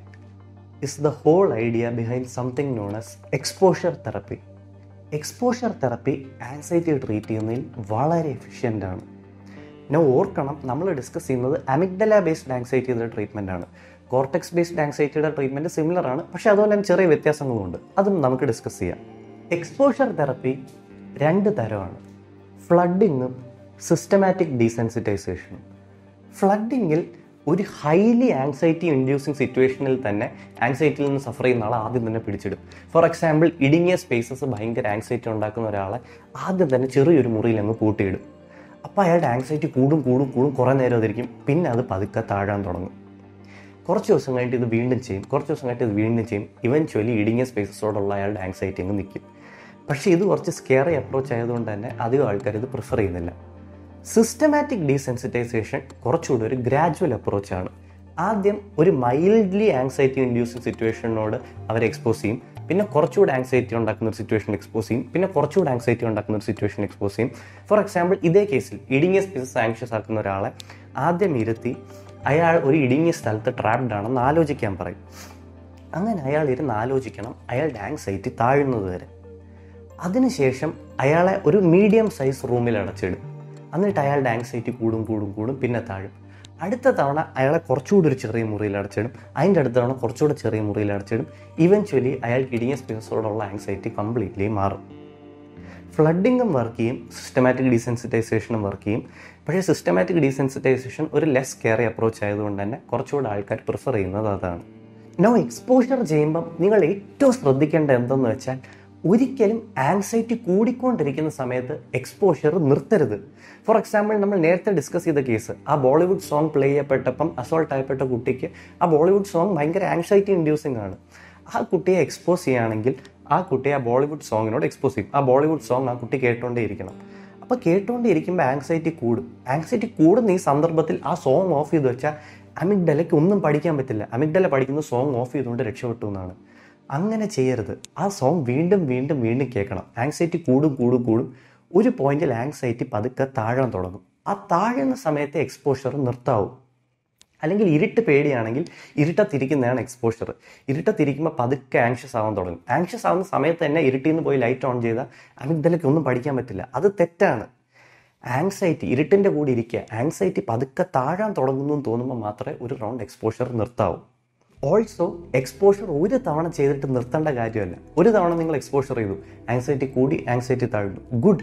is the whole idea behind something known as exposure therapy exposure therapy anxiety treat ചെയ്യുന്നതിൽ വളരെ എഫിഷ്യൻ്റ് ആണ് ഞാൻ ഓർക്കണം നമ്മൾ ഡിസ്കസ് ചെയ്യുന്നത് അമിഗ്ഡല ബേസ്ഡ് ആൻസൈറ്റിയുടെ ട്രീറ്റ്മെൻ്റ് ആണ് കോർട്ടെക്സ് ബേസ്ഡ് ആൻസൈറ്റിയുടെ ട്രീറ്റ്മെൻറ്റ് സിമിലർ ആണ് പക്ഷേ അതുപോലെ തന്നെ ചെറിയ വ്യത്യാസങ്ങളുമുണ്ട് അതും നമുക്ക് ഡിസ്കസ് ചെയ്യാം എക്സ്പോഷർ തെറപ്പി രണ്ട് തരമാണ് ഫ്ലഡിങ്ങും സിസ്റ്റമാറ്റിക് ഡീസെൻസിറ്റൈസേഷനും ഫ്ലഡിങ്ങിൽ ഒരു ഹൈലി ആങ്സൈറ്റി ഇൻഡ്യൂസിങ് സിറ്റുവേഷനിൽ തന്നെ ആങ്സൈറ്റിയിൽ നിന്ന് സഫർ ചെയ്യുന്ന ആളെ ആദ്യം തന്നെ പിടിച്ചിടും ഫോർ എക്സാമ്പിൾ ഇടുങ്ങിയ സ്പേസസ് ഭയങ്കര ആങ്സൈറ്റി ഉണ്ടാക്കുന്ന ഒരാളെ ആദ്യം തന്നെ ചെറിയൊരു മുറിയിൽ അങ്ങ് പൂട്ടിയിടും അപ്പോൾ അയാളുടെ ആങ്സൈറ്റി കൂടും കൂടും കൂടും കുറേ നേരം അതിരിക്കും പിന്നെ അത് പതുക്കെ താഴാൻ തുടങ്ങും കുറച്ച് ദിവസം കഴിഞ്ഞിട്ട് ഇത് വീണ്ടും ചെയ്യും കുറച്ച് ദിവസം കഴിഞ്ഞിട്ട് ഇത് വീണ്ടും ചെയ്യും ഇവൻച്വലി ഇടുങ്ങിയ സ്പേസസോടുള്ള അയാളുടെ ആങ്സൈറ്റി അങ്ങ് നിൽക്കും പക്ഷേ ഇത് കുറച്ച് സ്കെയറി അപ്രോച്ച് ആയതുകൊണ്ട് തന്നെ അധികം ആൾക്കാർ ഇത് പ്രിഫർ ചെയ്യുന്നില്ല സിസ്റ്റമാറ്റിക് ഡീസെൻസിറ്റൈസേഷൻ കുറച്ചുകൂടി ഒരു ഗ്രാജുവൽ അപ്രോച്ചാണ് ആദ്യം ഒരു മൈൽഡ്ലി ആങ്സൈറ്റി ഇൻഡ്യൂസിങ് സിറ്റുവേഷനോട് അവരെ എക്സ്പോസ് ചെയ്യും പിന്നെ കുറച്ചുകൂടി ആങ്സൈറ്റി ഉണ്ടാക്കുന്ന ഒരു സിറ്റുവേഷൻ എക്സ്പോസ് ചെയ്യും പിന്നെ കുറച്ചുകൂടി ആങ്സൈറ്റി ഉണ്ടാക്കുന്ന ഒരു സിറ്റുവേഷൻ എക്സ്പോസ് ചെയ്യും ഫോർ എക്സാമ്പിൾ ഇതേ കേസിൽ ഇടുങ്ങിയ സ്പേസസ് ആങ്ഷ്യസ് ആക്കുന്ന ഒരാളെ ആദ്യം ഇരുത്തി അയാൾ ഒരു ഇടുങ്ങിയ സ്ഥലത്ത് ട്രാപ്ഡ് ആണെന്ന് ആലോചിക്കാൻ പറയും അങ്ങനെ അയാൾ ഇരുന്ന് ആലോചിക്കണം അയാളുടെ ആങ്സൈറ്റി താഴുന്നത് വരെ അതിനുശേഷം അയാളെ ഒരു മീഡിയം സൈസ് റൂമിൽ അടച്ചിടും എന്നിട്ട് അയാളുടെ ആങ്സൈറ്റി കൂടും കൂടും കൂടും പിന്നെ താഴും അടുത്ത തവണ അയാളെ കുറച്ചുകൂടി ഒരു ചെറിയ മുറിയിൽ അടച്ചിടും അതിൻ്റെ അടുത്ത തവണ കുറച്ചുകൂടി ചെറിയ മുറിയിൽ അടച്ചിടും ഇവൻച്വലി അയാൾക്ക് ഇടിയ സ്പേസോടുള്ള ആങ്സൈറ്റി കംപ്ലീറ്റ്ലി മാറും ഫ്ലഡിങ്ങും വർക്ക് ചെയ്യും സിസ്റ്റമാറ്റിക് ഡീസെൻസിറ്റൈസേഷനും വർക്ക് ചെയ്യും പക്ഷേ സിസ്റ്റമാറ്റിക് ഡീസെൻസിറ്റൈസേഷൻ ഒരു ലെസ് കെയറി അപ്രോച്ച് ആയതുകൊണ്ട് തന്നെ കുറച്ചുകൂടി ആൾക്കാർ പ്രിഫർ ചെയ്യുന്നത് അതാണ് നോ എക്സ്പോഷർ ചെയ്യുമ്പം നിങ്ങൾ ഏറ്റവും ശ്രദ്ധിക്കേണ്ട എന്തെന്ന് വെച്ചാൽ ഒരിക്കലും ആങ്സൈറ്റി കൂടിക്കൊണ്ടിരിക്കുന്ന സമയത്ത് എക്സ്പോഷർ നിർത്തരുത് ഫോർ എക്സാമ്പിൾ നമ്മൾ നേരത്തെ ഡിസ്കസ് ചെയ്ത കേസ് ആ ബോളിവുഡ് സോങ് പ്ലേ ചെയ്യപ്പെട്ടപ്പം അസോൾട്ട് ആയപ്പെട്ട കുട്ടിക്ക് ആ ബോളിവുഡ് സോങ് ഭയങ്കര ആങ്സൈറ്റി ഇൻഡ്യൂസിങ് ആണ് ആ കുട്ടിയെ എക്സ്പോസ് ചെയ്യുകയാണെങ്കിൽ ആ കുട്ടിയെ ആ ബോളിവുഡ് സോങ്ങിനോട് എക്സ്പോസ് ചെയ്യും ആ ബോളിവുഡ് സോങ് ആ കുട്ടി കേട്ടുകൊണ്ടേ ഇരിക്കണം അപ്പോൾ കേട്ടുകൊണ്ടേ ഇരിക്കുമ്പോൾ ആങ്സൈറ്റി കൂടും ആങ്സൈറ്റി കൂടുന്ന ഈ സന്ദർഭത്തിൽ ആ സോങ് ഓഫ് ചെയ്ത് വെച്ചാൽ അമിഗ്ഡലയ്ക്ക് ഒന്നും പഠിക്കാൻ പറ്റില്ല അമിഗ്ഡല പഠിക്കുന്ന സോങ് ഓഫ് ചെയ്തുകൊണ്ട് രക്ഷപ്പെട്ടു എന്നാണ് അങ്ങനെ ചെയ്യരുത് ആ സോങ് വീണ്ടും വീണ്ടും വീണ്ടും കേൾക്കണം ആങ്സൈറ്റി കൂടും കൂടും കൂടും ഒരു പോയിന്റിൽ ആങ്സൈറ്റി പതുക്കെ താഴാൻ തുടങ്ങും ആ താഴുന്ന സമയത്തെ എക്സ്പോഷർ നിർത്താവും അല്ലെങ്കിൽ ഇരുട്ട് പേടിയാണെങ്കിൽ ഇരുട്ടത്തിരിക്കുന്നതാണ് എക്സ്പോഷർ ഇരുട്ടത്തിരിക്കുമ്പോൾ പതുക്കെ ആങ്ഷ്യസ് ആവാൻ തുടങ്ങും ആങ്ഷ്യസ് ആവുന്ന സമയത്ത് തന്നെ ഇരുട്ടിൽ നിന്ന് പോയി ലൈറ്റ് ഓൺ ചെയ്താൽ അമിഗ്ഡലയ്ക്ക് ഒന്നും പഠിക്കാൻ പറ്റില്ല അത് തെറ്റാണ് ആങ്സൈറ്റി ഇരുട്ടിൻ്റെ കൂടെ ഇരിക്കുക ആങ്സൈറ്റി പതുക്കെ താഴാൻ തുടങ്ങുന്നു എന്ന് തോന്നുമ്പോൾ മാത്രമേ ഒരു റൗണ്ട് എക്സ്പോഷർ നിർത്താവൂ ഓൾസോ എക്സ്പോഷർ ഒരു തവണ ചെയ്തിട്ട് നിർത്തേണ്ട കാര്യമല്ല ഒരു തവണ നിങ്ങൾ എക്സ്പോഷർ ചെയ്തു ആങ്സൈറ്റി കൂടി ആങ്സൈറ്റി താഴ്ന്നു ഗുഡ്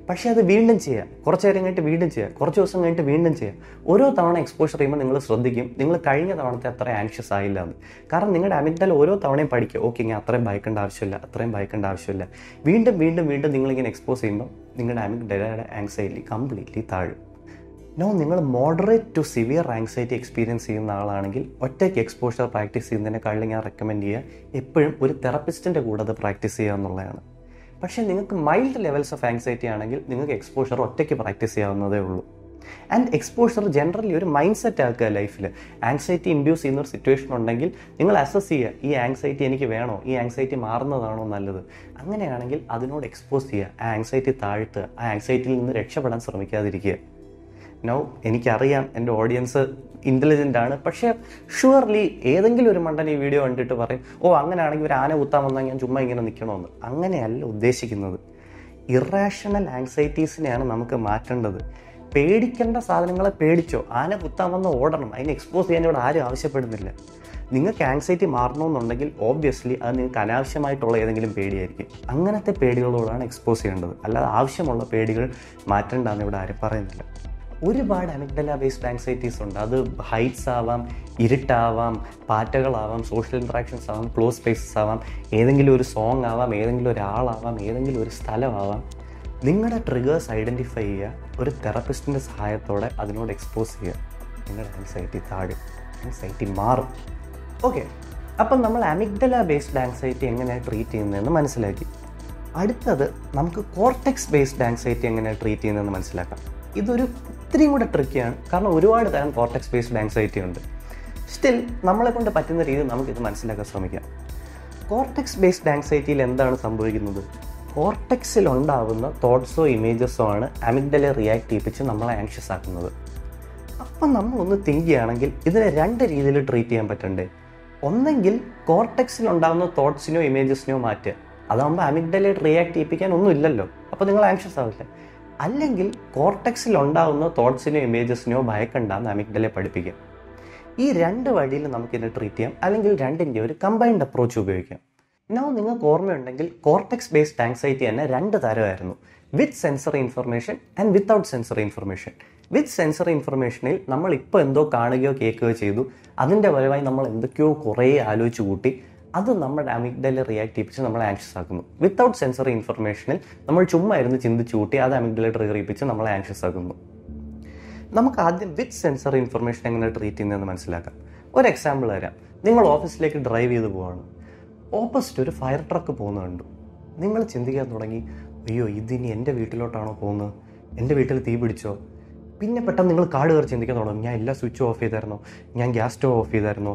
പക്ഷേ അത് വീണ്ടും ചെയ്യുക കുറച്ച് നേരം കഴിഞ്ഞിട്ട് വീണ്ടും ചെയ്യുക കുറച്ച് ദിവസം കഴിഞ്ഞിട്ട് വീണ്ടും ചെയ്യുക ഓരോ തവണ എക്സ്പോഷർ ചെയ്യുമ്പോൾ നിങ്ങൾ ശ്രദ്ധിക്കും നിങ്ങൾ കഴിഞ്ഞ തവണത്തെ അത്ര ആൻഷ്യസ് ആയില്ല എന്ന് കാരണം നിങ്ങളുടെ അമിഗ്ഡല ഓരോ തവണയും പഠിക്കുക ഓക്കെ ഇങ്ങനെ അത്രയും ഭയക്കേണ്ട ആവശ്യമില്ല അത്രയും ഭയക്കേണ്ട ആവശ്യമില്ല വീണ്ടും വീണ്ടും വീണ്ടും നിങ്ങളിങ്ങനെ എക്സ്പോസ് ചെയ്യുമ്പോൾ നിങ്ങളുടെ അമിഗ്ഡലയുടെ ആങ്സൈറ്റി കംപ്ലീറ്റ്ലി താഴും നോ നിങ്ങൾ moderate to severe anxiety experience ചെയ്യുന്ന ആളാണെങ്കിൽ ഒറ്റയ്ക്ക് എക്സ്പോഷർ പ്രാക്ടീസ് ചെയ്യുന്നതിനെക്കാളും ഞാൻ റെക്കമെൻഡ് ചെയ്യുക എപ്പോഴും ഒരു തെറപ്പിസ്റ്റിൻ്റെ കൂടെ അത് പ്രാക്ടീസ് ചെയ്യുക എന്നുള്ളതാണ് പക്ഷേ നിങ്ങൾക്ക് മൈൽഡ് ലെവൽസ് ഓഫ് ആങ്സൈറ്റി ആണെങ്കിൽ നിങ്ങൾക്ക് എക്സ്പോഷർ ഒറ്റയ്ക്ക് പ്രാക്ടീസ് ചെയ്യാവുന്നതേ ഉള്ളൂ ആൻഡ് എക്സ്പോഷർ ജനറലി ഒരു മൈൻഡ് സെറ്റ് ആക്കുക ലൈഫിൽ ആങ്സൈറ്റി ഇൻഡ്യൂസ് ചെയ്യുന്ന ഒരു സിറ്റുവേഷൻ ഉണ്ടെങ്കിൽ നിങ്ങൾ അസസ് ചെയ്യുക ഈ ആങ്സൈറ്റി എനിക്ക് വേണോ ഈ ആങ്സൈറ്റി മാറുന്നതാണോ നല്ലത് അങ്ങനെയാണെങ്കിൽ അതിനോട് എക്സ്പോസ് ചെയ്യുക ആ ആങ്സൈറ്റി താഴ്ത്തുക ആ ആങ്സൈറ്റിയിൽ നിന്ന് രക്ഷപ്പെടാൻ ശ്രമിക്കാതിരിക്കുക നോ എനിക്കറിയാം എൻ്റെ ഓഡിയൻസ് ഇൻ്റലിജൻ്റ് ആണ് പക്ഷേ ഷുവർലി ഏതെങ്കിലും ഒരു മണ്ടൻ ഈ വീഡിയോ കണ്ടിട്ട് പറയും ഓ അങ്ങനെയാണെങ്കിൽ ഒരു ആന കുത്താൻ വന്നാൽ ഞാൻ ചുമ്മാ ഇങ്ങനെ നിൽക്കണമെന്ന് അങ്ങനെയല്ല ഉദ്ദേശിക്കുന്നത് ഇറാഷണൽ ആങ്സൈറ്റീസിനെയാണ് നമുക്ക് മാറ്റേണ്ടത് പേടിക്കേണ്ട സാധനങ്ങളെ പേടിച്ചോ ആന കുത്താൻ വന്ന് ഓടണം അതിനെ എക്സ്പോസ് ചെയ്യാൻ ഇവിടെ ആരും ആവശ്യപ്പെടുന്നില്ല നിങ്ങൾക്ക് ആങ്സൈറ്റി മാറണമെന്നുണ്ടെങ്കിൽ ഓബ്വിയസ്ലി അത് നിങ്ങൾക്ക് അനാവശ്യമായിട്ടുള്ള ഏതെങ്കിലും പേടിയായിരിക്കും അങ്ങനത്തെ പേടികളോടാണ് എക്സ്പോസ് ചെയ്യേണ്ടത് അല്ലാതെ ആവശ്യമുള്ള പേടികൾ മാറ്റണ്ടെന്ന് ഇവിടെ ആരും പറയുന്നില്ല ഒരുപാട് അമിഗ്ഡല ബേസ്ഡ് ആങ്സൈറ്റീസ് ഉണ്ട് അത് ഹൈറ്റ്സ് ആവാം ഇരുട്ടാവാം പാറ്റകളാവാം സോഷ്യൽ ഇൻട്രാക്ഷൻസ് ആവാം ക്ലോസ് സ്പേസസ് ആവാം ഏതെങ്കിലും ഒരു സോങ് ആവാം ഏതെങ്കിലും ഒരാളാവാം ഏതെങ്കിലും ഒരു സ്ഥലമാവാം നിങ്ങളുടെ ട്രിഗേഴ്സ് ഐഡൻറ്റിഫൈ ചെയ്യുക ഒരു തെറപ്പിസ്റ്റിൻ്റെ സഹായത്തോടെ അതിനോട് എക്സ്പോസ് ചെയ്യുക നിങ്ങളുടെ ആൻസൈറ്റി താഴും ആൻസൈറ്റി മാറും ഓക്കെ അപ്പം നമ്മൾ അമിഗ്ഡല ബേസ്ഡ് ആൻസൈറ്റി എങ്ങനെയാണ് ട്രീറ്റ് ചെയ്യുന്നതെന്ന് മനസ്സിലാക്കി അടുത്തത് നമുക്ക് കോർട്ടെക്സ് ബേസ്ഡ് ആൻസൈറ്റി എങ്ങനെയാണ് ട്രീറ്റ് ചെയ്യുന്നതെന്ന് മനസ്സിലാക്കാം ഇതൊരു ഇത്രയും കൂടെ ട്രിക്കിയാണ് കാരണം ഒരുപാട് തരം കോർട്ടെക്സ് ബേസ്ഡ് ആൻസൈറ്റി ഉണ്ട് സ്റ്റിൽ നമ്മളെ കൊണ്ട് പറ്റുന്ന രീതിയിൽ നമുക്കിത് മനസ്സിലാക്കാൻ ശ്രമിക്കാം കോർട്ടെക്സ് ബേസ്ഡ് ആൻസൈറ്റിയിൽ എന്താണ് സംഭവിക്കുന്നത് കോർട്ടെക്സിൽ ഉണ്ടാകുന്ന തോട്ട്സോ ഇമേജസോ ആണ് അമിഗ്ഡലെ റിയാക്ട് ചെയ്യിപ്പിച്ച് നമ്മളെ ആങ്ഷ്യസ് ആക്കുന്നത് അപ്പം നമ്മൾ ഒന്ന് തിങ്ക് ചെയ്യുകയാണെങ്കിൽ ഇതിനെ രണ്ട് രീതിയിൽ ട്രീറ്റ് ചെയ്യാൻ പറ്റണ്ടേ ഒന്നെങ്കിൽ കോർട്ടെക്സിൽ ഉണ്ടാകുന്ന തോട്ട്സിനോ ഇമേജസിനോ മാറ്റുക അതാകുമ്പോൾ അമിഗ്ഡലെ റിയാക്ട് ചെയ്യിപ്പിക്കാൻ ഒന്നും ഇല്ലല്ലോ അപ്പോൾ നിങ്ങൾ ആങ്ഷ്യസ് ആവില്ല അല്ലെങ്കിൽ കോർട്ടെക്സിൽ ഉണ്ടാകുന്ന തോട്ട്സിനോ ഇമേജസിനോ ഭയക്കണ്ടെന്ന് അമിഗ്ഡലെ പഠിപ്പിക്കാം ഈ രണ്ട് വഴിയിൽ നമുക്കിതിനെ ട്രീറ്റ് ചെയ്യാം അല്ലെങ്കിൽ രണ്ടിൻ്റെ ഒരു കമ്പൈൻഡ് അപ്രോച്ച് ഉപയോഗിക്കാം നോ നിങ്ങൾക്ക് ഓർമ്മയുണ്ടെങ്കിൽ കോർട്ടെക്സ് ബേസ്ഡ് ആങ്സൈറ്റി തന്നെ രണ്ട് തരമായിരുന്നു with sensory information and without sensory information with sensory ഇൻഫർമേഷനിൽ നമ്മൾ ഇപ്പോൾ എന്തോ കാണുകയോ കേൾക്കുകയോ ചെയ്തു അതിൻ്റെ ഫലമായി നമ്മൾ എന്തൊക്കെയോ കുറേ ആലോചിച്ച് കൂട്ടി അത് നമ്മുടെ അമിഗ്ഡലെ റിയാക്ട് ചെയ്യിപ്പിച്ച് നമ്മളെ ആങ്ഷ്യസ് ആക്കുന്നു വിത്തൗട്ട് സെൻസറി ഇൻഫർമേഷനിൽ നമ്മൾ ചുമ്മാ ഇരുന്ന് ചിന്തിച്ച് കൂട്ടി അത് അമിഗ്ഡലെ ട്രിഗർ ചെയ്യിപ്പിച്ച് നമ്മളെ ആങ്ഷ്യസ് ആക്കുന്നു നമുക്ക് ആദ്യം വിത്ത് സെൻസറി ഇൻഫർമേഷൻ എങ്ങനെ ട്രീറ്റ് ചെയ്യുന്നതെന്ന് മനസ്സിലാക്കാം ഒരു എക്സാമ്പിൾ തരാം നിങ്ങൾ ഓഫീസിലേക്ക് ഡ്രൈവ് ചെയ്ത് പോവാണ് ഓപ്പോസിറ്റ് ഒരു ഫയർ ട്രക്ക് പോകുന്നത് കണ്ടു നിങ്ങൾ ചിന്തിക്കാൻ തുടങ്ങി അയ്യോ ഇതിനി എൻ്റെ വീട്ടിലോട്ടാണോ പോകുന്നത് എൻ്റെ വീട്ടിൽ തീ പിടിച്ചോ പിന്നെ പെട്ടെന്ന് നിങ്ങൾ കാട് കയറി ചിന്തിക്കാൻ തുടങ്ങും ഞാൻ എല്ലാ സ്വിച്ചും ഓഫ് ചെയ്തായിരുന്നോ ഞാൻ ഗ്യാസ് സ്റ്റവ് ഓഫ് ചെയ്തായിരുന്നോ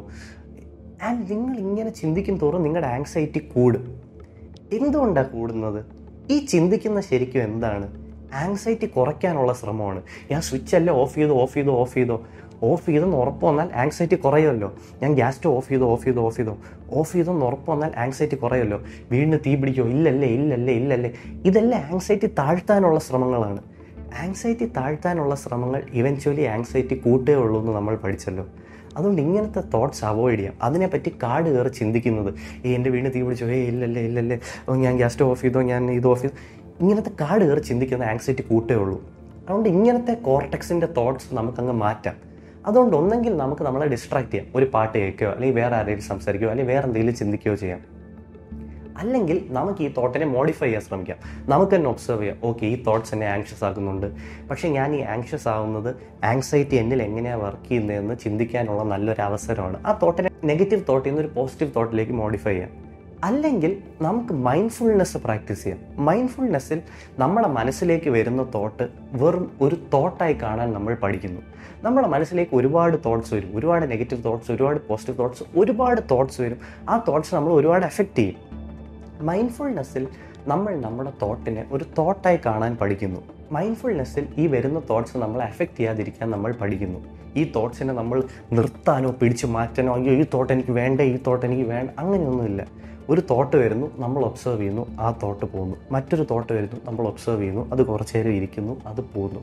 ആൻഡ് നിങ്ങൾ ഇങ്ങനെ ചിന്തിക്കും തോറും നിങ്ങളുടെ ആങ്സൈറ്റി കൂടും എന്തുകൊണ്ടാണ് കൂടുന്നത് ഈ ചിന്തിക്കുന്ന ശരിക്കും എന്താണ് ആങ്സൈറ്റി കുറയ്ക്കാനുള്ള ശ്രമമാണ് ഞാൻ സ്വിച്ച് അല്ലേ ഓഫ് ചെയ്തോ ഓഫ് ചെയ്തോ ഓഫ് ചെയ്തോ ഓഫ് ചെയ്തെന്ന് ഉറപ്പ് വന്നാൽ ആങ്സൈറ്റി കുറയുമല്ലോ ഞാൻ ഗ്യാസ് സ്റ്റവ് ഓഫ് ചെയ്തോ ഓഫ് ചെയ്തോ ഓഫ് ചെയ്തോ ഓഫ് ചെയ്തെന്ന് ഉറപ്പ് വന്നാൽ ആങ്സൈറ്റി കുറയുമല്ലോ വീണ്ടും തീ പിടിക്കോ ഇല്ലല്ലേ ഇല്ലല്ലേ ഇല്ലല്ലേ ഇതെല്ലാം ആങ്സൈറ്റി താഴ്ത്താനുള്ള ശ്രമങ്ങളാണ് ആങ്സൈറ്റി താഴ്ത്താനുള്ള ശ്രമങ്ങൾ ഇവൻച്വലി ആങ്സൈറ്റി കൂട്ടേ ഉള്ളൂ എന്ന് നമ്മൾ പഠിച്ചല്ലോ അതുകൊണ്ട് ഇങ്ങനത്തെ തോട്ട്സ് അവോയ്ഡ് ചെയ്യാം അതിനെപ്പറ്റി കാട് കയറി ചിന്തിക്കുന്നത് ഏ എൻ്റെ വീണ് തീ പിടിച്ചോ ഏ ഇല്ലല്ലേ ഇല്ലല്ലേ ഓ ഞാൻ ഗ്യാസ് സ്റ്റവ് ഓഫ് ചെയ്തോ ഞാൻ ഇത് ഓഫ് ചെയ്തു ഇങ്ങനത്തെ കാട് കയറി ചിന്തിക്കുന്ന ആങ്സൈറ്റി കൂട്ടേ ഉള്ളൂ അതുകൊണ്ട് ഇങ്ങനത്തെ കോർട്ടെക്സിൻ്റെ തോട്ട്സ് നമുക്കങ്ങ് മാറ്റാം അതുകൊണ്ട് ഒന്നെങ്കിൽ നമുക്ക് നമ്മളെ ഡിസ്ട്രാക്ട് ചെയ്യാം ഒരു പാട്ട് കേൾക്കുകയോ അല്ലെങ്കിൽ വേറെ ആരെങ്കിലും സംസാരിക്കുകയോ അല്ലെങ്കിൽ വേറെ എന്തെങ്കിലും ചിന്തിക്കുകയോ ചെയ്യാം അല്ലെങ്കിൽ നമുക്ക് ഈ തോട്ടിനെ മോഡിഫൈ ചെയ്യാൻ ശ്രമിക്കാം നമുക്ക് തന്നെ ഒബ്സർവ് ചെയ്യാം ഓക്കെ ഈ തോട്ട്സ് എന്നെ ആങ്ഷ്യസ് ആക്കുന്നുണ്ട് പക്ഷേ ഞാൻ ഈ ആങ്ഷ്യസ് ആവുന്നത് ആങ്സൈറ്റി എന്നിൽ എങ്ങനെയാണ് വർക്ക് ചെയ്യുന്നതെന്ന് ചിന്തിക്കാനുള്ള നല്ലൊരു അവസരമാണ് ആ തോട്ടിനെ നെഗറ്റീവ് തോട്ടിൽ നിന്ന് ഒരു പോസിറ്റീവ് തോട്ടിലേക്ക് മോഡിഫൈ ചെയ്യാം അല്ലെങ്കിൽ നമുക്ക് മൈൻഡ്ഫുൾനെസ് പ്രാക്ടീസ് ചെയ്യാം മൈൻഡ്ഫുൾനെസ്സിൽ നമ്മുടെ മനസ്സിലേക്ക് വരുന്ന തോട്ട് വെറും ഒരു തോട്ടായി കാണാൻ നമ്മൾ പഠിക്കുന്നു നമ്മുടെ മനസ്സിലേക്ക് ഒരുപാട് തോട്ട്സ് വരും ഒരുപാട് നെഗറ്റീവ് തോട്ട്സ് ഒരുപാട് പോസിറ്റീവ് തോട്ട്സ് ഒരുപാട് തോട്ട്സ് വരും ആ തോട്ട്സ് നമ്മൾ ഒരുപാട് എഫക്റ്റ് ചെയ്യും മൈൻഡ്ഫുൾനെസ്സിൽ നമ്മൾ നമ്മുടെ തോട്ടിനെ ഒരു തോട്ടായി കാണാൻ പഠിക്കുന്നു മൈൻഡ്ഫുൾനെസ്സിൽ ഈ വരുന്ന തോട്ട്സ് നമ്മളെ എഫക്റ്റ് ചെയ്യാതിരിക്കാൻ നമ്മൾ പഠിക്കുന്നു ഈ തോട്ട്സിനെ നമ്മൾ നിർത്താനോ പിടിച്ചു മാറ്റാനോ അയ്യോ ഈ തോട്ട് എനിക്ക് വേണ്ട ഈ തോട്ട് എനിക്ക് വേണ്ട അങ്ങനെയൊന്നുമില്ല ഒരു തോട്ട് വരുന്നു നമ്മൾ ഒബ്സർവ് ചെയ്യുന്നു ആ തോട്ട് പോകുന്നു മറ്റൊരു തോട്ട് വരുന്നു നമ്മൾ ഒബ്സർവ് ചെയ്യുന്നു അത് കുറച്ച് നേരം ഇരിക്കുന്നു അത് പോകുന്നു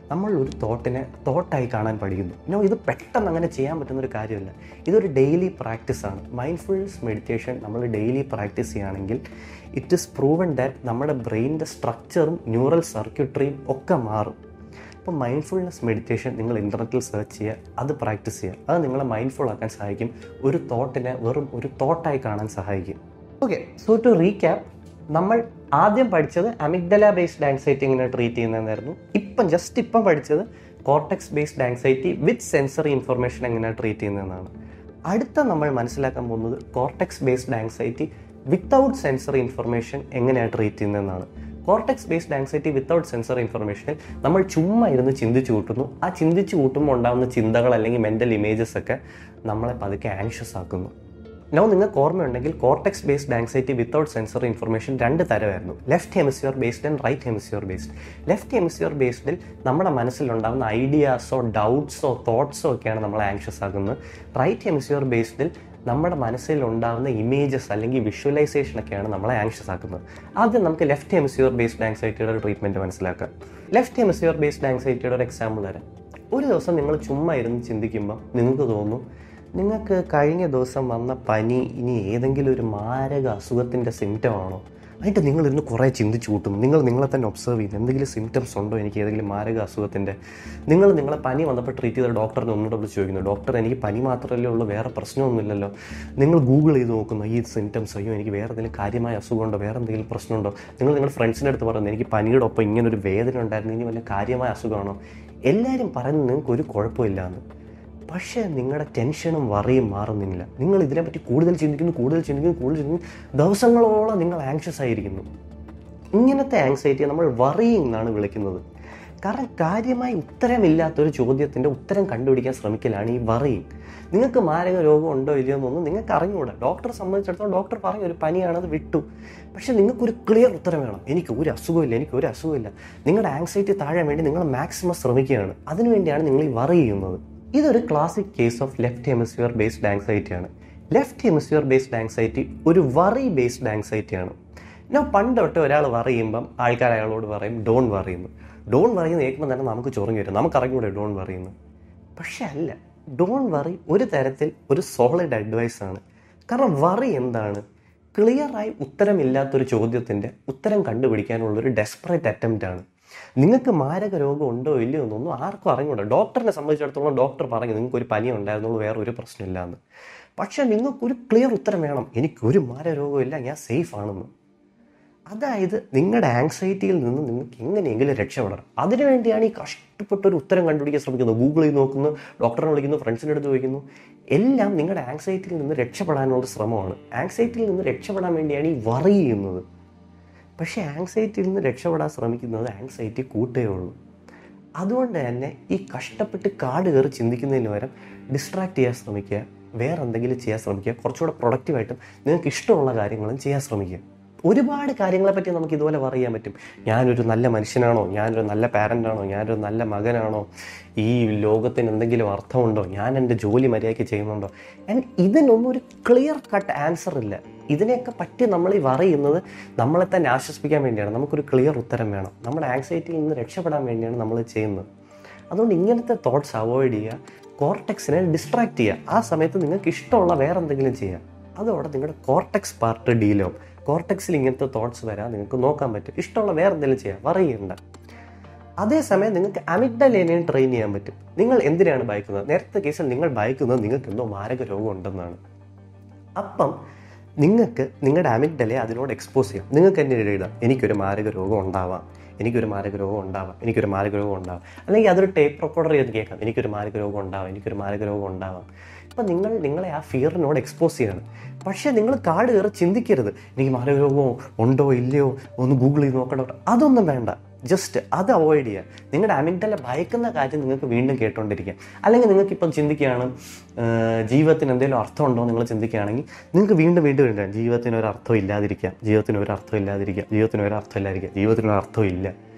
നമ്മൾ ഒരു തോട്ടിനെ തോട്ടായി കാണാൻ പഠിക്കുന്നു നോ ഇത് പെട്ടെന്ന് അങ്ങനെ ചെയ്യാൻ പറ്റുന്ന ഒരു കാര്യമല്ല ഇതൊരു ഡെയിലി പ്രാക്ടീസാണ് മൈൻഡ്ഫുൾനെസ് മെഡിറ്റേഷൻ നമ്മൾ ഡെയിലി പ്രാക്ടീസ് ചെയ്യുകയാണെങ്കിൽ ഇറ്റ് ഇസ് പ്രൂവൺ ദാറ്റ് നമ്മുടെ ബ്രെയിനിൻ്റെ സ്ട്രക്ചറും ന്യൂറൽ സർക്യൂട്ടറിയും ഒക്കെ മാറും അപ്പോൾ മൈൻഡ്ഫുൾനെസ് മെഡിറ്റേഷൻ നിങ്ങൾ ഇൻ്റർനെറ്റിൽ സെർച്ച് ചെയ്യുക അത് പ്രാക്ടീസ് ചെയ്യുക അത് നിങ്ങളെ മൈൻഡ്ഫുൾ ആക്കാൻ സഹായിക്കും ഒരു തോട്ടിനെ വെറും ഒരു തോട്ടായി കാണാൻ സഹായിക്കും ഓക്കെ സോ ടു റീക്യാപ്പ് നമ്മൾ ആദ്യം പഠിച്ചത് അമിഗ്ഡല ബേസ്ഡ് ആങ്സൈറ്റി എങ്ങനെ ട്രീറ്റ് ചെയ്യുന്നതെന്നായിരുന്നു ഇപ്പം ജസ്റ്റ് ഇപ്പം പഠിച്ചത് cortex based anxiety with sensory information എങ്ങനെ ട്രീറ്റ് ചെയ്യുന്നതെന്നാണ് അടുത്ത നമ്മൾ മനസ്സിലാക്കാൻ പോകുന്നത് cortex based anxiety without sensory information എങ്ങനെയാണ് ട്രീറ്റ് ചെയ്യുന്നതെന്നാണ് cortex based anxiety without sensory ഇൻഫർമേഷനിൽ നമ്മൾ ചുമ്മാ ഇരുന്ന് ചിന്തിച്ച് കൂട്ടുന്നു ആ ചിന്തിച്ച് കൂട്ടുമ്പോൾ ഉണ്ടാകുന്ന ചിന്തകൾ അല്ലെങ്കിൽ മെൻ്റൽ ഇമേജസ് ഒക്കെ നമ്മളെ പതുക്കെ ആങ്ഷ്യസ് ആക്കുന്നു നോ നിങ്ങൾക്ക് ഓർമ്മയുണ്ടെങ്കിൽ cortex based anxiety without sensory information രണ്ട് തരമായിരുന്നു left hemisphere based and right hemisphere based left hemisphere ബേസ്ഡിൽ നമ്മുടെ മനസ്സിലുണ്ടാകുന്ന ഐഡിയാസോ ഡൗട്ട്സോ തോട്ട്സോ ഒക്കെയാണ് നമ്മളെ ആങ്ഷ്യസ് ആക്കുന്നത് റൈറ്റ് ഹെമിസ്ഫിയർ ബേസ്ഡിൽ നമ്മുടെ മനസ്സിൽ ഉണ്ടാകുന്ന ഇമേജസ് അല്ലെങ്കിൽ വിഷ്വലൈസേഷൻ ഒക്കെയാണ് നമ്മളെ ആങ്ഷ്യസ് ആക്കുന്നത് ആദ്യം നമുക്ക് ലെഫ്റ്റ് ഹെമിസ്ഫിയർ ബേസ്ഡ് ആങ്സൈറ്റിയുടെ ഒരു ട്രീറ്റ്മെൻറ്റ് മനസ്സിലാക്കാം ലെഫ്റ്റ് ഹെമിസ്ഫിയർ ബേസ്ഡ് ആങ്സൈറ്റിയുടെ ഒരു എക്സാമ്പിൾ തരാം ഒരു ദിവസം നിങ്ങൾ ചുമ്മാ ഇരുന്ന് ചിന്തിക്കുമ്പോൾ നിങ്ങൾക്ക് തോന്നും നിങ്ങൾക്ക് കഴിഞ്ഞ ദിവസം വന്ന പനി ഇനി ഏതെങ്കിലും ഒരു മാരക അസുഖത്തിൻ്റെ സിംറ്റം ആണോ ആയിട്ട് നിങ്ങൾ ഇരുന്ന് കുറേ ചിന്തിച്ച് കൂട്ടുന്നു നിങ്ങൾ നിങ്ങളെ തന്നെ ഒബ്സർവ് ചെയ്യുന്നു എന്തെങ്കിലും സിംറ്റംസ് ഉണ്ടോ എനിക്ക് ഏതെങ്കിലും മാരക അസുഖത്തിൻ്റെ നിങ്ങൾ നിങ്ങളെ പനി വന്നപ്പോൾ ട്രീറ്റ് ചെയ്ത ഡോക്ടറിനെ ഒന്നുകൂടെ വിളിച്ച് ചോദിക്കുന്നു ഡോക്ടർ എനിക്ക് പനി മാത്രമല്ലേ ഉള്ളൂ വേറെ പ്രശ്നമൊന്നുമില്ലല്ലോ നിങ്ങൾ ഗൂഗിൾ ചെയ്ത് നോക്കുന്നു ഈ സിംറ്റംസ് അയ്യോ എനിക്ക് വേറെ എന്തെങ്കിലും കാര്യമായ അസുഖമുണ്ടോ വേറെ എന്തെങ്കിലും പ്രശ്നമുണ്ടോ നിങ്ങൾ നിങ്ങളുടെ ഫ്രണ്ട്സിൻ്റെ അടുത്ത് പറയുന്നു എനിക്ക് പനിയുടെ ഒപ്പം ഇങ്ങനെ ഒരു വേദന ഉണ്ടായിരുന്നു ഇനി വല്ല കാര്യമായ അസുഖമാണോ എല്ലാവരും പറയുന്നത് നിങ്ങൾക്ക് ഒരു കുഴപ്പമില്ല എന്ന് പക്ഷേ നിങ്ങളുടെ ടെൻഷനും വറിയും മാറുന്നില്ല നിങ്ങൾ ഇതിനെപ്പറ്റി കൂടുതൽ ചിന്തിക്കുന്നു കൂടുതൽ ചിന്തിക്കുന്നു കൂടുതൽ ചിന്തിക്കുന്നു ദിവസങ്ങളോളം നിങ്ങൾ ആങ്ഷ്യസ് ആയിരിക്കുന്നു ഇങ്ങനത്തെ ആങ്സൈറ്റിയെ നമ്മൾ വറിയിങ് എന്നാണ് വിളിക്കുന്നത് കാരണം കാര്യമായി ഉത്തരമില്ലാത്തൊരു ചോദ്യത്തിൻ്റെ ഉത്തരം കണ്ടുപിടിക്കാൻ ശ്രമിക്കലാണ് ഈ വറിയിങ് നിങ്ങൾക്ക് മാരക രോഗം ഉണ്ടോ ഇല്ലയോ എന്നൊന്നും നിങ്ങൾക്ക് അറിഞ്ഞുകൂടാ ഡോക്ടറെ സംബന്ധിച്ചിടത്തോളം ഡോക്ടർ പറഞ്ഞു ഒരു പനിയാണത് വിട്ടു പക്ഷേ നിങ്ങൾക്കൊരു ക്ലിയർ ഉത്തരം വേണം എനിക്ക് ഒരു അസുഖമില്ല എനിക്ക് ഒരു അസുഖമില്ല നിങ്ങളുടെ ആങ്സൈറ്റി താഴാൻ വേണ്ടി നിങ്ങൾ മാക്സിമം ശ്രമിക്കുകയാണ് അതിനുവേണ്ടിയാണ് നിങ്ങൾ ഈ വറി ചെയ്യുന്നത് ഇതൊരു classic case of left hemisphere based anxiety ആണ് ലെഫ്റ്റ് ഹെമിസ്ഫിയർ ബേസ്ഡ് ആങ്സൈറ്റി ഒരു വറി ബേസ്ഡ് ആങ്സൈറ്റി ആണ് ഞാൻ പണ്ട് തൊട്ട് ഒരാൾ പറയുമ്പം ആൾക്കാർ അയാളോട് പറയും ഡോൺ പറയുന്നു ഡോൺ പറയുന്ന കേൾക്കുമ്പോൾ തന്നെ നമുക്ക് ചൊറങ്ങി വരും നമുക്ക് അറിഞ്ഞൂടെ ഡോൺ പറയുന്നു പക്ഷെ അല്ല ഡോൺ വറി ഒരു തരത്തിൽ ഒരു സോളിഡ് അഡ്വൈസ് ആണ് കാരണം വറി എന്താണ് ക്ലിയറായി ഉത്തരമില്ലാത്തൊരു ചോദ്യത്തിൻ്റെ ഉത്തരം കണ്ടുപിടിക്കാനുള്ള ഒരു ഡെസ്പറേറ്റ് അറ്റംപ്റ്റ് ആണ് നിങ്ങൾക്ക് മാരക രോഗം ഉണ്ടോ ഇല്ലയോ എന്നൊന്നും ആർക്കും അറിഞ്ഞൂടാ ഡോക്ടറിനെ സംബന്ധിച്ചിടത്തോളം ഡോക്ടർ പറഞ്ഞു നിങ്ങൾക്ക് ഒരു പനി ഉണ്ടായിരുന്നുള്ളൂ വേറെ ഒരു പ്രശ്നമില്ല എന്ന് പക്ഷേ നിങ്ങൾക്കൊരു ക്ലിയർ ഉത്തരം വേണം എനിക്കൊരു മാരക രോഗമില്ല ഞാൻ സേഫ് ആണെന്ന് അതായത് നിങ്ങളുടെ ആങ്സൈറ്റിയിൽ നിന്ന് നിങ്ങൾക്ക് എങ്ങനെയെങ്കിലും രക്ഷപ്പെടണം അതിനുവേണ്ടിയാണ് ഈ കഷ്ടപ്പെട്ട ഒരു ഉത്തരം കണ്ടുപിടിക്കാൻ ശ്രമിക്കുന്നത് ഗൂഗിളിൽ നോക്കുന്നു ഡോക്ടറെ വിളിക്കുന്നു ഫ്രണ്ട്സിൻ്റെ അടുത്ത് ചോദിക്കുന്നു എല്ലാം നിങ്ങളുടെ ആങ്സൈറ്റിയിൽ നിന്ന് രക്ഷപ്പെടാനുള്ള ശ്രമമാണ് ആങ്സൈറ്റിയിൽ നിന്ന് രക്ഷപ്പെടാൻ വേണ്ടിയാണ് ഈ വറി ചെയ്യുന്നത് പക്ഷേ ആങ്സൈറ്റിയിൽ നിന്ന് രക്ഷപ്പെടാൻ ശ്രമിക്കുന്നത് ആങ്സൈറ്റി കൂട്ടേ ഉള്ളൂ അതുകൊണ്ട് തന്നെ ഈ കഷ്ടപ്പെട്ട് കാട് കയറി ചിന്തിക്കുന്നതിന് പകരം ഡിസ്ട്രാക്ട് ചെയ്യാൻ ശ്രമിക്കുക വേറെ എന്തെങ്കിലും ചെയ്യാൻ ശ്രമിക്കുക കുറച്ചുകൂടെ പ്രൊഡക്റ്റീവായിട്ടും നിങ്ങൾക്ക് ഇഷ്ടമുള്ള കാര്യങ്ങളും ചെയ്യാൻ ശ്രമിക്കുക ഒരുപാട് കാര്യങ്ങളെപ്പറ്റി നമുക്ക് ഇതുപോലെ പറയാൻ പറ്റും ഞാനൊരു നല്ല മനുഷ്യനാണോ ഞാനൊരു നല്ല പാരൻ്റാണോ ഞാനൊരു നല്ല മകനാണോ ഈ ലോകത്തിന് എന്തെങ്കിലും അർത്ഥമുണ്ടോ ഞാൻ എൻ്റെ ജോലി മര്യാദയ്ക്ക് ചെയ്യുന്നുണ്ടോ ആൻഡ് ഇതിനൊന്നും ഒരു ക്ലിയർ കട്ട് ആൻസർ ഇല്ല ഇതിനെയൊക്കെ പറ്റി നമ്മൾ ഈ പറയുന്നത് നമ്മളെ തന്നെ ആശ്വസിപ്പിക്കാൻ വേണ്ടിയാണ് നമുക്കൊരു ക്ലിയർ ഉത്തരം വേണം നമ്മുടെ ആങ്സൈറ്റിയിൽ നിന്ന് രക്ഷപ്പെടാൻ വേണ്ടിയാണ് നമ്മൾ ചെയ്യുന്നത് അതുകൊണ്ട് ഇങ്ങനത്തെ തോട്ട്സ് അവോയ്ഡ് ചെയ്യുക കോർട്ടെക്സിനെ ഡിസ്ട്രാക്ട് ചെയ്യുക ആ സമയത്ത് നിങ്ങൾക്ക് ഇഷ്ടമുള്ള വേറെ എന്തെങ്കിലും ചെയ്യുക അതോടെ നിങ്ങളുടെ കോർട്ടെക്സ് പാർട്ട് ഡീലോ കോർട്ടെക്സിൽ ഇങ്ങനത്തെ തോട്ട്സ് വരാൻ നിങ്ങൾക്ക് നോക്കാൻ പറ്റും ഇഷ്ടമുള്ള വേറെ എന്തെങ്കിലും ചെയ്യാം പറയണ്ട അതേസമയം നിങ്ങൾക്ക് അമിഗ്ഡലേനെയും ട്രെയിൻ ചെയ്യാൻ പറ്റും നിങ്ങൾ എന്തിനാണ് ഭയക്കുന്നത് നേരത്തെ കേസിൽ നിങ്ങൾ ഭയക്കുന്നത് നിങ്ങൾക്ക് എന്തോ മാരക രോഗം ഉണ്ടെന്നാണ് അപ്പം നിങ്ങൾക്ക് നിങ്ങളുടെ അമിഗ്ഡലെ അതിനോട് എക്സ്പോസ് ചെയ്യാം നിങ്ങൾക്ക് എന്നെ എഴുതാം എനിക്കൊരു മാരക രോഗം ഉണ്ടാവാം എനിക്കൊരു മാരക രോഗം ഉണ്ടാവാം എനിക്കൊരു മാരക രോഗം ഉണ്ടാവാം അല്ലെങ്കിൽ അതൊരു ടേപ്പ് റെക്കോർഡർ ചെയ്ത് കേൾക്കാം എനിക്കൊരു മാരക രോഗം ഉണ്ടാവാം എനിക്കൊരു മാരക രോഗം ഉണ്ടാവാം അപ്പം നിങ്ങൾ നിങ്ങളെ ആ ഫിയറിനോട് എക്സ്പോസ് ചെയ്യണം പക്ഷേ നിങ്ങൾ കാട് കയറി ചിന്തിക്കരുത് എനിക്ക് മാരക രോഗമോ ഉണ്ടോ ഇല്ലയോ ഒന്ന് ഗൂഗിൾ ചെയ്ത് നോക്കണോ അതൊന്നും വേണ്ട ജസ്റ്റ് അത് അവോയ്ഡ് ചെയ്യുക നിങ്ങളുടെ അമിഗ്ഡല ഭയക്കുന്ന കാര്യം നിങ്ങൾക്ക് വീണ്ടും കേട്ടോണ്ടിരിക്കുക അല്ലെങ്കിൽ നിങ്ങൾക്ക് ഇപ്പം ചിന്തിക്കുകയാണ് ജീവിതത്തിന് എന്തെങ്കിലും അർത്ഥമുണ്ടോ നിങ്ങൾ ചിന്തിക്കുകയാണെങ്കിൽ നിങ്ങൾക്ക് വീണ്ടും വീണ്ടും വീണ്ടും ജീവിതത്തിന് ഒരു അർത്ഥം ഇല്ലാതിരിക്കാം ജീവിതത്തിന് ഒരു അർത്ഥം ഇല്ലാതിരിക്കാം ജീവിതത്തിന് ഒരു അർത്ഥം ഇല്ലാതിരിക്കാം ജീവിതത്തിന് ഒരു അർത്ഥം ഇല്ല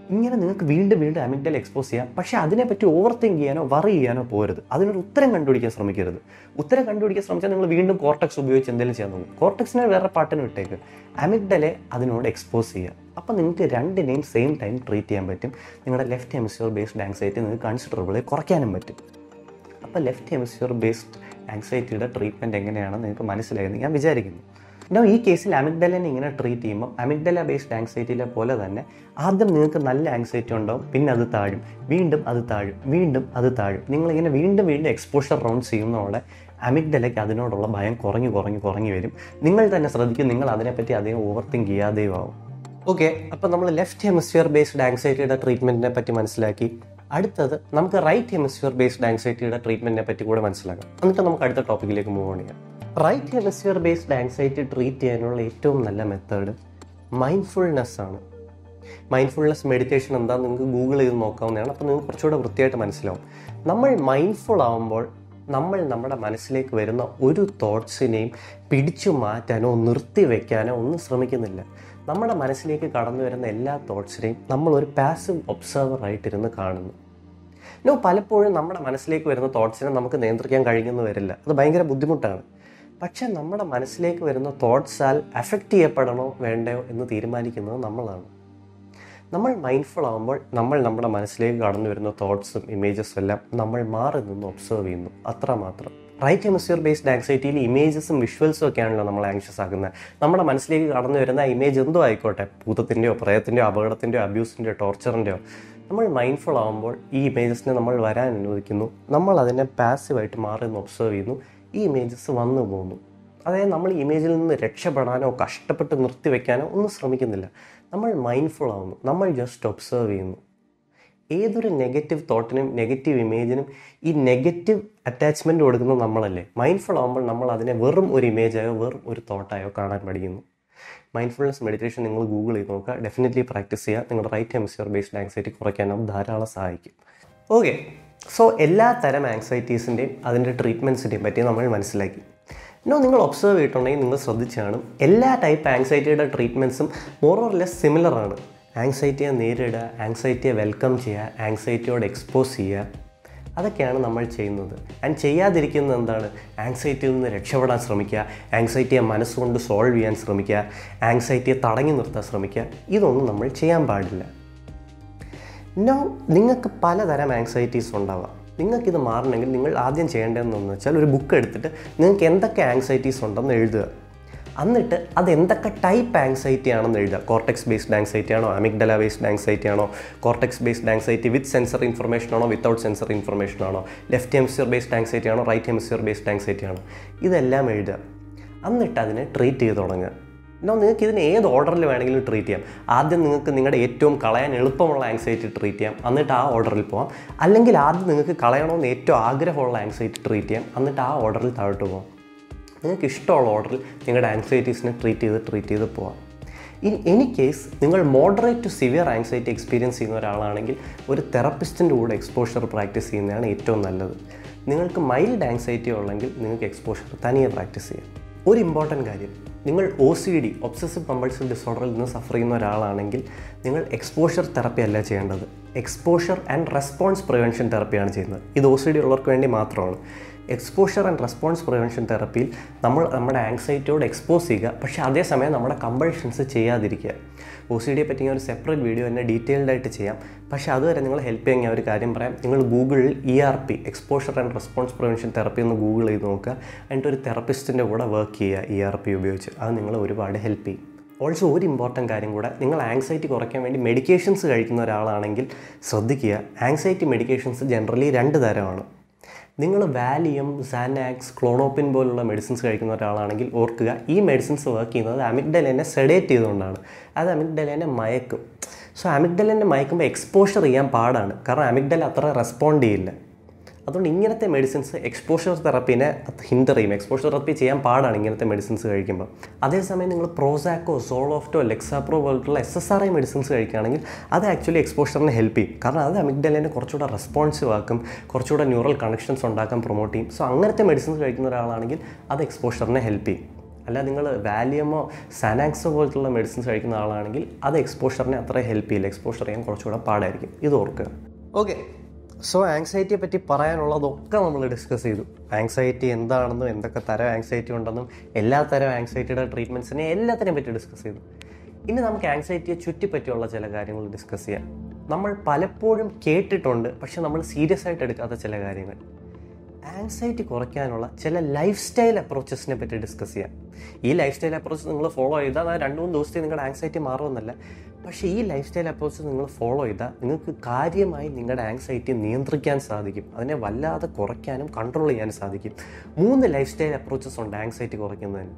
ഇങ്ങനെ നിങ്ങൾക്ക് വീണ്ടും വീണ്ടും അമിഗ്ഡൽ എക്സ്പോസ് ചെയ്യാം പക്ഷേ അതിനെപ്പറ്റി ഓവർ തിങ്ക് ചെയ്യാനോ വറി ചെയ്യാനോ പോരുത് അതിനൊരു ഉത്തരം കണ്ടുപിടിക്കാൻ ശ്രമിക്കരുത് ഉത്തരം കണ്ടുപിടിക്കാൻ ശ്രമിച്ചാൽ നിങ്ങൾ വീണ്ടും കോർട്ടക്സ് ഉപയോഗിച്ച് എന്തെങ്കിലും ചെയ്യാൻ നോക്കും കോർട്ടക്സിനെ വേറെ പാട്ടിന് വിട്ടേക്ക് അമിഗ്ഡലെ അതിനോട് എക്സ്പോസ് ചെയ്യുക അപ്പോൾ നിങ്ങൾക്ക് രണ്ടിനെയും സെയിം ടൈം ട്രീറ്റ് ചെയ്യാൻ പറ്റും നിങ്ങളുടെ ലെഫ്റ്റ് ഹെമിസ്ഫിയർ ബേസ്ഡ് ആൻസൈറ്റി നിങ്ങൾക്ക് കൺസിഡറബിളി കുറയ്ക്കാനും പറ്റും അപ്പോൾ ലെഫ്റ്റ് ഹെമിസ്ഫിയർ ബേസ്ഡ് ആൻസൈറ്റിയുടെ ട്രീറ്റ്മെൻറ്റ് എങ്ങനെയാണെന്ന് നിങ്ങൾക്ക് മനസ്സിലായെന്ന് ഞാൻ വിചാരിക്കുന്നു നോ ഈ കേസിൽ അമിഗ്ഡലിനെ ഇങ്ങനെ ട്രീറ്റ് ചെയ്യുമ്പോൾ അമിഗ്ഡല ബേസ്ഡ് ആൻസൈറ്റിയിലെ പോലെ തന്നെ ആദ്യം നിങ്ങൾക്ക് നല്ല ആൻസൈറ്റി ഉണ്ടാവും പിന്നെ അത് താഴും വീണ്ടും അത് താഴും വീണ്ടും അത് താഴും നിങ്ങളിങ്ങനെ വീണ്ടും വീണ്ടും എക്സ്പോഷർ റൗണ്ട് ചെയ്യുന്നതോടെ അമിഗ്ഡലയ്ക്ക് അതിനോടുള്ള ഭയം കുറഞ്ഞു കുറഞ്ഞു കുറഞ്ഞു വരും നിങ്ങൾ തന്നെ ശ്രദ്ധിക്കും നിങ്ങൾ അതിനെപ്പറ്റി അധികം ഓവർ തിങ്ക് ചെയ്യാതെയും ആവും ഓക്കെ അപ്പോൾ നമ്മൾ ലെഫ്റ്റ് ഹെമിസ്ഫിയർ ബേസ്ഡ് ആൻസൈറ്റിയുടെ ട്രീറ്റ്മെൻറ്റിനെ പറ്റി മനസ്സിലാക്കി അടുത്തത് നമുക്ക് റൈറ്റ് ഹെമിസ്ഫിയർ ബേസ്ഡ് ആൻസൈറ്റിയുടെ ട്രീറ്റ്മെൻറ്റിനെ പറ്റി കൂടെ മനസ്സിലാക്കാം എന്നിട്ട് നമുക്ക് അടുത്ത ടോപ്പിക്കിലേക്ക് മൂവ് ഓൺ ചെയ്യാം right hemisphere based anxiety treat ചെയ്യാനുള്ള ഏറ്റവും നല്ല മെത്തേഡ് മൈൻഡ്ഫുൾനെസ് ആണ് മൈൻഡ്ഫുൾനെസ് മെഡിറ്റേഷൻ എന്താണെന്ന് നിങ്ങൾക്ക് ഗൂഗിൾ ചെയ്ത് നോക്കാവുന്നതാണ് അപ്പോൾ നിങ്ങൾക്ക് കുറച്ചുകൂടെ വൃത്തിയായിട്ട് മനസ്സിലാവും നമ്മൾ മൈൻഡ്ഫുൾ ആവുമ്പോൾ നമ്മൾ നമ്മുടെ മനസ്സിലേക്ക് വരുന്ന ഒരു തോട്ട്സിനെയും പിടിച്ചു മാറ്റാനോ നിർത്തി വെക്കാനോ ഒന്നും ശ്രമിക്കുന്നില്ല നമ്മുടെ മനസ്സിലേക്ക് കടന്നു വരുന്ന എല്ലാ തോട്ട്സിനെയും നമ്മൾ ഒരു പാസീവ് ഒബ്സർവർ ആയിട്ടിരുന്ന് കാണുന്നു നോ പലപ്പോഴും നമ്മുടെ മനസ്സിലേക്ക് വരുന്ന തോട്ട്സിനെ നമുക്ക് നിയന്ത്രിക്കാൻ കഴിയുമെന്ന് വരില്ല അത് ഭയങ്കര ബുദ്ധിമുട്ടാണ് പക്ഷേ നമ്മുടെ മനസ്സിലേക്ക് വരുന്ന തോട്ട്സാൽ അഫക്റ്റ് ചെയ്യപ്പെടണോ വേണ്ടയോ എന്ന് തീരുമാനിക്കുന്നത് നമ്മളാണ് നമ്മൾ മൈൻഡ്ഫുൾ ആകുമ്പോൾ നമ്മൾ നമ്മുടെ മനസ്സിലേക്ക് കടന്നു വരുന്ന തോട്ട്സും ഇമേജസും എല്ലാം നമ്മൾ മാറി നിന്ന് ഒബ്സർവ് ചെയ്യുന്നു അത്രമാത്രം റൈറ്റ് ഹെമിസ്ഫിയർ ബേസ്ഡ് ആങ്സൈറ്റിയിൽ ഇമേജസും വിഷ്വൽസും ഒക്കെയാണല്ലോ നമ്മൾ ആങ്ഷ്യസ് ആക്കുന്നത് നമ്മുടെ മനസ്സിലേക്ക് കടന്നു വരുന്ന ആ ഇമേജ് എന്തോ ആയിക്കോട്ടെ ഭൂതത്തിൻ്റെയോ പ്രയത്തിൻ്റെയോ അപകടത്തിൻ്റെയോ അബ്യൂസിൻ്റെയോ ടോർച്ചറിൻ്റെയോ നമ്മൾ മൈൻഡ്ഫുൾ ആകുമ്പോൾ ഈ ഇമേജസിനെ നമ്മൾ വരാൻ അനുവദിക്കുന്നു നമ്മൾ അതിനെ പാസീവായിട്ട് മാറി നിന്ന് ഒബ്സർവ് ചെയ്യുന്നു ഈ ഇമേജസ് വന്നു പോകുന്നു അതായത് നമ്മൾ ഈ ഇമേജിൽ നിന്ന് രക്ഷപ്പെടാനോ കഷ്ടപ്പെട്ട് നിർത്തിവെക്കാനോ ഒന്നും ശ്രമിക്കുന്നില്ല നമ്മൾ മൈൻഡ്ഫുൾ ആവുന്നു നമ്മൾ ജസ്റ്റ് ഒബ്സർവ് ചെയ്യുന്നു ഏതൊരു നെഗറ്റീവ് തോട്ടിനും നെഗറ്റീവ് ഇമേജിനും ഈ നെഗറ്റീവ് അറ്റാച്ച്മെൻറ്റ് കൊടുക്കുന്നത് നമ്മളല്ലേ മൈൻഡ്ഫുൾ ആകുമ്പോൾ നമ്മൾ അതിനെ വെറും ഒരു ഇമേജായോ വെറും ഒരു തോട്ടായോ കാണാൻ പഠിക്കുന്നു മൈൻഡ്ഫുൾനെസ് മെഡിറ്റേഷൻ നിങ്ങൾ ഗൂഗിൾ ചെയ്ത് നോക്കുക ഡെഫിനറ്റ്ലി പ്രാക്ടീസ് ചെയ്യുക നിങ്ങളുടെ റൈറ്റ് ഹെമിസ്ഫിയർ ബേസ്ഡ് ആങ്സൈറ്റി കുറയ്ക്കാനും ധാരാളം സഹായിക്കും ഓക്കെ സോ എല്ലാ തരം ആങ്സൈറ്റീസിൻ്റെയും അതിൻ്റെ ട്രീറ്റ്മെൻറ്റ്സിൻ്റെയും പറ്റി നമ്മൾ മനസ്സിലാക്കി നോ നിങ്ങൾ ഒബ്സർവ് ചെയ്തിട്ടുണ്ടെങ്കിൽ നിങ്ങൾ ശ്രദ്ധിച്ച് കാണും എല്ലാ ടൈപ്പ് ആങ്സൈറ്റിയുടെ ട്രീറ്റ്മെൻറ്റ്സും മോർ ഓർ ലെസ് സിമിലർ ആണ് ആങ്സൈറ്റിയെ നേരിടുക ആങ്സൈറ്റിയെ വെൽക്കം ചെയ്യുക ആങ്സൈറ്റിയോട് എക്സ്പോസ് ചെയ്യുക അതൊക്കെയാണ് നമ്മൾ ചെയ്യുന്നത് ആൻഡ് ചെയ്യാതിരിക്കുന്നത് എന്താണ് ആങ്സൈറ്റിയിൽ നിന്ന് രക്ഷപ്പെടാൻ ശ്രമിക്കുക ആങ്സൈറ്റിയെ മനസ്സുകൊണ്ട് സോൾവ് ചെയ്യാൻ ശ്രമിക്കുക ആങ്സൈറ്റിയെ തടഞ്ഞു നിർത്താൻ ശ്രമിക്കുക ഇതൊന്നും നമ്മൾ ചെയ്യാൻ പാടില്ല നോ നിങ്ങൾക്ക് പലതരം ആങ്സൈറ്റീസ് ഉണ്ടാവാം നിങ്ങൾക്കിത് മാറണമെങ്കിൽ നിങ്ങൾ ആദ്യം ചെയ്യേണ്ടതെന്ന് വെച്ചാൽ ഒരു ബുക്ക് എടുത്തിട്ട് നിങ്ങൾക്ക് എന്തൊക്കെ ആങ്സൈറ്റീസ് ഉണ്ടെന്ന് എഴുതുക എന്നിട്ട് അത് എന്തൊക്കെ ടൈപ്പ് ആങ്സൈറ്റി ആണെന്ന് എഴുതുക കോർട്ടെക്സ് ബേസ്ഡ് ആങ്സൈറ്റി ആണോ അമിഗ്ഡല ബേസ്ഡ് ആങ്സൈറ്റി ആണോ cortex based anxiety with sensor information ആണോ വിത്തൗട്ട് സെൻസർ ഇൻഫർമേഷൻ ആണോ ലെഫ്റ്റ് ഹെമിസ്ഫിയർ ബേസ്ഡ് ആങ്സൈറ്റി ആണോ റൈറ്റ് ഹെമിസ്ഫിയർ ബേസ്ഡ് ആങ്സൈറ്റി ആണോ ഇതെല്ലാം എഴുതുക എന്നിട്ട് അതിനെ ട്രീറ്റ് ചെയ്ത് തുടങ്ങുക നോ നിങ്ങൾക്ക് ഇതിന് ഏത് ഓർഡറിൽ വേണമെങ്കിലും ട്രീറ്റ് ചെയ്യാം ആദ്യം നിങ്ങൾക്ക് നിങ്ങളുടെ ഏറ്റവും കളയാൻ എളുപ്പമുള്ള ആങ്സൈറ്റി ട്രീറ്റ് ചെയ്യാം എന്നിട്ട് ആ ഓർഡറിൽ പോകാം അല്ലെങ്കിൽ ആദ്യം നിങ്ങൾക്ക് കളയണമെന്ന് ഏറ്റവും ആഗ്രഹമുള്ള ആങ്സൈറ്റി ട്രീറ്റ് ചെയ്യാം എന്നിട്ട് ആ ഓർഡറിൽ താഴോട്ട് പോകാം നിങ്ങൾക്ക് ഇഷ്ടമുള്ള ഓർഡറിൽ നിങ്ങളുടെ ആങ്സൈറ്റീസിനെ ട്രീറ്റ് ചെയ്ത് ട്രീറ്റ് ചെയ്ത് പോവാം ഇൻ എനി കേസ് നിങ്ങൾ moderate to severe anxiety experience ചെയ്യുന്ന ഒരാളാണെങ്കിൽ ഒരു തെറപ്പിസ്റ്റിൻ്റെ കൂടെ എക്സ്പോഷർ പ്രാക്ടീസ് ചെയ്യുന്നതാണ് ഏറ്റവും നല്ലത് നിങ്ങൾക്ക് മൈൽഡ് ആങ്സൈറ്റി ഉള്ളെങ്കിൽ നിങ്ങൾക്ക് എക്സ്പോഷർ തനിയെ പ്രാക്ടീസ് ചെയ്യാം ഒരു ഇമ്പോർട്ടൻറ്റ് കാര്യം നിങ്ങൾ O C D obsessive compulsive ഡിസോർഡറിൽ നിന്ന് സഫർ ചെയ്യുന്ന ഒരാളാണെങ്കിൽ നിങ്ങൾ എക്സ്പോഷർ തെറപ്പി അല്ല ചെയ്യേണ്ടത് എക്സ്പോഷർ ആൻഡ് റെസ്പോൺസ് പ്രിവെൻഷൻ തെറപ്പിയാണ് ചെയ്യുന്നത് ഇത് ഒ സി ഡി ഉള്ളവർക്ക് വേണ്ടി മാത്രമാണ് എക്സ്പോഷർ ആൻഡ് റെസ്പോൺസ് പ്രിവെൻഷൻ തെറപ്പിയിൽ നമ്മൾ നമ്മുടെ ആങ്സൈറ്റിയോട് എക്സ്പോസ് ചെയ്യുക പക്ഷേ അതേസമയം നമ്മുടെ കമ്പൾഷൻസ് ചെയ്യാതിരിക്കുക ഒ സി ഡിയെ പറ്റി ഞാൻ ഒരു സെപ്പറേറ്റ് വീഡിയോ തന്നെ ഡീറ്റെയിൽഡ് ആയിട്ട് ചെയ്യാം പക്ഷേ അതുവരെ നിങ്ങൾ ഹെൽപ്പ് ചെയ്യാൻ ഞാൻ ഒരു കാര്യം പറയാം നിങ്ങൾ ഗൂഗിളിൽ E R P exposure and response prevention therapy എന്ന് ഗൂഗിൾ ചെയ്ത് നോക്കുക എന്നിട്ട് ഒരു തെറപ്പിസ്റ്റിൻ്റെ കൂടെ വർക്ക് ചെയ്യുക ഇ ആർ പി ഉപയോഗിച്ച് അത് നിങ്ങളെ ഒരുപാട് ഹെൽപ്പ് ചെയ്യും ഓൾസോ ഒരു ഇമ്പോർട്ടൻറ്റ് കാര്യം കൂടെ നിങ്ങൾ ആങ്സൈറ്റി കുറയ്ക്കാൻ വേണ്ടി മെഡിക്കേഷൻസ് കഴിക്കുന്ന ഒരാളാണെങ്കിൽ ശ്രദ്ധിക്കുക ആങ്സൈറ്റി മെഡിക്കേഷൻസ് ജനറലി രണ്ട് തരമാണ് നിങ്ങൾ വാലിയം സാനാക്സ് ക്ലോണോപ്പിൻ പോലുള്ള മെഡിസിൻസ് കഴിക്കുന്ന ഒരാളാണെങ്കിൽ ഓർക്കുക ഈ മെഡിസിൻസ് വർക്ക് ചെയ്യുന്നത് അമിഗ്ഡലേനെ സെഡേറ്റ് ചെയ്തുകൊണ്ടാണ് അത് അമിഗ്ഡലേനെ മയക്കും സോ അമിഗ്ഡലേനെ മയക്കുമ്പോൾ എക്സ്പോഷർ ചെയ്യാൻ പാടാണ് കാരണം അമിഗ്ഡൽ അത്ര റെസ്പോണ്ട് ചെയ്യില്ല അതുകൊണ്ട് ഇങ്ങനത്തെ മെഡിസിൻസ് എക്സ്പോഷർ തെറപ്പിനെ ഹിൻഡർ ചെയ്യും എക്സ്പോഷർ തെറപ്പി ചെയ്യാൻ പാടാണ് ഇങ്ങനത്തെ മെഡിസിൻസ് കഴിക്കുമ്പോൾ അതേസമയം നിങ്ങൾ പ്രോസാക്കോ സോളോഫ്റ്റോ ലെക്സാപ്രോ പോലുള്ള S S R I medicines കഴിക്കുകയാണെങ്കിൽ അത് ആക്ച്വലി എക്സ്പോഷറിനെ ഹെൽപ്പ് ചെയ്യും കാരണം അത് അമിഗ്ഡലിനെ കുറച്ചുകൂടെ റെസ്പോൺസീവ് ആക്കും കുറച്ചുകൂടെ ന്യൂറൽ കണക്ഷൻസ് ഉണ്ടാക്കാൻ പ്രൊമോട്ട് ചെയ്യും സോ അങ്ങനത്തെ മെഡിസിൻസ് കഴിക്കുന്ന ഒരാളാണെങ്കിൽ അത് എക്സ്പോഷറിനെ ഹെൽപ്പ് ചെയ്യും അല്ല നിങ്ങൾ വാലിയമോ സാനാക്സോ പോലത്തുള്ള മെഡിസിൻസ് കഴിക്കുന്ന ആളാണെങ്കിൽ അത് എക്സ്പോഷറിനെ അത്ര ഹെൽപ്പ് ചെയ്യില്ല എക്സ്പോഷർ ചെയ്യാൻ കുറച്ചുകൂടെ പാടായിരിക്കും ഇത് ഓർക്കുക ഓക്കെ സോ ആങ്സൈറ്റിയെ പറ്റി പറയാനുള്ളതൊക്കെ നമ്മൾ ഡിസ്കസ് ചെയ്തു ആങ്സൈറ്റി എന്താണെന്നും എന്തൊക്കെ തരം ആങ്സൈറ്റി ഉണ്ടെന്നും എല്ലാ തരം ആങ്സൈറ്റിയുടെ ട്രീറ്റ്മെൻറ്റ്സിനെ എല്ലാത്തിനെയും പറ്റി ഡിസ്കസ് ചെയ്തു ഇനി നമുക്ക് ആങ്സൈറ്റിയെ ചുറ്റിപ്പറ്റിയുള്ള ചില കാര്യങ്ങൾ ഡിസ്കസ് ചെയ്യാം നമ്മൾ പലപ്പോഴും കേട്ടിട്ടുണ്ട് പക്ഷെ നമ്മൾ സീരിയസ് ആയിട്ട് എടുക്കാത്ത ചില കാര്യങ്ങൾ ആങ്സൈറ്റി കുറയ്ക്കാനുള്ള ചില ലൈഫ് സ്റ്റൈൽ അപ്രോച്ചസിനെ പറ്റി ഡിസ്കസ് ചെയ്യാം ഈ ലൈഫ് സ്റ്റൈൽ അപ്രോച്ച് നിങ്ങൾ ഫോളോ ചെയ്താൽ ആ രണ്ട് മൂന്ന് ദിവസത്തെ നിങ്ങളുടെ ആങ്സൈറ്റി മാറുമെന്നല്ല പക്ഷേ ഈ ലൈഫ് സ്റ്റൈൽ അപ്രോച്ച് നിങ്ങൾ ഫോളോ ചെയ്താൽ നിങ്ങൾക്ക് കാര്യമായി നിങ്ങളുടെ ആങ്സൈറ്റി നിയന്ത്രിക്കാൻ സാധിക്കും അതിനെ വല്ലാതെ കുറയ്ക്കാനും കൺട്രോൾ ചെയ്യാനും സാധിക്കും മൂന്ന് ലൈഫ് സ്റ്റൈൽ അപ്രോച്ചസ് ഉണ്ട് ആങ്സൈറ്റി കുറയ്ക്കുന്നതിന്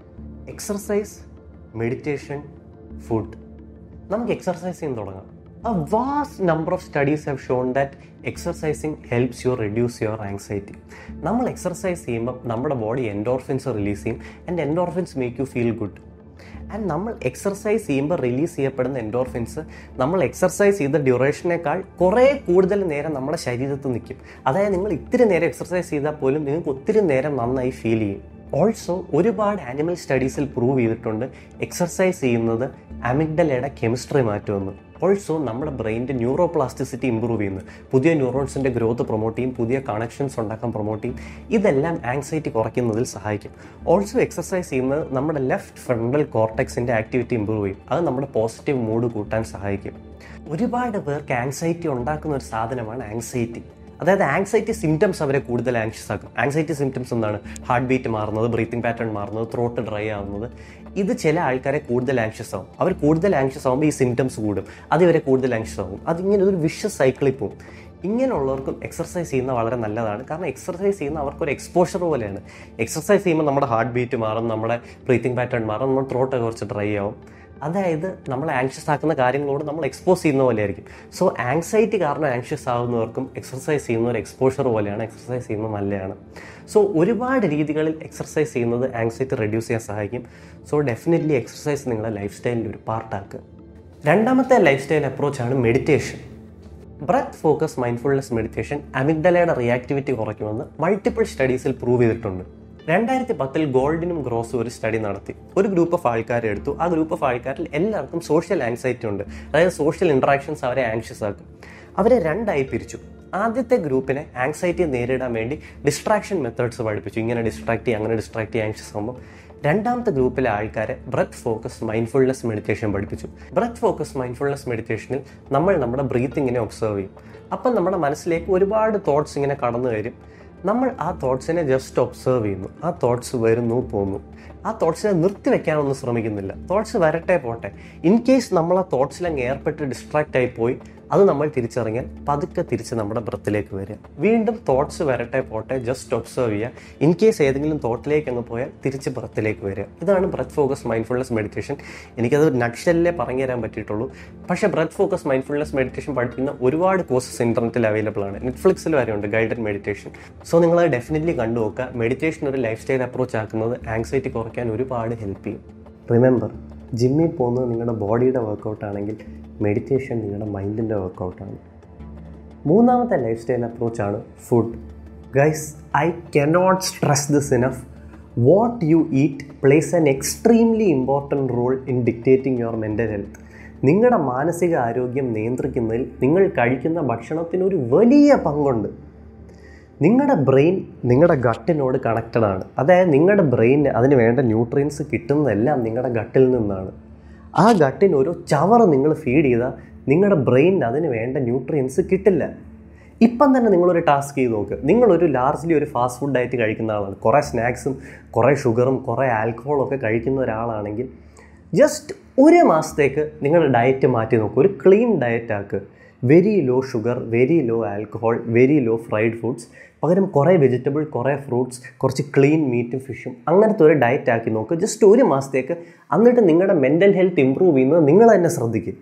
എക്സർസൈസ് മെഡിറ്റേഷൻ ഫുഡ് നമുക്ക് എക്സർസൈസ് ചെയ്യാൻ തുടങ്ങാം a vast number of studies have shown that exercising helps you reduce your anxiety നമ്മൾ എക്സർസൈസ് ചെയ്യുമ്പോൾ നമ്മുടെ ബോഡി എൻഡോർഫിൻസ് റിലീസ് ചെയ്യും and endorphins make you feel good and നമ്മൾ എക്സർസൈസ് ചെയ്യുമ്പോൾ റിലീസ് ചെയ്യപ്പെടുന്ന എൻഡോർഫിൻസ് നമ്മൾ എക്സർസൈസ് ചെയ്ത ഡ്യൂറേഷനേക്കാൾ കുറേ കൂടുതൽ നേരം നമ്മുടെ ശരീരത്തിൽ നിൽക്കും അതായത് നിങ്ങൾ ഇത്തിരി നേരം എക്സർസൈസ് ചെയ്താൽ പോലും നിങ്ങൾക്ക് ഒത്തിരി നേരം നന്നായി ഫീൽ ചെയ്യും ഓൾസോ ഒരുപാട് ആനിമൽ സ്റ്റഡീസിൽ പ്രൂവ് ചെയ്തിട്ടുണ്ട് എക്സർസൈസ് ചെയ്യുന്നത് അമിഗ്ഡലയുടെ കെമിസ്ട്രി മാറ്റുമെന്ന് ഓൾസോ നമ്മുടെ ബ്രെയിനിൻ്റെ ന്യൂറോ പ്ലാസ്റ്റിസിറ്റി ഇമ്പ്രൂവ് ചെയ്യുന്നു പുതിയ ന്യൂറോൺസിൻ്റെ ഗ്രോത്ത് പ്രൊമോട്ട് ചെയ്യും പുതിയ കണക്ഷൻസ് ഉണ്ടാക്കാൻ പ്രൊമോട്ട് ചെയ്യും ഇതെല്ലാം ആങ്സൈറ്റി കുറയ്ക്കുന്നതിൽ സഹായിക്കും ഓൾസോ എക്സർസൈസ് ചെയ്യുന്നത് നമ്മുടെ ലെഫ്റ്റ് ഫ്രണ്ടൽ കോർട്ടെക്സിൻ്റെ ആക്ടിവിറ്റി ഇമ്പ്രൂവ് ചെയ്യും അത് നമ്മുടെ പോസിറ്റീവ് മൂഡ് കൂട്ടാൻ സഹായിക്കും ഒരുപാട് പേർക്ക് ആങ്സൈറ്റി ഉണ്ടാക്കുന്ന ഒരു സാധനമാണ് ആങ്സൈറ്റി അതായത് ആങ്സൈറ്റി സിംറ്റംസ് അവരെ കൂടുതൽ ആങ്ഷ്യസ് ആക്കും ആങ്സൈറ്റി സിംറ്റംസ് എന്താണ് ഹാർട്ട് ബീറ്റ് മാറുന്നത് ബ്രീത്തിങ് പാറ്റേൺ മാറുന്നത് ത്രോട്ട് ഡ്രൈ ആവുന്നത് ഇത് ചില ആൾക്കാരെ കൂടുതൽ ആങ്ഷ്യസ് ആവും അവർ കൂടുതൽ ആങ്ഷ്യസ് ആകുമ്പോൾ ഈ സിംറ്റംസ് കൂടും അത് ഇവരെ കൂടുതൽ ആങ്ഷ്യസ് ആവും അതിങ്ങനെ ഒരു വിഷസ് സൈക്കിളിൽ പോകും ഇങ്ങനെയുള്ളവർക്കും എക്സർസൈസ് ചെയ്യുന്ന വളരെ നല്ലതാണ് കാരണം എക്സർസൈസ് ചെയ്യുന്ന അവർക്കൊരു എക്സ്പോഷർ പോലെയാണ് എക്സർസൈസ് ചെയ്യുമ്പോൾ നമ്മുടെ ഹാർട്ട് ബീറ്റ് മാറും നമ്മുടെ ബ്രീത്തിങ് പാറ്റേൺ മാറും നമ്മുടെ ത്രോട്ട് കുറച്ച് ഡ്രൈ ആവും അതായത് നമ്മളെ ആങ്ഷ്യസ് ആക്കുന്ന കാര്യങ്ങളോട് നമ്മൾ എക്സ്പോസ് ചെയ്യുന്ന പോലെ ആയിരിക്കും സോ ആങ്സൈറ്റി കാരണം ആങ്ഷ്യസ് ആവുന്നവർക്കും എക്സർസൈസ് ചെയ്യുന്ന ഒരു എക്സ്പോഷർ പോലെയാണ് എക്സർസൈസ് ചെയ്യുന്നത് നല്ലതാണ് സോ ഒരുപാട് രീതികളിൽ എക്സർസൈസ് ചെയ്യുന്നത് ആങ്സൈറ്റി റെഡ്യൂസ് ചെയ്യാൻ സഹായിക്കും സോ ഡെഫിനറ്റ്ലി എക്സർസൈസ് നിങ്ങളുടെ ലൈഫ് സ്റ്റൈലിൻ്റെ ഒരു പാർട്ടാക്കുക രണ്ടാമത്തെ ലൈഫ് സ്റ്റൈൽ അപ്രോച്ചാണ് meditation breath focus mindfulness meditation അമിഗ്ഡലയുടെ റിയാക്ടിവിറ്റി കുറയ്ക്കുമെന്ന് മൾട്ടിപ്പിൾ സ്റ്റഡീസിൽ പ്രൂവ് ചെയ്തിട്ടുണ്ട് രണ്ടായിരത്തി പത്തിൽ ഗോൾഡിനും ഗ്രോസും ഒരു സ്റ്റഡി നടത്തി ഒരു ഗ്രൂപ്പ് ഓഫ് ആൾക്കാരെ എടുത്തു ആ ഗ്രൂപ്പ് ഓഫ് ആൾക്കാരിൽ എല്ലാവർക്കും സോഷ്യൽ ആങ്സൈറ്റി ഉണ്ട് അതായത് സോഷ്യൽ ഇൻട്രാക്ഷൻസ് അവരെ ആങ്ഷ്യസ് ആക്കും അവരെ രണ്ടായി പിരിച്ചു ആദ്യത്തെ ഗ്രൂപ്പിനെ ആങ്സൈറ്റി നേരിടാൻ വേണ്ടി ഡിസ്ട്രാക്ഷൻ മെത്തേഡ്സ് പഠിപ്പിച്ചു ഇങ്ങനെ ഡിസ്ട്രാക്ട് ചെയ്യുക അങ്ങനെ ഡിസ്ട്രാക്ട് ചെയ്യുക ആങ്ഷ്യസ് ആകുമ്പോൾ രണ്ടാമത്തെ ഗ്രൂപ്പിലെ ആൾക്കാരെ ബ്രത്ത് ഫോക്കസ് മൈൻഡ്ഫുൾനെസ് മെഡിറ്റേഷൻ പഠിപ്പിച്ചു ബ്രത്ത് ഫോക്കസ് മൈൻഡ്ഫുൾനെസ് മെഡിറ്റേഷനിൽ നമ്മൾ നമ്മുടെ ബ്രീത്തിങ്ങിനെ ഒബ്സർവ് ചെയ്യും അപ്പം നമ്മുടെ മനസ്സിലേക്ക് ഒരുപാട് തോട്ട്സ് ഇങ്ങനെ കടന്നു വരും നമ്മൾ ആ തോട്ട്സിനെ ജസ്റ്റ് ഒബ്സർവ് ചെയ്യുന്നു ആ തോട്ട്സ് വരുന്നു പോകുന്നു ആ തോട്ട്സിനെ നിർത്തി വെക്കാനൊന്നും ശ്രമിക്കുന്നില്ല തോട്ട്സ് വരട്ടെ പോട്ടെ ഇൻ കേസ് നമ്മൾ ആ തോട്ട്സിലങ്ങ് ഏർപ്പെട്ട് ഡിസ്ട്രാക്റ്റ് ആയി പോയി അത് നമ്മൾ തിരിച്ചറിഞ്ഞാൽ പതുക്കെ തിരിച്ച് നമ്മുടെ ബ്രത്തിലേക്ക് വരിക വീണ്ടും തോട്ട്സ് വരട്ടെ പോട്ടെ ജസ്റ്റ് ഒബ്സർവ് ചെയ്യുക ഇൻ കേസ് ഏതെങ്കിലും തോട്ടിലേക്ക് അങ്ങ് പോയാൽ തിരിച്ച് ബ്രത്തിലേക്ക് വരിക ഇതാണ് ബ്രത്ത് ഫോക്കസ് മൈൻഡ്ഫുൾനെസ് മെഡിറ്റേഷൻ എനിക്കത് നക്ഷലിലെ പറഞ്ഞു തരാൻ പറ്റിയിട്ടുള്ളൂ പക്ഷേ ബ്രത്ത് ഫോക്കസ് മൈൻഡ്ഫുൾനെസ് മെഡിറ്റേഷൻ പഠിക്കുന്ന ഒരുപാട് കോഴ്സസ് ഇന്റർനെറ്റിൽ അവൈലബിൾ ആണ് നെറ്റ്ഫ്ലിക്സിൽ വരെ ഉണ്ട് ഗൈഡഡ് മെഡിറ്റേഷൻ സോ നിങ്ങൾ അത് ഡെഫിനറ്റ്ലി കണ്ടു നോക്കുക മെഡിറ്റേഷൻ ഒരു ലൈഫ് സ്റ്റൈൽ അപ്രോച്ച് ആക്കുന്നത് ആങ്സൈറ്റി കുറയ്ക്കാൻ ഒരുപാട് ഹെൽപ്പ് ചെയ്യും റിമെമ്പർ ജിമ്മിൽ പോകുന്നത് നിങ്ങളുടെ ബോഡിയുടെ വർക്കൗട്ട് ആണെങ്കിൽ മെഡിറ്റേഷൻ നിങ്ങളുടെ മൈൻഡിൻ്റെ വർക്കൗട്ടാണ് മൂന്നാമത്തെ ലൈഫ് സ്റ്റൈൽ അപ്രോച്ചാണ് food guys I cannot stress this enough what you eat plays an extremely important role in dictating your mental health നിങ്ങളുടെ മാനസിക ആരോഗ്യം നിയന്ത്രിക്കുന്നതിൽ നിങ്ങൾ കഴിക്കുന്ന ഭക്ഷണത്തിന് ഒരു വലിയ പങ്കുണ്ട് നിങ്ങളുടെ ബ്രെയിൻ നിങ്ങളുടെ ഗട്ടിനോട് കണക്റ്റഡ് ആണ് അതായത് നിങ്ങളുടെ ബ്രെയിന് അതിന് വേണ്ട ന്യൂട്രിയൻസ് കിട്ടുന്നതെല്ലാം നിങ്ങളുടെ ഗട്ടിൽ നിന്നാണ് ആ ഗട്ടിന് ഒരു ചവർ നിങ്ങൾ ഫീഡ് ചെയ്താൽ നിങ്ങളുടെ ബ്രെയിനിന് അതിന് വേണ്ട ന്യൂട്രിയൻസ് കിട്ടില്ല ഇപ്പം തന്നെ നിങ്ങളൊരു ടാസ്ക് ചെയ്ത് നോക്ക് നിങ്ങളൊരു ലാർജ്ലി ഒരു ഫാസ്റ്റ് ഫുഡ് ഡയറ്റ് കഴിക്കുന്ന ആളാണ് കുറേ സ്നാക്സും കുറേ ഷുഗറും കുറേ ആൽക്കഹോളും ഒക്കെ കഴിക്കുന്ന ഒരാളാണെങ്കിൽ ജസ്റ്റ് ഒരു മാസത്തേക്ക് നിങ്ങളുടെ ഡയറ്റ് മാറ്റി നോക്കുക ഒരു ക്ലീൻ ഡയറ്റ് ആക്ക് very low sugar very low alcohol very low fried foods പകരം കുറേ വെജിറ്റബിൾ കുറേ ഫ്രൂട്ട്സ് കുറച്ച് ക്ലീൻ മീറ്റും ഫിഷും അങ്ങനത്തെ ഒരു ഡയറ്റ് ആക്കി നോക്കുക ജസ്റ്റ് ഒരു മാസത്തേക്ക് എന്നിട്ട് നിങ്ങളുടെ മെൻ്റൽ ഹെൽത്ത് ഇമ്പ്രൂവ് ചെയ്യുന്നത് നിങ്ങൾ തന്നെ ശ്രദ്ധിക്കും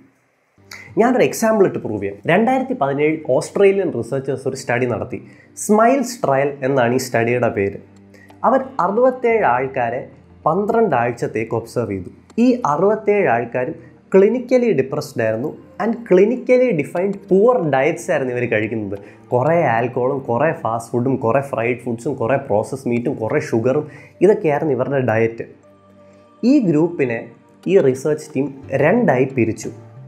ഞാനൊരു എക്സാമ്പിൾ ഇട്ട് പ്രൂവ് ചെയ്യാം രണ്ടായിരത്തി പതിനേഴ് ഓസ്ട്രേലിയൻ റിസർച്ചേഴ്സ് ഒരു സ്റ്റഡി നടത്തി സ്മൈൽസ് ട്രയൽ എന്നാണ് ഈ സ്റ്റഡിയുടെ പേര് അവർ അറുപത്തേഴ് ആൾക്കാരെ പന്ത്രണ്ട് ആഴ്ചത്തേക്ക് ഒബ്സർവ് ചെയ്തു ഈ അറുപത്തേഴ് ആൾക്കാരും ക്ലിനിക്കലി ഡിപ്രസ്ഡ് ആയിരുന്നു and clinically defined poor diets ആയിരുന്നു ഇവർ കഴിക്കുന്നത് കുറേ ആൽക്കഹോളും കുറേ ഫാസ്റ്റ് ഫുഡും കുറേ ഫ്രൈഡ് ഫുഡ്സും കുറേ പ്രോസസ് മീറ്റും കുറേ ഷുഗറും ഇതൊക്കെയായിരുന്നു ഇവരുടെ ഡയറ്റ് ഈ ഗ്രൂപ്പിനെ ഈ റിസർച്ച് ടീം രണ്ടായി പിരിച്ചു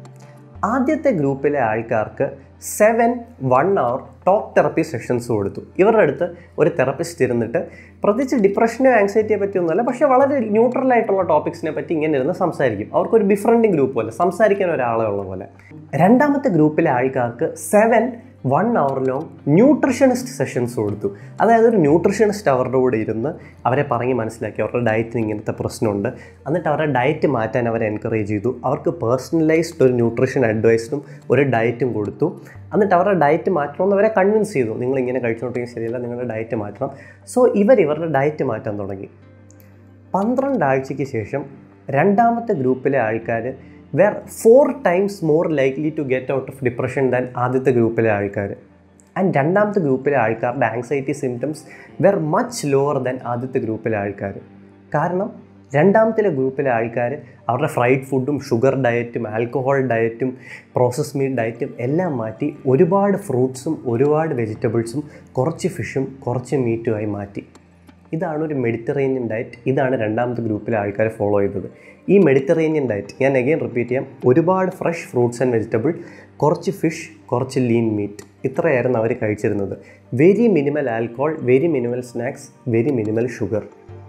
ആദ്യത്തെ ഗ്രൂപ്പിലെ ആൾക്കാർക്ക് seven one hour talk therapy sessions കൊടുത്തു ഇവരുടെ അടുത്ത് ഒരു തെറപ്പിസ്റ്റ് ഇരുന്നിട്ട് പ്രത്യേകിച്ച് ഡിപ്രഷനോ ആങ്സൈറ്റിയെ പറ്റിയൊന്നുമല്ല പക്ഷേ വളരെ ന്യൂട്രൽ ആയിട്ടുള്ള ടോപ്പിക്സിനെ പറ്റി ഇങ്ങനെ ഇരുന്ന് സംസാരിക്കും അവർക്കൊരു ബിഫറൻറ്റിങ് ഗ്രൂപ്പ് പോലെ സംസാരിക്കാൻ ഒരാളെ ഉള്ള പോലെ രണ്ടാമത്തെ ഗ്രൂപ്പിലെ ആൾക്കാർക്ക് seven one hour long nutritionist sessions കൊടുത്തു അതായത് ഒരു ന്യൂട്രിഷനിസ്റ്റ് അവരുടെ കൂടെ ഇരുന്ന് അവരെ പറഞ്ഞ് മനസ്സിലാക്കി അവരുടെ ഡയറ്റിന് ഇങ്ങനത്തെ പ്രശ്നമുണ്ട് എന്നിട്ട് അവരുടെ ഡയറ്റ് മാറ്റാൻ അവരെ എൻകറേജ് ചെയ്തു അവർക്ക് പേഴ്സണലൈസ്ഡ് ഒരു ന്യൂട്രീഷൻ അഡ്വൈസും ഒരു ഡയറ്റും കൊടുത്തു എന്നിട്ട് അവരുടെ ഡയറ്റ് മാറ്റണമെന്ന് അവരെ കൺവിൻസ് ചെയ്തു നിങ്ങൾ ഇങ്ങനെ കഴിച്ചുകൊണ്ടിരിക്കുന്നത് ശരിയല്ല നിങ്ങളുടെ ഡയറ്റ് മാറ്റണം സോ ഇവർ ഇവരുടെ ഡയറ്റ് മാറ്റാൻ തുടങ്ങി പന്ത്രണ്ട് ആഴ്ചയ്ക്ക് ശേഷം രണ്ടാമത്തെ ഗ്രൂപ്പിലെ ആൾക്കാർ were four times more likely to get out of depression than ആദ്യത്തെ ഗ്രൂപ്പിലെ ആൾക്കാർ ആൻഡ് രണ്ടാമത്തെ ഗ്രൂപ്പിലെ ആൾക്കാരുടെ anxiety symptoms were much lower than ആദ്യത്തെ ഗ്രൂപ്പിലെ ആൾക്കാർ കാരണം രണ്ടാമത്തിലെ ഗ്രൂപ്പിലെ ആൾക്കാർ അവരുടെ ഫ്രൈഡ് ഫുഡും ഷുഗർ ഡയറ്റും ആൽക്കഹോൾ ഡയറ്റും പ്രോസസ് മീറ്റ് ഡയറ്റും എല്ലാം മാറ്റി ഒരുപാട് ഫ്രൂട്ട്സും ഒരുപാട് വെജിറ്റബിൾസും കുറച്ച് ഫിഷും കുറച്ച് മീറ്റുമായി മാറ്റി ഇതാണ് ഒരു മെഡിറ്ററേനിയൻ ഡയറ്റ് ഇതാണ് രണ്ടാമത്തെ ഗ്രൂപ്പിലെ ആൾക്കാർ ഫോളോ ചെയ്തത് ഈ മെഡിറ്ററേനിയൻ ഡയറ്റ് ഞാൻ അഗെയിൻ റിപ്പീറ്റ് ചെയ്യാം ഒരുപാട് ഫ്രഷ് ഫ്രൂട്ട്സ് ആൻഡ് വെജിറ്റബിൾ കുറച്ച് ഫിഷ് കുറച്ച് ലീൻ മീറ്റ് ഇത്രയായിരുന്നു അവർ കഴിച്ചിരുന്നത് very minimal alcohol very minimal snacks very minimal sugar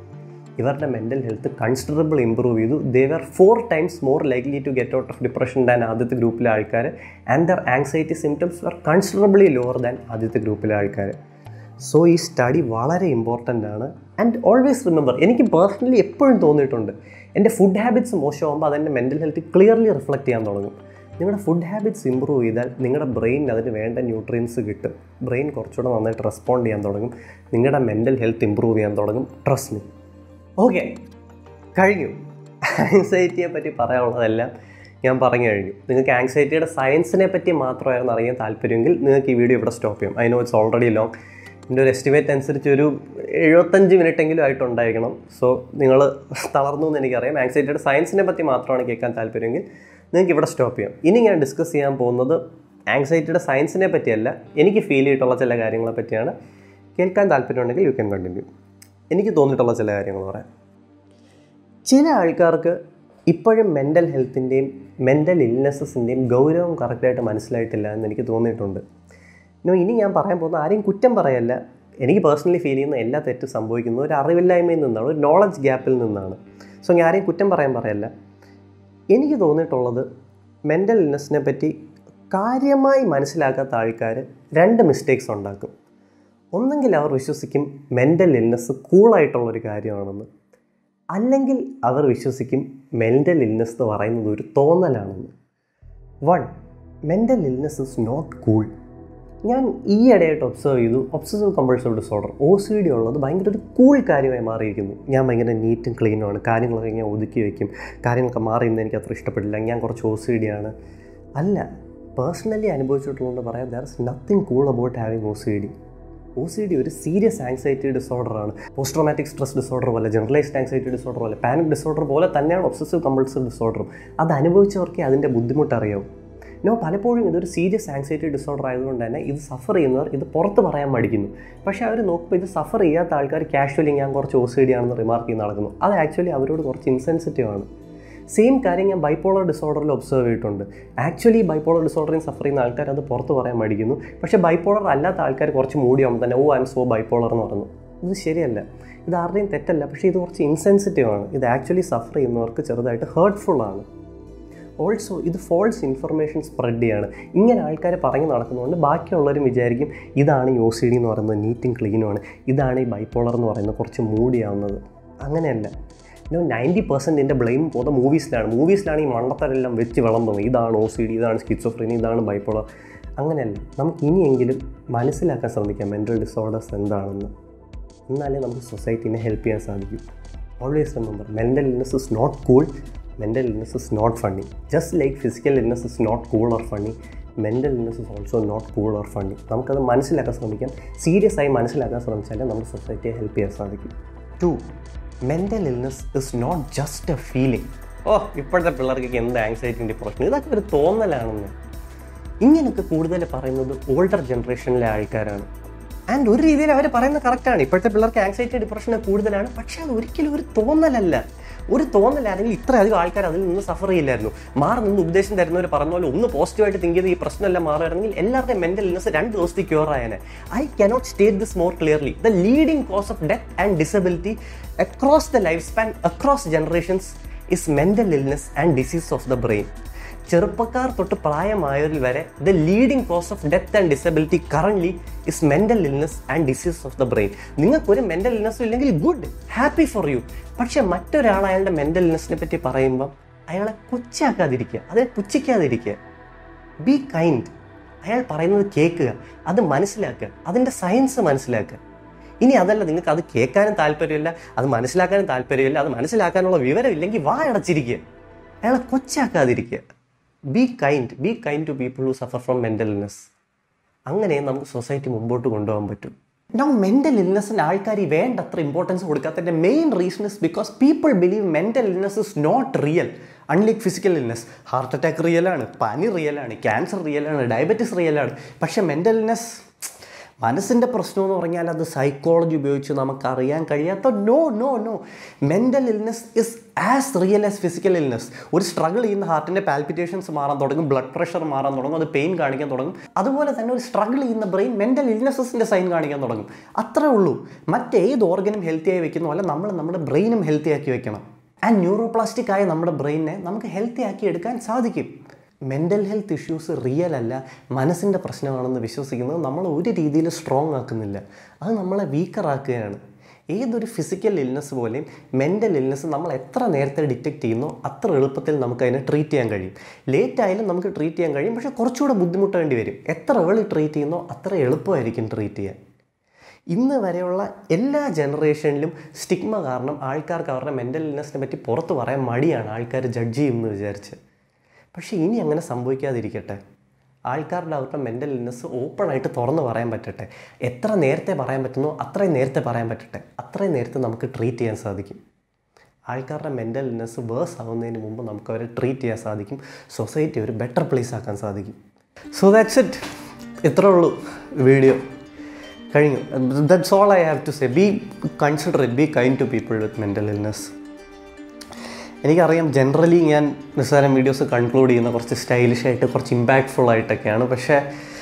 ഇവരുടെ മെൻ്റൽ ഹെൽത്ത് കൺസിഡറബിൾ ഇമ്പ്രൂവ് ചെയ്തു they were four times more likely to get out of depression than ആദ്യത്തെ ഗ്രൂപ്പിലെ ആൾക്കാർ and their anxiety symptoms were considerably lower than ആദ്യത്തെ ഗ്രൂപ്പിലെ ആൾക്കാർ സോ ഈ സ്റ്റഡി വളരെ ഇമ്പോർട്ടൻ്റ് ആണ് ആൻഡ് ഓൾവേസ് റിമെമ്പർ എനിക്ക് പേഴ്സണലി എപ്പോഴും തോന്നിയിട്ടുണ്ട് എൻ്റെ ഫുഡ് ഹാബിറ്റ്സ് മോശമാകുമ്പോൾ അതെൻ്റെ മെൻ്റൽ ഹെൽത്ത് ക്ലിയർലി റിഫ്ലക്റ്റ് ചെയ്യാൻ തുടങ്ങും നിങ്ങളുടെ ഫുഡ് ഹാബിറ്റ്സ് ഇമ്പ്രൂവ് ചെയ്താൽ നിങ്ങളുടെ ബ്രെയിൻ അതിന് വേണ്ട ന്യൂട്രിയൻസ് കിട്ടും ബ്രെയിൻ കുറച്ചുകൂടെ നന്നായിട്ട് റെസ്പോണ്ട് ചെയ്യാൻ തുടങ്ങും നിങ്ങളുടെ മെൻ്റൽ ഹെൽത്ത് ഇമ്പ്രൂവ് ചെയ്യാൻ തുടങ്ങും ട്രസ്റ്റ് മീ ഓക്കെ കഴിഞ്ഞു ആങ്സൈറ്റിയെ പറ്റി പറയാനുള്ളതെല്ലാം ഞാൻ പറഞ്ഞു കഴിഞ്ഞു നിങ്ങൾക്ക് ആങ്സൈറ്റിയുടെ സയൻസിനെ പറ്റി മാത്രമായിരുന്നു അറിയാൻ താല്പര്യമെങ്കിൽ നിങ്ങൾക്ക് ഈ വീഡിയോ ഇവിടെ സ്റ്റോപ്പ് ചെയ്യും I know it's already long എൻ്റെ ഒരു എസ്റ്റിമേറ്റ് അനുസരിച്ച് ഒരു എഴുപത്തഞ്ച് മിനിറ്റ് എങ്കിലും ആയിട്ടുണ്ടായിരിക്കണം സോ നിങ്ങൾ തളർന്നു എന്ന് എനിക്കറിയാം ആങ്സൈറ്റിയുടെ സയൻസിനെ പറ്റി മാത്രമാണ് കേൾക്കാൻ താല്പര്യമെങ്കിൽ നിങ്ങൾക്ക് ഇവിടെ സ്റ്റോപ്പ് ചെയ്യാം ഇനി ഞാൻ ഡിസ്കസ് ചെയ്യാൻ പോകുന്നത് ആങ്സൈറ്റിയുടെ സയൻസിനെ പറ്റിയല്ല എനിക്ക് ഫീൽ ചെയ്തിട്ടുള്ള ചില കാര്യങ്ങളെ പറ്റിയാണ് കേൾക്കാൻ താല്പര്യമുണ്ടെങ്കിൽ യു ക്യാൻ കണ്ടിന്യൂ എനിക്ക് തോന്നിയിട്ടുള്ള ചില കാര്യങ്ങൾ പറയാം ചില ആൾക്കാർക്ക് ഇപ്പോഴും മെൻ്റൽ ഹെൽത്തിൻ്റെയും മെൻ്റൽ ഇൽനെസ്സസിൻ്റെയും ഗൗരവം കറക്റ്റായിട്ട് മനസ്സിലായിട്ടില്ല എന്ന് എനിക്ക് തോന്നിയിട്ടുണ്ട് നോ ഇനി ഞാൻ പറയാൻ പോകുന്ന ആരെയും കുറ്റം പറയല്ല എനിക്ക് പേഴ്സണലി ഫീൽ ചെയ്യുന്ന എല്ലാ തെറ്റും സംഭവിക്കുന്നത് ഒരു അറിവില്ലായ്മയിൽ നിന്നാണ് ഒരു നോളജ് ഗ്യാപ്പിൽ നിന്നാണ് സോ ഞാൻ ആരെയും കുറ്റം പറയാൻ പറയല്ല എനിക്ക് തോന്നിയിട്ടുള്ളത് മെൻ്റൽ ഇൽനെസ്സിനെ പറ്റി കാര്യമായി മനസ്സിലാക്കാത്ത ആൾക്കാർ രണ്ട് മിസ്റ്റേക്സ് ഉണ്ടാക്കും ഒന്നെങ്കിൽ അവർ വിശ്വസിക്കും മെൻ്റൽ ഇൽനെസ് കൂളായിട്ടുള്ളൊരു കാര്യമാണെന്ന് അല്ലെങ്കിൽ അവർ വിശ്വസിക്കും മെൻ്റൽ ഇൽനെസ് എന്ന് പറയുന്നത് ഒരു തോന്നലാണെന്ന് one mental illness is not cool ഞാൻ ഈ ഇടയായിട്ട് ഒബ്സർവ് ചെയ്തു obsessive compulsive disorder O C D ഉള്ളത് ഭയങ്കര ഒരു കൂൾ കാര്യമായി മാറിയിരിക്കുന്നു ഞാൻ ഭയങ്കര നീറ്റും ക്ലീനുമാണ് കാര്യങ്ങളൊക്കെ ഞാൻ ഒതുക്കി വയ്ക്കും കാര്യങ്ങളൊക്കെ മാറിയെന്ന് എനിക്ക് അത്ര ഇഷ്ടപ്പെട്ടില്ല ഞാൻ കുറച്ച് ഒ സി ഡി ആണ് അല്ല പേഴ്സണലി അനുഭവിച്ചിട്ടുള്ളത് പറയാം there is nothing cool about having O C D O C D ഒരു സീരിയസ് ആങ്സൈറ്റി ഡിസോർഡറാണ് പോസ്റ്റ് ട്രോമാറ്റിക് സ്ട്രെസ് ഡിസോർഡർ പോലെ ജനറലൈസ്ഡ് ആങ്സൈറ്റി ഡിസോർഡർ പോലെ പാനിക് ഡിസോർഡർ പോലെ തന്നെയാണ് ഒബ്സസീവ് കമ്പൾസീവ് ഡിസോർഡറും അത് അനുഭവിച്ചവർക്കേ അതിൻ്റെ ബുദ്ധിമുട്ട് അറിയാവും നോ പലപ്പോഴും ഇതൊരു സീരിയസ് ആങ്സൈറ്റി ഡിസോർഡർ ആയതുകൊണ്ട് തന്നെ ഇത് സഫർ ചെയ്യുന്നവർ ഇത് പുറത്ത് പറയാൻ മടിക്കുന്നു പക്ഷേ അവർ നോക്കുമ്പോൾ ഇത് സഫർ ചെയ്യാത്ത ആൾക്കാർ കാഷ്വലി ഞാൻ കുറച്ച് ഒ സി ഡി ആണെന്ന് റിമാർക്ക് ചെയ്ത് നടക്കുന്നു അത് ആക്ച്വലി അവരോട് കുറച്ച് ഇൻസെൻസിറ്റീവ് ആണ് സെയിം കാര്യം ഞാൻ ബൈപ്പോളർ ഡിസോർഡറിൽ ഒബ്സർവ് ചെയ്തിട്ടുണ്ട് ആക്ച്വലി ബൈപ്പോളർ ഡിസോർഡറിൽ സഫർ ചെയ്യുന്ന ആൾക്കാർ അത് പുറത്ത് പറയാൻ മടിക്കുന്നു പക്ഷേ ബൈപ്പോളർ അല്ലാത്ത ആൾക്കാർ കുറച്ച് മൂടിയാകുമ്പോൾ തന്നെ oh I'm so bipolar എന്ന് പറഞ്ഞു ഇത് ശരിയല്ല ഇത് ആരുടെയും തെറ്റല്ല പക്ഷേ ഇത് കുറച്ച് ഇൻസെൻസിറ്റീവ് ആണ് ഇത് ആക്ച്വലി സഫർ ചെയ്യുന്നവർക്ക് ചെറുതായിട്ട് ഹേർട്ട്ഫുൾ ആണ് ഓൾസോ ഇത് ഫോൾസ് ഇൻഫർമേഷൻ സ്പ്രെഡ് ചെയ്യാണ് ഇങ്ങനെ ആൾക്കാർ പറഞ്ഞു നടക്കുന്നതുകൊണ്ട് ബാക്കിയുള്ളവരും വിചാരിക്കും ഇതാണ് ഈ ഒ സി ഡി എന്ന് പറയുന്നത് നീറ്റും ക്ലീനുമാണ് ഇതാണ് ഈ ബൈപ്പോളർ എന്ന് പറയുന്നത് കുറച്ച് മൂടിയാവുന്നത് അങ്ങനെയല്ല നോ നയൻറ്റി പെർസെൻറ്റ് എൻ്റെ ബ്ലെയിം പോകുന്ന മൂവീസിലാണ് മൂവീസിലാണ് ഈ മണ്ടത്തരെല്ലാം വെച്ച് വിളമ്പുന്നത് ഇതാണ് ഒ സി ഡി ഇതാണ് സ്കിറ്റ്സോഫ്രീനി ഇതാണ് ബൈപ്പോളർ അങ്ങനെയല്ല നമുക്ക് ഇനിയെങ്കിലും മനസ്സിലാക്കാൻ ശ്രമിക്കാം മെൻ്റൽ ഡിസോർഡേഴ്സ് എന്താണെന്ന് എന്നാലേ നമുക്ക് സൊസൈറ്റീനെ ഹെൽപ്പ് ചെയ്യാൻ സാധിക്കും always remember mental illness is not cool mental illness is not funny just like physical illness is not cool or funny mental illness is also not cool or funny നമുക്കത് മനസ്സിലാക്കാൻ ശ്രമിക്കാം സീരിയസ് ആയി മനസ്സിലാക്കാൻ ശ്രമിച്ചാലേ നമുക്ക് സൊസൈറ്റിയെ ഹെൽപ്പ് ചെയ്യാൻ സാധിക്കും to mental illness is not just a feeling oh ഇപ്പോഴത്തെ പിള്ളേർക്ക് എന്ത് ആങ്സൈറ്റി ഡിപ്രഷൻ ഇതൊക്കെ ഒരു തോന്നലാണെന്ന് ഇങ്ങനെയൊക്കെ കൂടുതൽ പറയുന്നത് ഓൾഡർ ജനറേഷനിലെ ആൾക്കാരാണ് ആൻഡ് ഒരു രീതിയിൽ അവർ പറയുന്നത് കറക്റ്റാണ് ഇപ്പോഴത്തെ പിള്ളേർക്ക് ആങ്സൈറ്റി ഡിപ്രഷൻ കൂടുതലാണ് പക്ഷേ അത് ഒരിക്കലും ഒരു തോന്നലല്ല ഒരു തോന്നലായിരുന്നെങ്കിൽ ഇത്രയധികം ആൾക്കാർ അതിൽ നിന്ന് സഫർ ചെയ്യില്ലായിരുന്നു മാറി നിന്ന് ഉപദേശം തരുന്നവർ പറഞ്ഞ പോലെ ഒന്ന് പോസിറ്റീവായിട്ട് തിങ്ക് ചെയ്ത് ഈ പ്രശ്നമെല്ലാം മാറുകയാണെങ്കിൽ എല്ലാവരുടെയും മെന്റൽ ഇൽനസ് രണ്ട് ദിവസത്തേക്ക് ക്യൂർ ആയനെ I cannot state this more clearly the leading cause of death and disability across the life span across generations is mental illness and disease of the brain ചെറുപ്പക്കാർ തൊട്ട് പ്രായമായവരിൽ വരെ the leading cause of death and disability current is mental illness and disease of the brain നിങ്ങൾക്ക് ഒരു മെന്റൽ ഇൽനസ് ഇല്ലെങ്കിൽ ഗുഡ് ഹാപ്പി ഫോർ യു പക്ഷെ മറ്റൊരാൾ അയാളുടെ മെന്റൽ ഇൽനസിനെ പറ്റി പറയുമ്പം അയാളെ പുച്ഛാക്കാതിരിക്കുക അതിനെ പുച്ഛിക്കാതിരിക്കുക ബി കൈൻഡ് അയാൾ പറയുന്നത് കേൾക്കുക അത് മനസ്സിലാക്കുക അതിൻ്റെ സയൻസ് മനസ്സിലാക്കുക ഇനി അതല്ല നിങ്ങൾക്ക് അത് കേൾക്കാനും താല്പര്യമില്ല അത് മനസ്സിലാക്കാനും താല്പര്യമില്ല അത് മനസ്സിലാക്കാനുള്ള വിവരമില്ലെങ്കിൽ വാ അടച്ചിരിക്കുക അയാളെ കൊച്ചാക്കാതിരിക്കുക be kind be kind to people who suffer from mental illness അങ്ങനെ നമുക്ക് സൊസൈറ്റി മുമ്പോട്ട് കൊണ്ടുപോകാൻ പറ്റും നൗ മെൻ്റൽ ഇൽനെസ്സിന് ആൾക്കാർ ഈ വേണ്ടത്ര ഇമ്പോർട്ടൻസ് കൊടുക്കാത്തതിൻ്റെ main reason is because people believe mental illness is not real unlike physical illness heart attack റിയലാണ് പനി റിയലാണ് ക്യാൻസർ റിയലാണ് ഡയബറ്റീസ് റിയലാണ് പക്ഷേ മെൻ്റൽ ഇൽനെസ് മനസ്സിൻ്റെ പ്രശ്നം എന്ന് പറഞ്ഞാൽ അത് സൈക്കോളജി ഉപയോഗിച്ച് നമുക്ക് അറിയാൻ കഴിയാത്ത no no no mental illness is as real as physical illness ഒരു സ്ട്രഗിൾ ചെയ്യുന്ന ഹാർട്ടിൻ്റെ പാൽപിറ്റേഷൻസ് മാറാൻ തുടങ്ങും ബ്ലഡ് പ്രഷർ മാറാൻ തുടങ്ങും അത് പെയിൻ കാണിക്കാൻ തുടങ്ങും അതുപോലെ തന്നെ ഒരു സ്ട്രഗിൾ ചെയ്യുന്ന ബ്രെയിൻ മെൻ്റൽ ഇൽനെസസിൻ്റെ സൈൻ കാണിക്കാൻ തുടങ്ങും അത്രേ ഉള്ളൂ മറ്റേത് ഓർഗനും ഹെൽത്തി ആയി വെക്കുന്നു അല്ല നമ്മൾ നമ്മുടെ ബ്രെയിനും ഹെൽത്തി ആക്കി വെക്കണം ആൻഡ് ന്യൂറോപ്ലാസ്റ്റിക് ആയ നമ്മുടെ ബ്രെയിനെ നമുക്ക് ഹെൽത്തി ആക്കി എടുക്കാൻ സാധിക്കും മെൻ്റൽ ഹെൽത്ത് ഇഷ്യൂസ് റിയൽ അല്ല മനസ്സിൻ്റെ പ്രശ്നമാണെന്ന് വിശ്വസിക്കുന്നത് നമ്മൾ ഒരു രീതിയിൽ സ്ട്രോങ് ആക്കുന്നില്ല അത് നമ്മളെ വീക്കറാക്കുകയാണ് ഏതൊരു ഫിസിക്കൽ ഇൽനെസ് പോലെയും മെൻ്റൽ ഇൽനെസ് നമ്മൾ എത്ര നേരത്തെ ഡിറ്റക്ട് ചെയ്യുന്നോ അത്ര എളുപ്പത്തിൽ നമുക്ക് അതിനെ ട്രീറ്റ് ചെയ്യാൻ കഴിയും ലേറ്റ് ആയാലും നമുക്ക് ട്രീറ്റ് ചെയ്യാൻ കഴിയും പക്ഷേ കുറച്ചുകൂടെ ബുദ്ധിമുട്ടേണ്ടി വരും എത്ര ഏർലി ട്രീറ്റ് ചെയ്യുന്നോ അത്ര എളുപ്പമായിരിക്കും ട്രീറ്റ് ചെയ്യാൻ ഇന്ന് വരെയുള്ള എല്ലാ ജനറേഷനിലും സ്റ്റിഗ്മ കാരണം ആൾക്കാർക്ക് അവരുടെ മെൻ്റൽ ഇൽനെസ്സിനെ പറ്റി പുറത്ത് പറയാൻ മടിയാണ് ആൾക്കാർ ജഡ്ജ് ചെയ്യുമെന്ന് വിചാരിച്ച് പക്ഷേ ഇനി അങ്ങനെ സംഭവിക്കാതിരിക്കട്ടെ ആൾക്കാരുടെ അവരുടെ മെൻ്റൽ ഇൽനെസ് ഓപ്പണായിട്ട് തുറന്ന് പറയാൻ പറ്റട്ടെ എത്ര നേരത്തെ പറയാൻ പറ്റുന്നോ അത്രയും നേരത്തെ പറയാൻ പറ്റട്ടെ അത്രയും നേരത്തെ നമുക്ക് ട്രീറ്റ് ചെയ്യാൻ സാധിക്കും ആൾക്കാരുടെ മെൻ്റൽ ഇൽനെസ് വേഴ്സ് ആവുന്നതിന് മുമ്പ് നമുക്ക് അവരെ ട്രീറ്റ് ചെയ്യാൻ സാധിക്കും സൊസൈറ്റി ഒരു ബെറ്റർ പ്ലേസ് ആക്കാൻ സാധിക്കും സോ ദാറ്റ്സ് ഇറ്റ് ഇത്രേ ഉള്ളൂ വീഡിയോ കഴിഞ്ഞു that's all I have to say be consider it be kind to people with mental illness എനിക്കറിയാം ജനറലി ഞാൻ നിസ്സാരം വീഡിയോസ് കൺക്ലൂഡ് ചെയ്യുന്ന കുറച്ച് സ്റ്റൈലിഷ് ആയിട്ട് കുറച്ച് ഇമ്പാക്ട്ഫുൾ ആയിട്ടൊക്കെയാണ് പക്ഷേ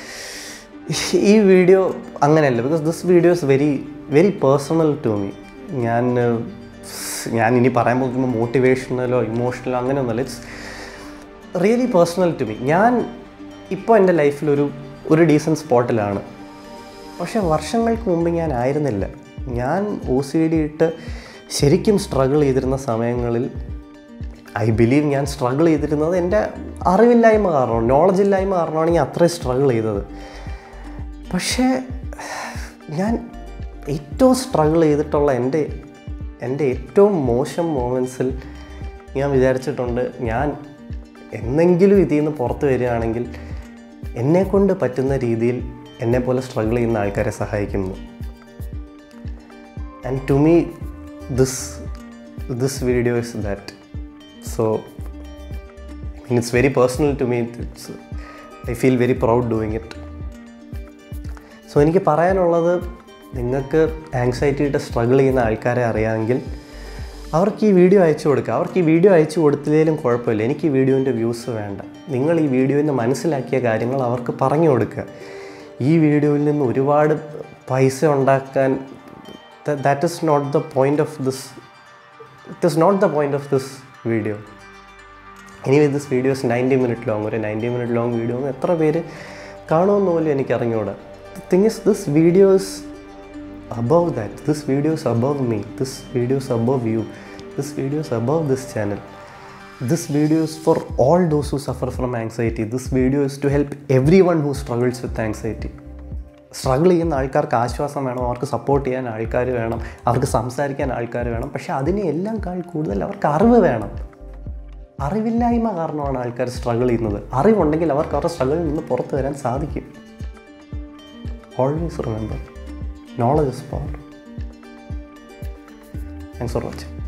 ഈ വീഡിയോ അങ്ങനെയല്ല because this video is very very personal to me ഞാൻ ഞാൻ ഇനി പറയാൻ പോകുമ്പോൾ മോട്ടിവേഷണലോ ഇമോഷണലോ അങ്ങനെയൊന്നുമല്ല it's really personal to me ഞാൻ ഇപ്പോൾ എൻ്റെ ലൈഫിലൊരു ഒരു ഡീസൻറ്റ് സ്പോട്ടിലാണ് പക്ഷേ വർഷങ്ങൾക്ക് മുമ്പ് ഞാൻ ആയിരുന്നില്ല ഞാൻ ഒ സി ഡി ഇട്ട് ശരിക്കും സ്ട്രഗിൾ ചെയ്തിരുന്ന സമയങ്ങളിൽ ഐ ബിലീവ് ഞാൻ സ്ട്രഗിൾ ചെയ്തിരുന്നത് എൻ്റെ അറിവില്ലായ്മ കാരണമാണ് നോളജ് ഇല്ലായ്മ കാരണമാണ് ഞാൻ അത്രയും സ്ട്രഗിൾ ചെയ്തത് പക്ഷേ ഞാൻ ഏറ്റവും സ്ട്രഗിൾ ചെയ്തിട്ടുള്ള എൻ്റെ എൻ്റെ ഏറ്റവും മോശം മൊമെൻസിൽ ഞാൻ വിചാരിച്ചിട്ടുണ്ട് ഞാൻ എന്നെങ്കിലും ഇതിൽ നിന്ന് പുറത്ത് വരികയാണെങ്കിൽ എന്നെക്കൊണ്ട് പറ്റുന്ന രീതിയിൽ എന്നെപ്പോലെ സ്ട്രഗിൾ ചെയ്യുന്ന ആൾക്കാരെ സഹായിക്കുന്നു and to me this this video is that so mean it's very personal to me it's I feel very proud doing it so എനിക്ക് പറയാനുള്ളത് നിങ്ങൾക്ക് ആങ്സൈറ്റിയുടെ സ്ട്രഗിൾ ചെയ്യുന്ന ആൾക്കാരെ അറിയാമെങ്കിൽ അവർക്ക് ഈ വീഡിയോ അയച്ചു കൊടുക്കുക അവർക്ക് ഈ വീഡിയോ അയച്ചു കൊടുത്തില്ലെങ്കിലും കുഴപ്പമില്ല എനിക്ക് ഈ വീഡിയോൻ്റെ വ്യൂസ് വേണ്ട നിങ്ങൾ ഈ വീഡിയോയിൽ നിന്ന് മനസ്സിലാക്കിയ കാര്യങ്ങൾ അവർക്ക് പറഞ്ഞു കൊടുക്കുക ഈ വീഡിയോയിൽ നിന്ന് ഒരുപാട് പൈസ ഉണ്ടാക്കാൻ that is not the point of this it is not the point of this video anyway this videos ninety minute long ഒരു നയൻറ്റി മിനിറ്റ് ലോങ് വീഡിയോ എത്ര പേര് കാണുമെന്ന് പോലും എനിക്ക് അറിഞ്ഞുകൂടാ thing is this videos above that this video is above me this video is above you this video is above this channel this video is for all those who suffer from anxiety this video is to help everyone who struggles with anxiety struggle ചെയ്യുന്ന ആൾക്കാർക്ക് ആശ്വാസം വേണം അവർക്ക് സപ്പോർട്ട് ചെയ്യാൻ ആൾക്കാർ വേണം അവർക്ക് സംസാരിക്കാൻ ആൾക്കാർ വേണം പക്ഷേ അതിനെ എല്ലാം കാൾ കൂടുതൽ അവർക്ക് അറിവ് വേണം അറിവില്ലായ്മ കാരണമാണ് ആൾക്കാർ സ്ട്രഗിൾ ചെയ്യുന്നത് അറിവുണ്ടെങ്കിൽ അവർക്ക് അവരുടെ സ്ട്രഗിളിൽ നിന്ന് പുറത്തു വരാൻ സാധിക്കും always remember knowledge is power. Thanks for watching.